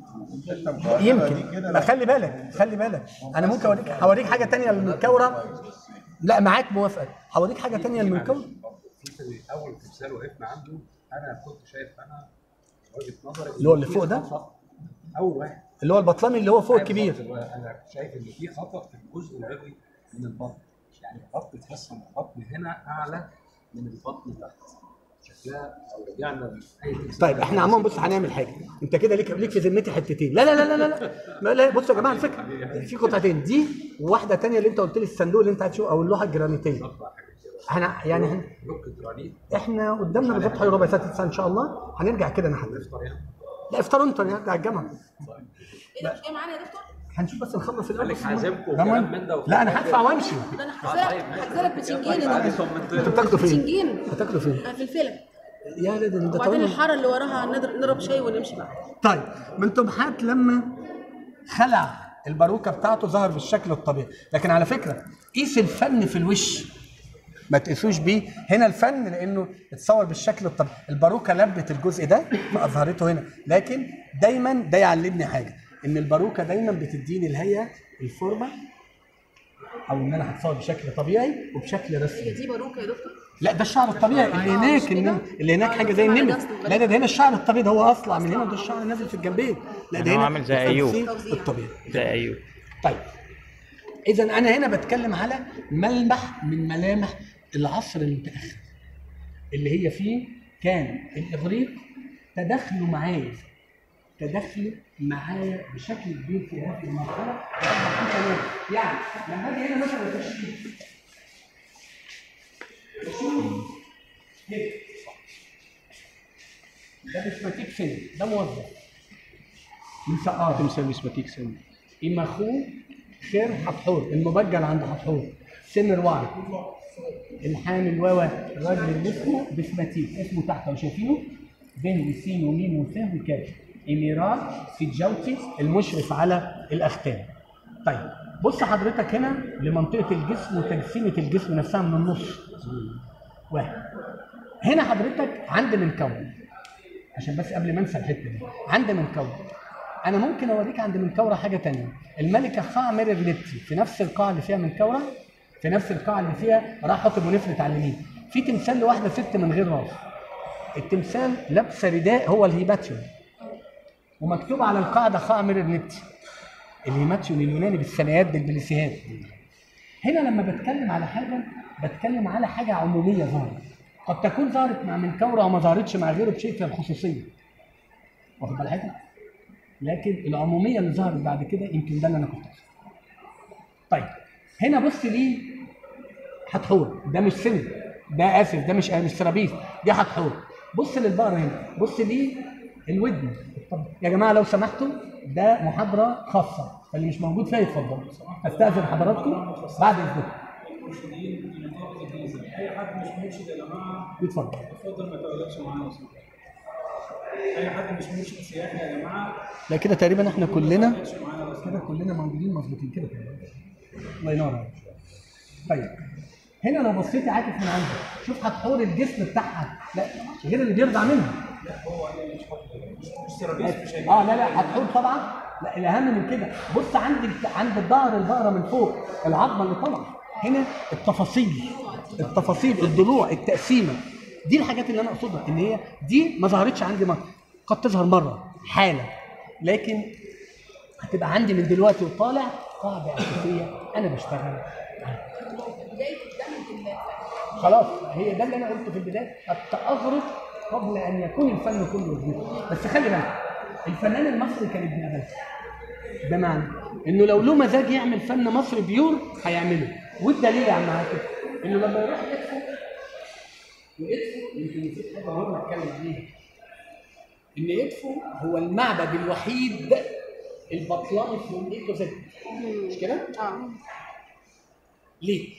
يمكن لا خلي بالك خلي بالك انا ممكن اوريك هوريك حاجه تانية للمنكوره لا معاك موافقه هوريك حاجه تانية للمنكوره في في اول تمثال وقفنا عنده انا كنت شايف انا وجهه نظري اللي هو اللي فوق ده؟ خطأ. اول واحد اللي هو البطلمي اللي هو فوق أيوة الكبير بالظبط. انا شايف ان في خطا في الجزء العلوي من البطن يعني البطن تحس ان البطن هنا اعلى من البطن تحت شكلها لو رجعنا لاي تمثال طيب احنا عموما بص هنعمل حاجه انت كده ليك ليك في ذمتي حتتين لا لا لا لا لا لا, لا بصوا يا جماعه الفكره في قطعتين دي وواحده تانية اللي انت قلت لي الصندوق اللي انت هتشوفه او اللوحه الجرانيتيه احنا يعني احنا, بلوك جرانيت احنا قدامنا بالظبط حوالي ربع ساعه ساعه ان شاء الله هنرجع كده نحدد نفطر يعني لا افطروا انتوا يعني على الجامعه ايه ده مش جاي معانا يا دكتور؟ هنشوف بس نخلص الاول قال لك عازمكم ده وكلام مهم. من ده لا انا هدفع وامشي ده انا هحذرك هحذرك بتنجين انتوا بتاكلوا فين؟ بتنجين هتاكلوا فين؟ في الفيلم يا لا ده ده وبعدين طبعاً- الحاره اللي وراها نضرب نضرب شاي ونمشي بقى طيب من تمحات لما خلع الباروكه بتاعته ظهر بالشكل الطبيعي لكن على فكره قيس الفن في الوش ما تقيسوش بيه هنا الفن لانه اتصور بالشكل الطبيعي الباروكه لبت الجزء ده فاظهرته هنا لكن دايما ده يعلمني حاجه ان الباروكه دايما بتديني الهيئه الفورمه او ان انا هتصور بشكل طبيعي وبشكل رسمي هي دي باروكه يا دكتور لا ده الشعر الطبيعي اللي آه، هناك مش كده؟ النم- اللي هناك آه، حاجه أنا زي بتكلم على النمر ده أصلاً. لا ده, ده هنا الشعر الطبيعي ده هو اصلع من هنا وده الشعر نازل في الجنبين لا ده يعني هو هنا عامل زي أيوب. التفصيل الطبيعي زي ايوب طيب اذا انا هنا بتكلم على ملمح من ملامح العصر المتاخر اللي هي فيه كان الاغريق تدخلوا معايا تدخلوا معايا بشكل كبير في هذه المرحله وأصبح في تناغم. يعني لما اجي هنا مثلا تشكيل بشوف كده ده بسماتيك سن ده موظف من سقارة تمثال بسماتيك سن إما أخوه خير حتحور المبجل عند حتحور سن الوعي الحامل واوا الراجل اللي اسمه بسماتيك اسمه تحت لو شايفينه ب وسين وميم وف وكاف إميرات في الجوتي المشرف على الأختام طيب بص حضرتك هنا لمنطقة الجسم وتجسيمة الجسم نفسها من النص واحد هنا حضرتك عند منكون عشان بس قبل ما انسى الحته دي عند منكور انا ممكن اوريك عند منكوره حاجه تانية الملكه خاع ميرر ليبتي في نفس القاعه اللي فيها منكوره في نفس القاعه اللي فيها راح حط ونفلت على اليمين في تمثال لواحده ست من غير راس التمثال لابسه رداء هو الهيباتيون ومكتوب على القاعده خاع ميرر ليبتي الهيماتيون اليوناني بالثنايات بالبليسيهات هنا لما بتكلم على حاجه بتكلم على حاجه عموميه ظهرت قد تكون ظهرت مع منكوره وما ظهرتش مع غيره بشيء في الخصوصيه واخد بال حضرتك؟ لكن العموميه اللي ظهرت بعد كده يمكن ده اللي انا كنت أقصده. طيب هنا بص لي حتحور ده مش سن ده اسف ده مش مش سرابيس دي حتحور بص للبقره هنا بص لي الودن طب يا جماعه لو سمحتوا ده محاضره خاصه فاللي مش موجود فيها يتفضل استاذن حضراتكم بعد اذنكم اي حد مش مرشد يا جماعه يتفضل اتفضل ما تغلبش معانا لو سمحت. اي حد مش مرشد سياحي يا جماعه لا كده تقريبا احنا كلنا ما تغلبش معانا لو سمحت. كده كلنا موجودين مظبوطين كده كده الله ينور عليك طيب هنا لو بصيتي عاكف من عندك شوف هتحور الجسم بتاعها لا غير اللي بيرضع منها مش سيرابيس مش هيجي. اه لا لا هتحور طبعا لا الاهم من كده بص عند الت- عند الظهر البقره من فوق العظمه اللي طالعه هنا التفاصيل التفاصيل الضلوع التقسيمه دي الحاجات اللي انا اقصدها ان هي دي ما ظهرتش عندي مره قد تظهر مره حاله لكن هتبقى عندي من دلوقتي وطالع قاعده اساسيه انا بشتغل عليها. بدايه الدمج ال- خلاص هي ده اللي انا قلته في البدايه التأغرق قبل ان يكون الفن كله جديد بس خلي بالك الفنان المصري كان ابن ابلسه بمعنى انه لو له مزاج يعمل فن مصري بيور هيعمله والدليل يا عم عاطف انه لما يروح يدخل ويدخل يمكن نسيت حاجه مهمه اتكلم عليها ان يدفو هو المعبد الوحيد البطلاني في من ايه زد مش كده؟ اه ليه؟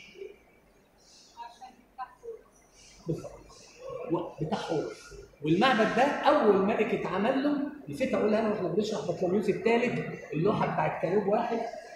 بالظبط و- بتاع حورس والمعبد ده اول ملك اتعمل له نسيت اقولها انا واحنا بنشرح بطليموس الثالث اللوحه بتاعت كانوب واحد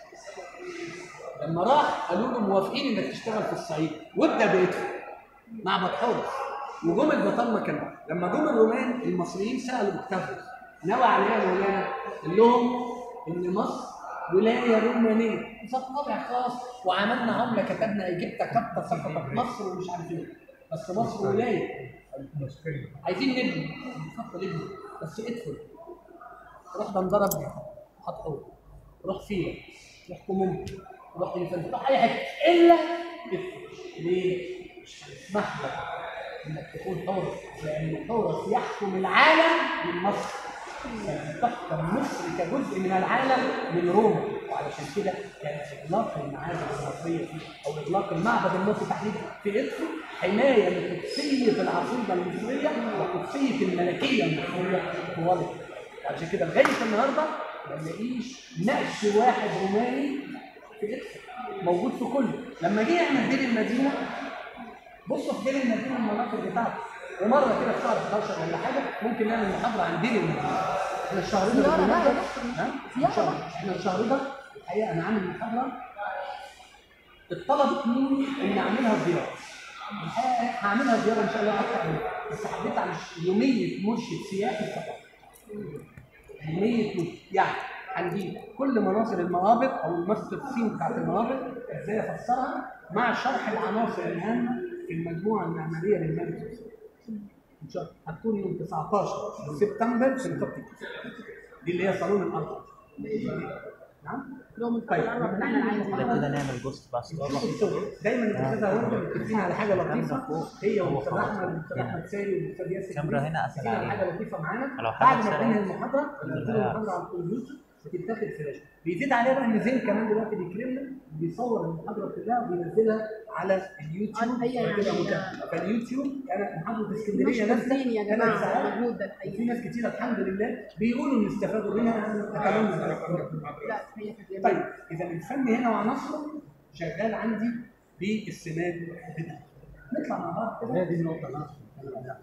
لما راح قالوا له موافقين انك تشتغل في الصعيد وابدا بيدفو معبد حورس وجم البطالمه كمان لما جم الرومان المصريين سالوا مكتفر نوى عليها يا مولانا قال لهم ان مصر ولايه رومانيه ذات طابع خاص وعملنا عمله كتبنا ايجيبتا كابتا سقطت مصر ومش عارف ايه بس مصر ولايه عايزين نبني اتفضل ابني بس ادخل روح ده انضرب حط حور روح فيها روح كومومبو روح يوفنتوس روح اي حته الا ادخل ليه؟ مش هنسمح لك انك تكون حر لان حورس يحكم العالم من مصر تحكم مصر كجزء من العالم من روما وعلشان كده كان اطلاق المعابد المصريه فيه او اطلاق المعبد المصري تحديدا في ادفو حمايه لقدسيه العقيده المصريه وقدسيه الملكيه المصريه طوال وعشان كده لغايه النهارده ما نلاقيش نقش واحد روماني في ادفو موجود في كله لما جه يعمل دير المدينه بصوا في دير المدينه المناطق بتاعته ومره كده في شهر 11 ولا حاجه ممكن نعمل محاضره عن دير المدينه احنا الشهر ده زيارة بقى يا بالمناسبة- دكتور، مش- ها؟ زيارة إن شاء الله. بقى. احنا الشهر ده الحقيقه انا عامل محاضره اتطلبت مني ان اعملها زياره الحقيقه هعملها زياره ان شاء الله اكتر من بس حبيت عن يوميه مرشد سياحي فقط يوميه مرشد يعني هنجيب كل مناظر المقابر او الماستر سين بتاعت المقابر ازاي افسرها مع شرح العناصر الهامه في المجموعه المعماريه للملك سوسن. ان شاء الله هتكون يوم 19 سبتمبر في نقابه الكتاب دي اللي هي صالون الارض نعم يوم طيب القرار بتاعنا العام كده نعمل جوست باس دايما الاستاذه وانت متفقين على حاجه لطيفه هي والاستاذ احمد والاستاذ احمد ساري والاستاذ ياسر الكاميرا إدريس هنا أسهل متفقين على علينا. حاجه لطيفه معانا لو حاجة بعد ما أسهل تنهي علينا. المحاضره بننزل المحاضره على الكمبيوتر بتتاخد فلاش بيزيد عليها بقى ان زين كمان دلوقتي بيكرمنا بيصور المحاضره كلها وبينزلها على اليوتيوب هي يعني- وكده متابعة. فاليوتيوب انا محاضره مش اسكندريه مبسوطين يا ثلاث جماعه ساعات. المجهود ده وفي الحقيقي ناس كتير الحمد لله بيقولوا ان استفادوا منها اتمنى ذلك لا هي كانت جميلة. طيب اذا الفن هنا وعناصره شغال عندي بالسماد بتاعه نطلع مع بعض كده هي دي النقطة اللي أنا كنت بتكلم عليها.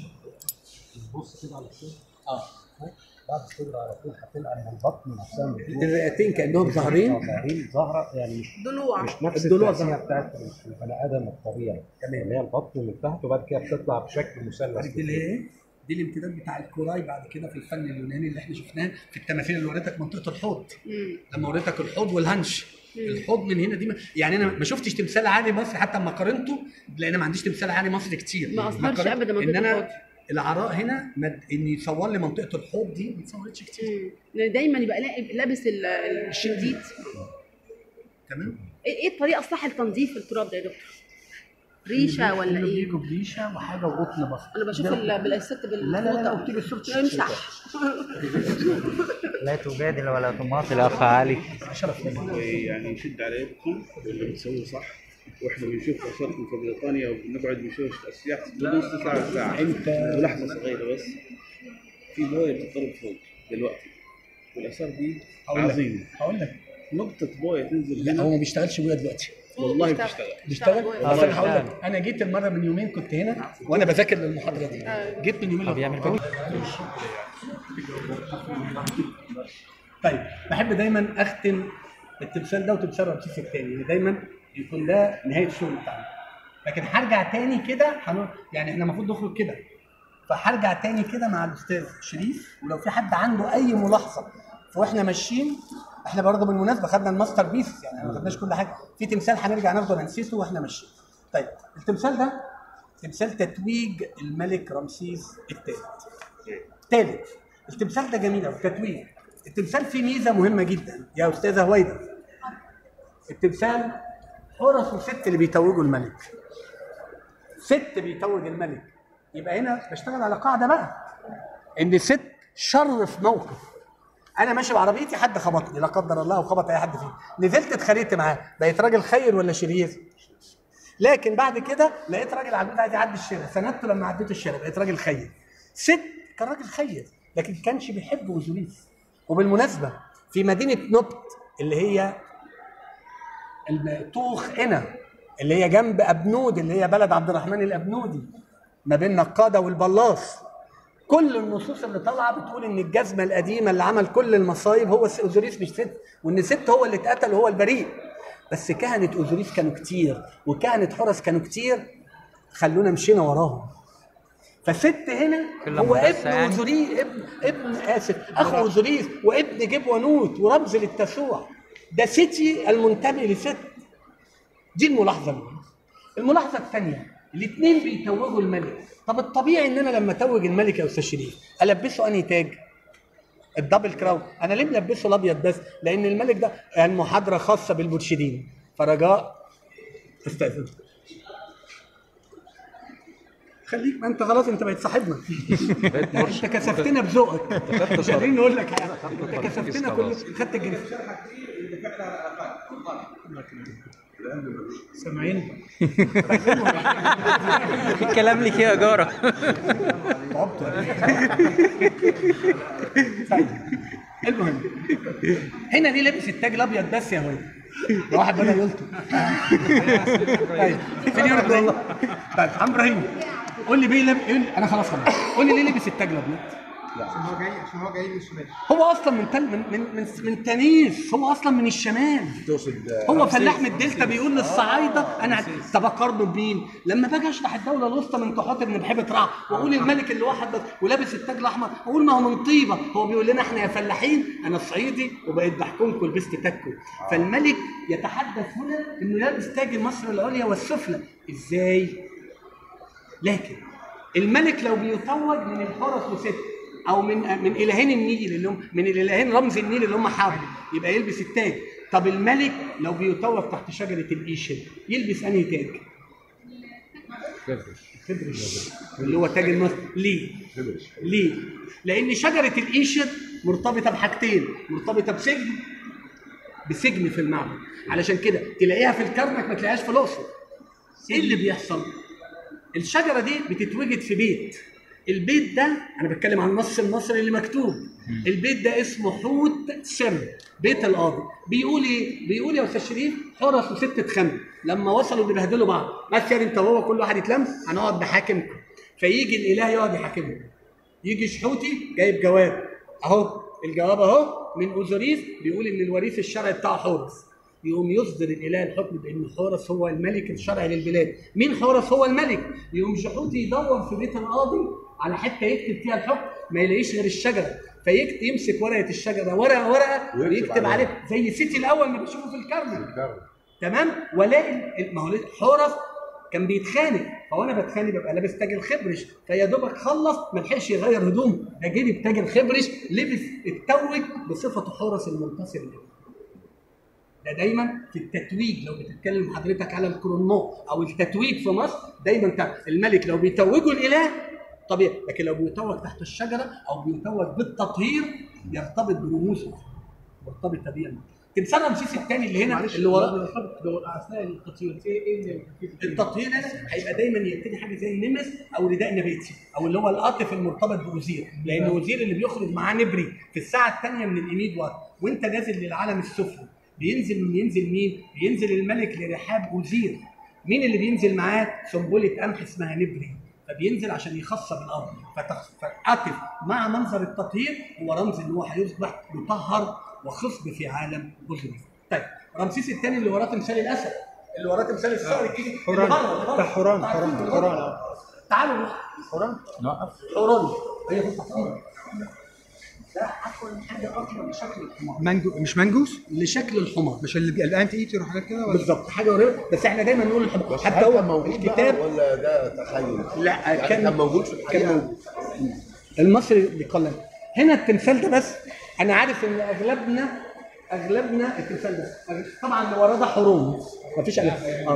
بص كده على الصوره اه بعد الصدر على طول هتلقى ان البطن نفسها من فوق الرئتين كانهم ظاهرين ظاهرين ظاهرة يعني مش ضلوع مش نفس الضلوع التقسيمة ظهر. بتاعت البني آدم الطبيعي تمام اللي هي البطن من تحت وبعد كده بتطلع بشكل مثلث دي اللي هي دي الامتداد بتاع الكوراي بعد كده في الفن اليوناني اللي احنا شفناه في التماثيل اللي وريتك منطقه الحوض مم. لما وريتك الحوض والهنش الحوض من هنا دي ما يعني انا ما شفتش تمثال عالي مصري حتى لما قارنته لان ما عنديش تمثال عالي مصري كتير ما أظهرش قارنت- أبداً منطقة ان انا الحوض. العراء هنا مد... ان يصور لي منطقه الحوض دي ما اتصورتش كتير مم. لأن دايما يبقى لا- لابس ال- الشديد تمام ايه إيه الطريقه الصح لتنظيف التراب ده يا دكتور؟ ريشه ولا إنه ايه؟ بيجوا بريشه وحاجه وقطن بسيط انا بشوف ال- بالست لا لا لا بالفوطه قلت لي صورة امسح لا تجادل ولا تماطل يا اخ علي شرف لي ويعني يشد عليكم واللي بتسووه صح واحنا بنشوف اثاركم في بريطانيا وبنقعد نشوف السياح نص ساعه ساعه انت ولحظه صغيره بس في مويه بتضرب فوق دلوقتي والاثار دي هقول لك. عظيمه هقول لك نقطه مويه تنزل لا هنا هو ما بيشتغلش بويا دلوقتي والله بتشتغل بيشتغل جوه. بس انا هقول لك انا جيت المره من يومين كنت هنا وانا بذاكر للمحاضره دي جيت من يومين بيعمل بقول- طيب بحب دايما اختم التمثال ده وتمثال رمسيس الثاني يعني دايما يكون ده نهايه الشغل بتاعنا لكن هرجع تاني كده هنو... يعني احنا المفروض نخرج كده فهرجع تاني كده مع الاستاذ شريف ولو في حد عنده اي ملاحظه واحنا ماشيين احنا برضه بالمناسبه خدنا الماستر بيس يعني ما خدناش كل حاجه في تمثال هنرجع ناخده ننسيسه واحنا ماشيين طيب التمثال ده تمثال تتويج الملك رمسيس الثالث ثالث التمثال ده جميل قوي تتويج التمثال فيه ميزه مهمه جدا يا استاذه هويدا التمثال حرس وست اللي بيتوجوا الملك ست بيتوج الملك يبقى هنا بشتغل على قاعده بقى ان ست شرف موقف انا ماشي بعربيتي حد خبطني لا قدر الله وخبط اي حد فيه نزلت اتخانقت معاه بقيت راجل خير ولا شرير لكن بعد كده لقيت راجل عجوز عايز يعدي الشارع سندته لما عديت الشارع بقيت راجل خير ست كان راجل خير لكن كانش بيحب اوزوريس وبالمناسبه في مدينه نبت اللي هي الطوخ هنا اللي هي جنب ابنود اللي هي بلد عبد الرحمن الابنودي ما بين نقاده والبلاص كل النصوص اللي طالعه بتقول ان الجزمه القديمه اللي عمل كل المصايب هو اوزوريس مش ست وان ست هو اللي اتقتل وهو البريء بس كهنه اوزوريس كانوا كتير وكهنه حرس كانوا كتير خلونا مشينا وراهم فست هنا كل هو مدرسة ابن يعني؟ اوزوريس ابن ابن اسف اخو اوزوريس وابن جبونوت ورمز للتسوع ده ستي المنتمي لست دي الملاحظه الاولى الملاحظه الثانيه الاثنين بيتوجوا الملك طب الطبيعي ان انا لما اتوج الملك يا استاذ شريف البسه انهي تاج الدبل كراون انا ليه ملبسه الابيض بس لان الملك ده يعني محاضره خاصه بالمرشدين فرجاء استاذن خليك ما انت خلاص انت بقيت صاحبنا انت كسفتنا بذوقك مش قادرين نقول لك حاجه انت كسفتنا كل خدت الجنس سامعين الكلام لك يا جاره طيب المهم هنا ليه لابس التاج الابيض بس يا ولد ده واحد بدا يلطم طيب فين يا ابراهيم طيب عم ابراهيم قول لي بيه لب... قول لي- انا خلاص خلاص قول لي ليه لبس التاج الابيض عشان هو جاي عشان هو جاي من الشمال هو اصلا من تل... من من من, من تنيس هو اصلا من الشمال تقصد هو فلاح من الدلتا بيقول للصعايده انا عايز- طب اقارنه بمين؟ لما باجي اشرح الدوله الوسطى من تحط بن بحيره رع واقول الملك اللي واحد بس ولابس التاج الاحمر اقول ما هو من طيبه هو بيقول لنا احنا يا فلاحين انا صعيدي وبقيت بحكمكم لبست تاجكم فالملك يتحدث هنا انه لابس تاج مصر العليا والسفلى ازاي؟ لكن الملك لو بيتوج من الحرس وست او من من الهين النيل اللي هم من الالهين رمز النيل اللي هم حرب يبقى يلبس التاج طب الملك لو بيتوج تحت شجره الايشل يلبس انهي تاج؟ فبرش اللي هو تاج النصر ليه؟ ليه؟ لان شجره الايشل مرتبطه بحاجتين مرتبطه بسجن بسجن في المعبد علشان كده تلاقيها في الكرنك ما تلاقيهاش في الاقصر ايه اللي بيحصل؟ الشجره دي بتتوجد في بيت البيت ده انا بتكلم عن النص المصري اللي مكتوب البيت ده اسمه حوت سر بيت القاضي بيقول ايه بيقول يا استاذ شريف حرس وست اتخانقوا لما وصلوا بيبهدلوا بعض بس يعني انت وهو كل واحد يتلم هنقعد نحاكمكم فيجي الاله يقعد يحاكمهم يجي شحوتي جايب جواب اهو الجواب اهو من اوزوريس بيقول ان الوريث الشرعي بتاعه حورس يقوم يصدر الاله الحكم بان حورس هو الملك الشرعي للبلاد مين حورس هو الملك يقوم جحوتي يدور في بيت القاضي على حته يكتب فيها الحكم ما يلاقيش غير الشجره فيكتب يمسك ورقه الشجره ورقه ورقه ويكتب ويكتب عليها. عليه زي سيتي الاول ما بنشوفه في الكرنك تمام والاقي ال- ما هو حورس كان بيتخانق فهو انا بتخانق ببقى لابس تاج الخبرش فيا دوبك خلص ما لحقش يغير هدومه ده جه بتاج الخبرش لبس اتوج بصفته حورس المنتصر له ده دايما في التتويج لو بتتكلم حضرتك على الكرونو او التتويج في مصر دايما تع- الملك لو بيتوجه الاله طبيعي لكن لو بيتوج تحت الشجره او بيتوج بالتطهير يرتبط برموزه مرتبطه بيه تمثال رمسيس الثاني اللي هنا اللي وراه اثناء التطوير ايه ايه اللي التطهير هنا هيبقى دايما يبتدي حاجه زي النمس او رداء نباتي او اللي هو القطف المرتبط بوزير لان وزير اللي بيخرج معاه نبري في الساعه الثانيه من الاميد وقت وانت نازل للعالم السفلي بينزل ينزل مين؟ بينزل الملك لرحاب وزير مين اللي بينزل معاه؟ سنبله قمح اسمها نبري فبينزل عشان يخصب الارض فتخ- فالقطف مع منظر التطهير هو رمز ان هو هيصبح مطهر وخصب في عالم اوزوريس. طيب رمسيس الثاني اللي وراه تمثال الاسد اللي وراه تمثال الصقر الكبير اللي حوران. بره اللي بره. ده حوران، تعرفين حوران، اللي حوران، بره. آه. تعالوا نروح حوران نوقف حوران هي في التصوير ده اقوى حاجه اصلا لشكل الحمار مانجو مش مانجوس لشكل الحمار مش اللي بي- الانتي ايتر وحاجات كده ولا بالظبط حاجه قريبه بس احنا دايما نقول الحمار بس حتى هل هو كان موجود الكتاب بقى ولا ده تخيل؟ لا يعني كان كان موجود في كان الحقيقه موجود المصري بيقلد هنا التمثال ده بس انا عارف ان اغلبنا اغلبنا التمثال ده طبعا اللي وراه ده حروم مفيش ألف. اه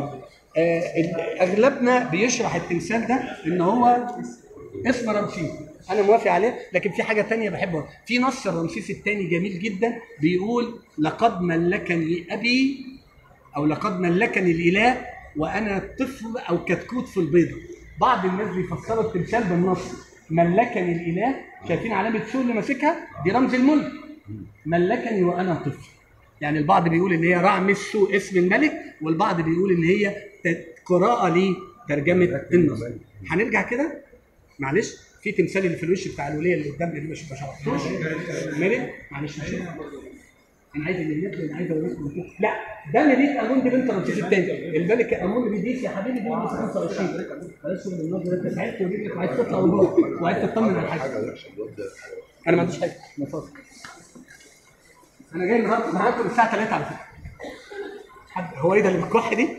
آه ال- اغلبنا بيشرح التمثال ده ان هو اسم رمسيس انا موافق عليه لكن في حاجه تانية بحبها في نص رمسيس الثاني جميل جدا بيقول لقد ملكني ابي او لقد ملكني الاله وانا طفل او كتكوت في البيضه بعض الناس بيفسروا التمثال بالنص ملكني الاله شايفين علامه سوء اللي ماسكها دي رمز الملك ملكني وانا طفل يعني البعض بيقول ان هي راع مش سوء اسم الملك والبعض بيقول ان هي ت- قراءه لترجمه النص هنرجع كده معلش في تمثال اللي في الوش بتاع الوليه اللي قدامنا دي مش ما شرحتوش ملك معلش نشوف انا عايز اللي يبدو انا عايز اوريكم من فوق. لا ده مليك امون دي بنت رمسيس الثاني الملك امون بيديس يا حبيبي دي بنت 25 بلاش من النظر انت ساعدت وريتك وعايز تطلع وجوه وعايز تطمن على حاجه انا ما عنديش حاجه انا فاضي انا جاي النهارده معاكم الساعه 3 على فكره حد هو ايه ده اللي بتكح دي؟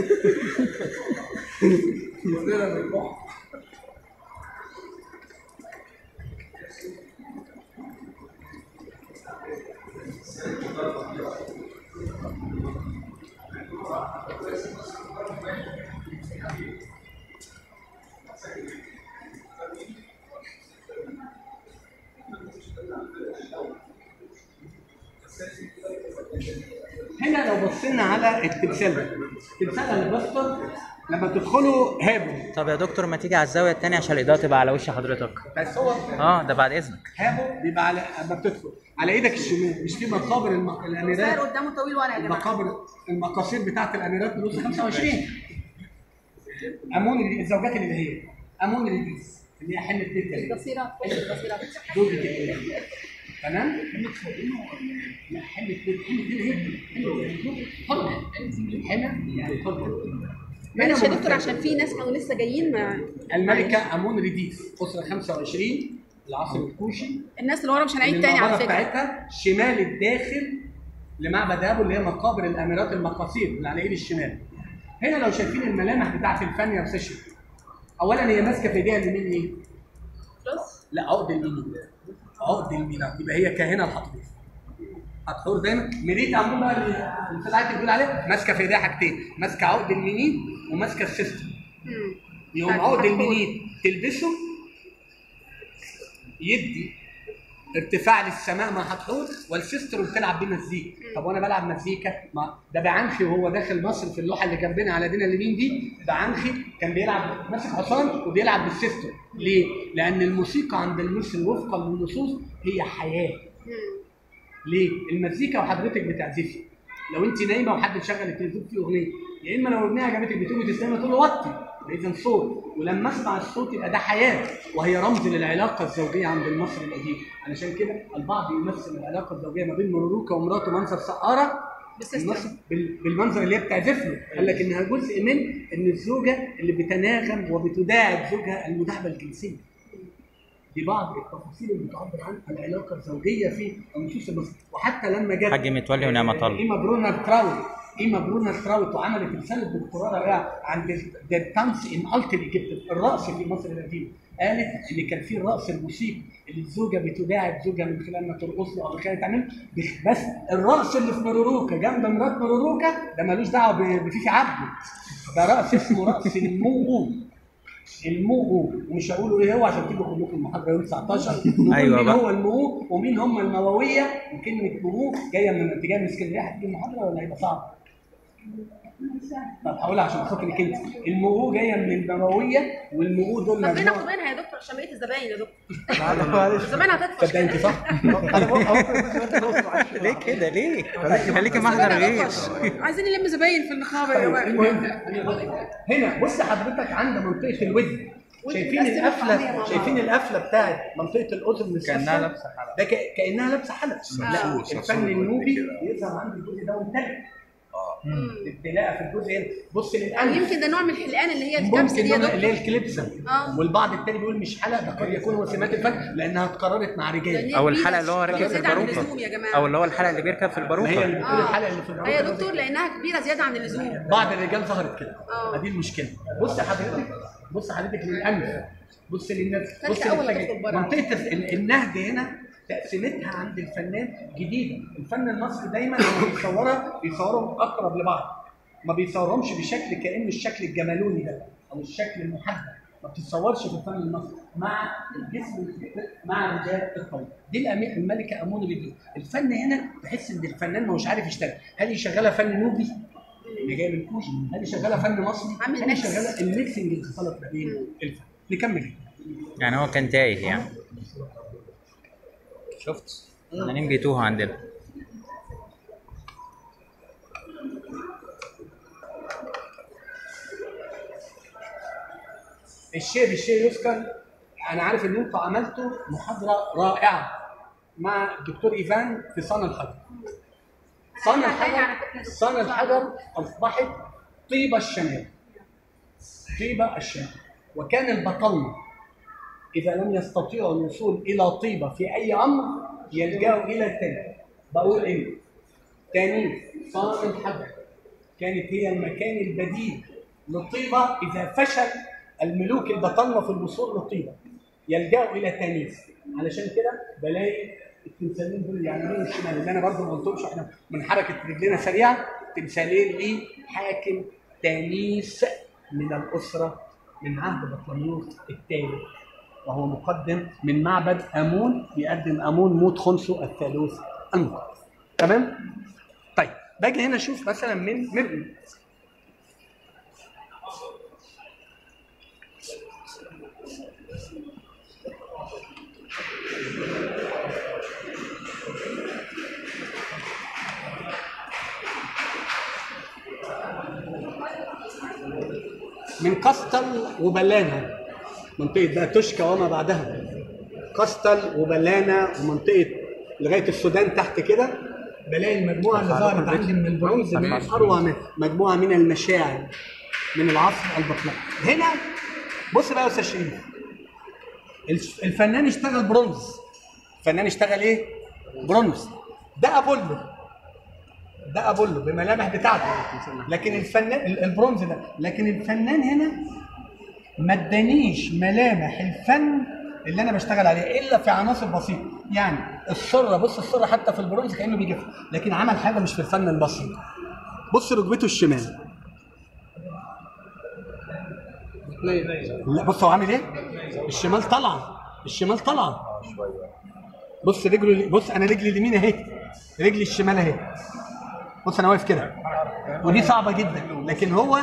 هنا لو بصينا على التمثال ده التمثال البسطر لما تدخلوا هابوا طب يا دكتور ما تيجي على الزاويه الثانيه عشان الاضاءه تبقى على وش حضرتك بس هو اه ده بعد اذنك هابوا بيبقى على لما بتدخل على ايدك الشمال مش في مقابر الم... السعر الاميرات قدامه طويل ورا يا جماعه المقابر المقاصير بتاعت الاميرات بنص 25 امون ال- الزوجات الالهيه امون الابليس اللي هي حنه بيت الإله. قصيره قصيره زوجة الإله تمام؟ لا حنة بيت حنة دي هي حنة حنة يعني حنة معلش يا دكتور عشان في ناس كانوا لسه جايين ما الملكة أمون رديف أسرة 25 العصر الكوشي الناس اللي ورا مش هنعيد تاني على المقبرة فكره بتاعتها شمال الداخل لمعبد ابو اللي هي مقابر الاميرات المقاصير اللي على ايد الشمال هنا لو شايفين الملامح بتاعت الفن يا استاذ اولا هي ماسكه في ايديها اليمين ايه؟ بلس لا عقد اليمين عقد اليمين يبقى هي كاهنه الحتحور حتحور دايما مريت عمود بقى اللي الفتحات اللي بتقول عليه ماسكه في ايديها حاجتين ماسكه عقد المنين وماسكه السيستم يقوم بتاعت عقد الحتحور. المنين تلبسه يدي ارتفاع للسماء مع حتحور والسيستر بتلعب بيه مزيكا طب وانا بلعب مزيكا ما ده بعنخي وهو داخل مصر في اللوحه اللي جنبنا على دينا اليمين دي بعنخي كان بيلعب ماسك حصان وبيلعب بالسيستر ليه؟ لان الموسيقى عند المصري وفقا للنصوص هي حياه ليه؟ المزيكا وحضرتك بتعزفي لو انت نايمه وحد مشغل التلفزيون فيه اغنيه يا اما لو اغنيه عجبتك بتقومي تسلمي تقول له وطي اذا صوت ولما اسمع الصوت يبقى ده حياه وهي رمز للعلاقه الزوجيه عند المصري القديم علشان كده البعض يمثل العلاقه الزوجيه ما بين مروكه ومراته منظر سقاره بالسيستم. المصر- بال- بالمنظر اللي هي بتعزف له قال لك انها جزء من ان الزوجه اللي بتناغم وبتداعب زوجها المداعبه الجنسيه دي بعض التفاصيل اللي بتعبر عن العلاقه الزوجيه في النصوص المصريه وحتى لما جت حاج متولي ونعمة الله. ايما برونا تراوت ايما برونا تراوت وعملت رساله دكتوراه رائعه عن ذا تانس ان الت ايجيبت الرقص في مصر القديمه قالت ان كان في الرقص الموسيقي اللي الزوجه بتداعب زوجها من خلال ما ترقص له او من خلال تعمل بس الرقص اللي في مروروكا جنب مرات مروروكا ده ملوش دعوه ب- بفيفي عبده ده رقص اسمه رقص الموؤو الموؤو ومش هقوله ايه هو عشان تيجوا كلكم المحاضره يوم 19 نقول أيوة مين بقى. هو الموؤو ومين هم الموويه وكلمه موؤو جايه من انت جاي من اسكندريه هتيجي المحاضره ولا هيبقى صعب؟ طب هقولها عشان خاطرك انت الموؤو جايه من الموويه والموؤو دول طب فين مجموعه ناخد منها يا دكتور عشان بقيه الزباين يا دكتور الزباين هتدفع تصدق انت صح؟ ليه كده ليه؟ خليكي محضر غيش عايزين نلم زباين في النقابه يا جماعه المهم هنا بص حضرتك عند منطقه الودن شايفين بتقسموا القفله الطعمية مع شايفين القفله بتاعت منطقه الاذن كأنها السفلى؟ لابسة حلق. ده ك- كانها لابسه حلق لا الفن النوبي بيظهر عند الجزء ده ومتلج تلاقي في الجزء هنا بص للانف يمكن ده نوع من الحلقان اللي هي الكبسه ممكن دي يا نوع- اللي هي دكتور الكليبسه آه. والبعض التاني بيقول مش حلق ده قد يكون وسمات الفن لانها اتكررت مع رجال لأن هي او كبيرة الحلقه اللي هو راكب في زيادة عن الباروكه اللزوم يا جماعه او اللي هو الحلقه اللي بيركب في ما هي اللي الباروكه بتقول آه. الحلقه اللي في هي الباروكة يا ده دكتور لانها كبيره زياده عن اللزوم بعض الرجال ظهرت كده آه. دي المشكله بص حضرتك بص حضرتك للانف بص للناس فأنت بص أول ما للحاجات. تخرج بره. منطقه ال- النهد هنا تقسيمتها عند الفنان جديده الفن المصري دايما لما بيصورها بيصورهم اقرب لبعض ما بيصورهمش بشكل كأن الشكل الجمالوني ده او الشكل المحدد ما بتتصورش في الفن المصري مع الجسم مع رجال الطريق دي الأمي- الملكه امونه بدي الفن هنا تحس ان الفنان مش عارف يشتغل هل يشغلها فن نوبي اللي جاي من كوش هل يشغلها فن مصري عامل هل ميكس. يشغلها الميكسنج اللي اختلط ما بين الفن نكمل يعني هو كان تايه يعني شفت فنانين بيتوه عندنا الشيء بالشيء يذكر انا عارف ان انتوا عملتوا محاضره رائعه مع الدكتور ايفان في صنع الحجر صنع الحجر صنع الحجر اصبحت طيبه الشمال طيبه الشمال وكان البطلنا اذا لم يستطيعوا الوصول الى طيبه في اي امر يلجأوا الى التاني بقول ايه تاني صنع الحجر كانت هي المكان البديل للطيبه اذا فشل الملوك البطالمه في الوصول للطيبه يلجأوا الى تانيث علشان كده بلاقي التمثالين دول يعني اليمين والشمال اللي انا برضه ما قلتهمش احنا من حركه رجلنا سريعه تمثالين لحاكم تانيث من الاسره من عهد بطليموس الثالث وهو مقدم من معبد امون بيقدم امون موت خنسو الثالوث المقدس تمام؟ طيب باجي هنا اشوف مثلا من من من قسطل وبلانا منطقة بقى تشكى وما بعدها قسطل وبلانا ومنطقة لغاية السودان تحت كده بلاقي المجموعة اللي ظهرت عندي من البرونز من أروع من مجموعة من المشاعر من العصر البطلمي هنا بص بقى يا أستاذ شريف الف- الفنان اشتغل برونز الفنان اشتغل ايه؟ برونز ده أبولو ده ابولو بملامح بتاعته لكن الفنان ال- البرونز ده لكن الفنان هنا ما ادانيش ملامح الفن اللي انا بشتغل عليه الا في عناصر بسيطه يعني السره بص السره حتى في البرونز كانه بيجف لكن عمل حاجه مش في الفن المصري بص ركبته الشمال لا بص هو عامل ايه الشمال طالعه الشمال طالعه بص رجله بص انا رجلي اليمين اهي رجلي الشمال اهي بص انا واقف كده ودي صعبه جدا لكن هو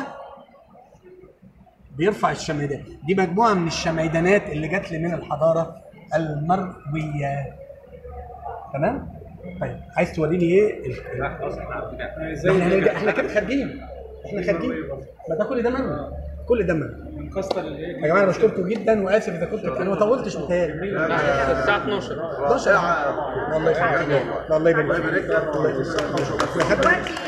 بيرفع الشميدان دي مجموعه من الشميدانات اللي جات لي من الحضاره المرويه تمام طيب عايز توريني ايه ال- احنا هنرجع- احنا كده خارجين احنا خارجين ما ده كل ده منه كل ده منه من قسطل اللي هي يا جماعه انا بشكركم جدا واسف اذا كنت انا ما طولتش متهيألي الساعة 12 12 والله يخليك الله يبارك فيك. الله يبارك فيك.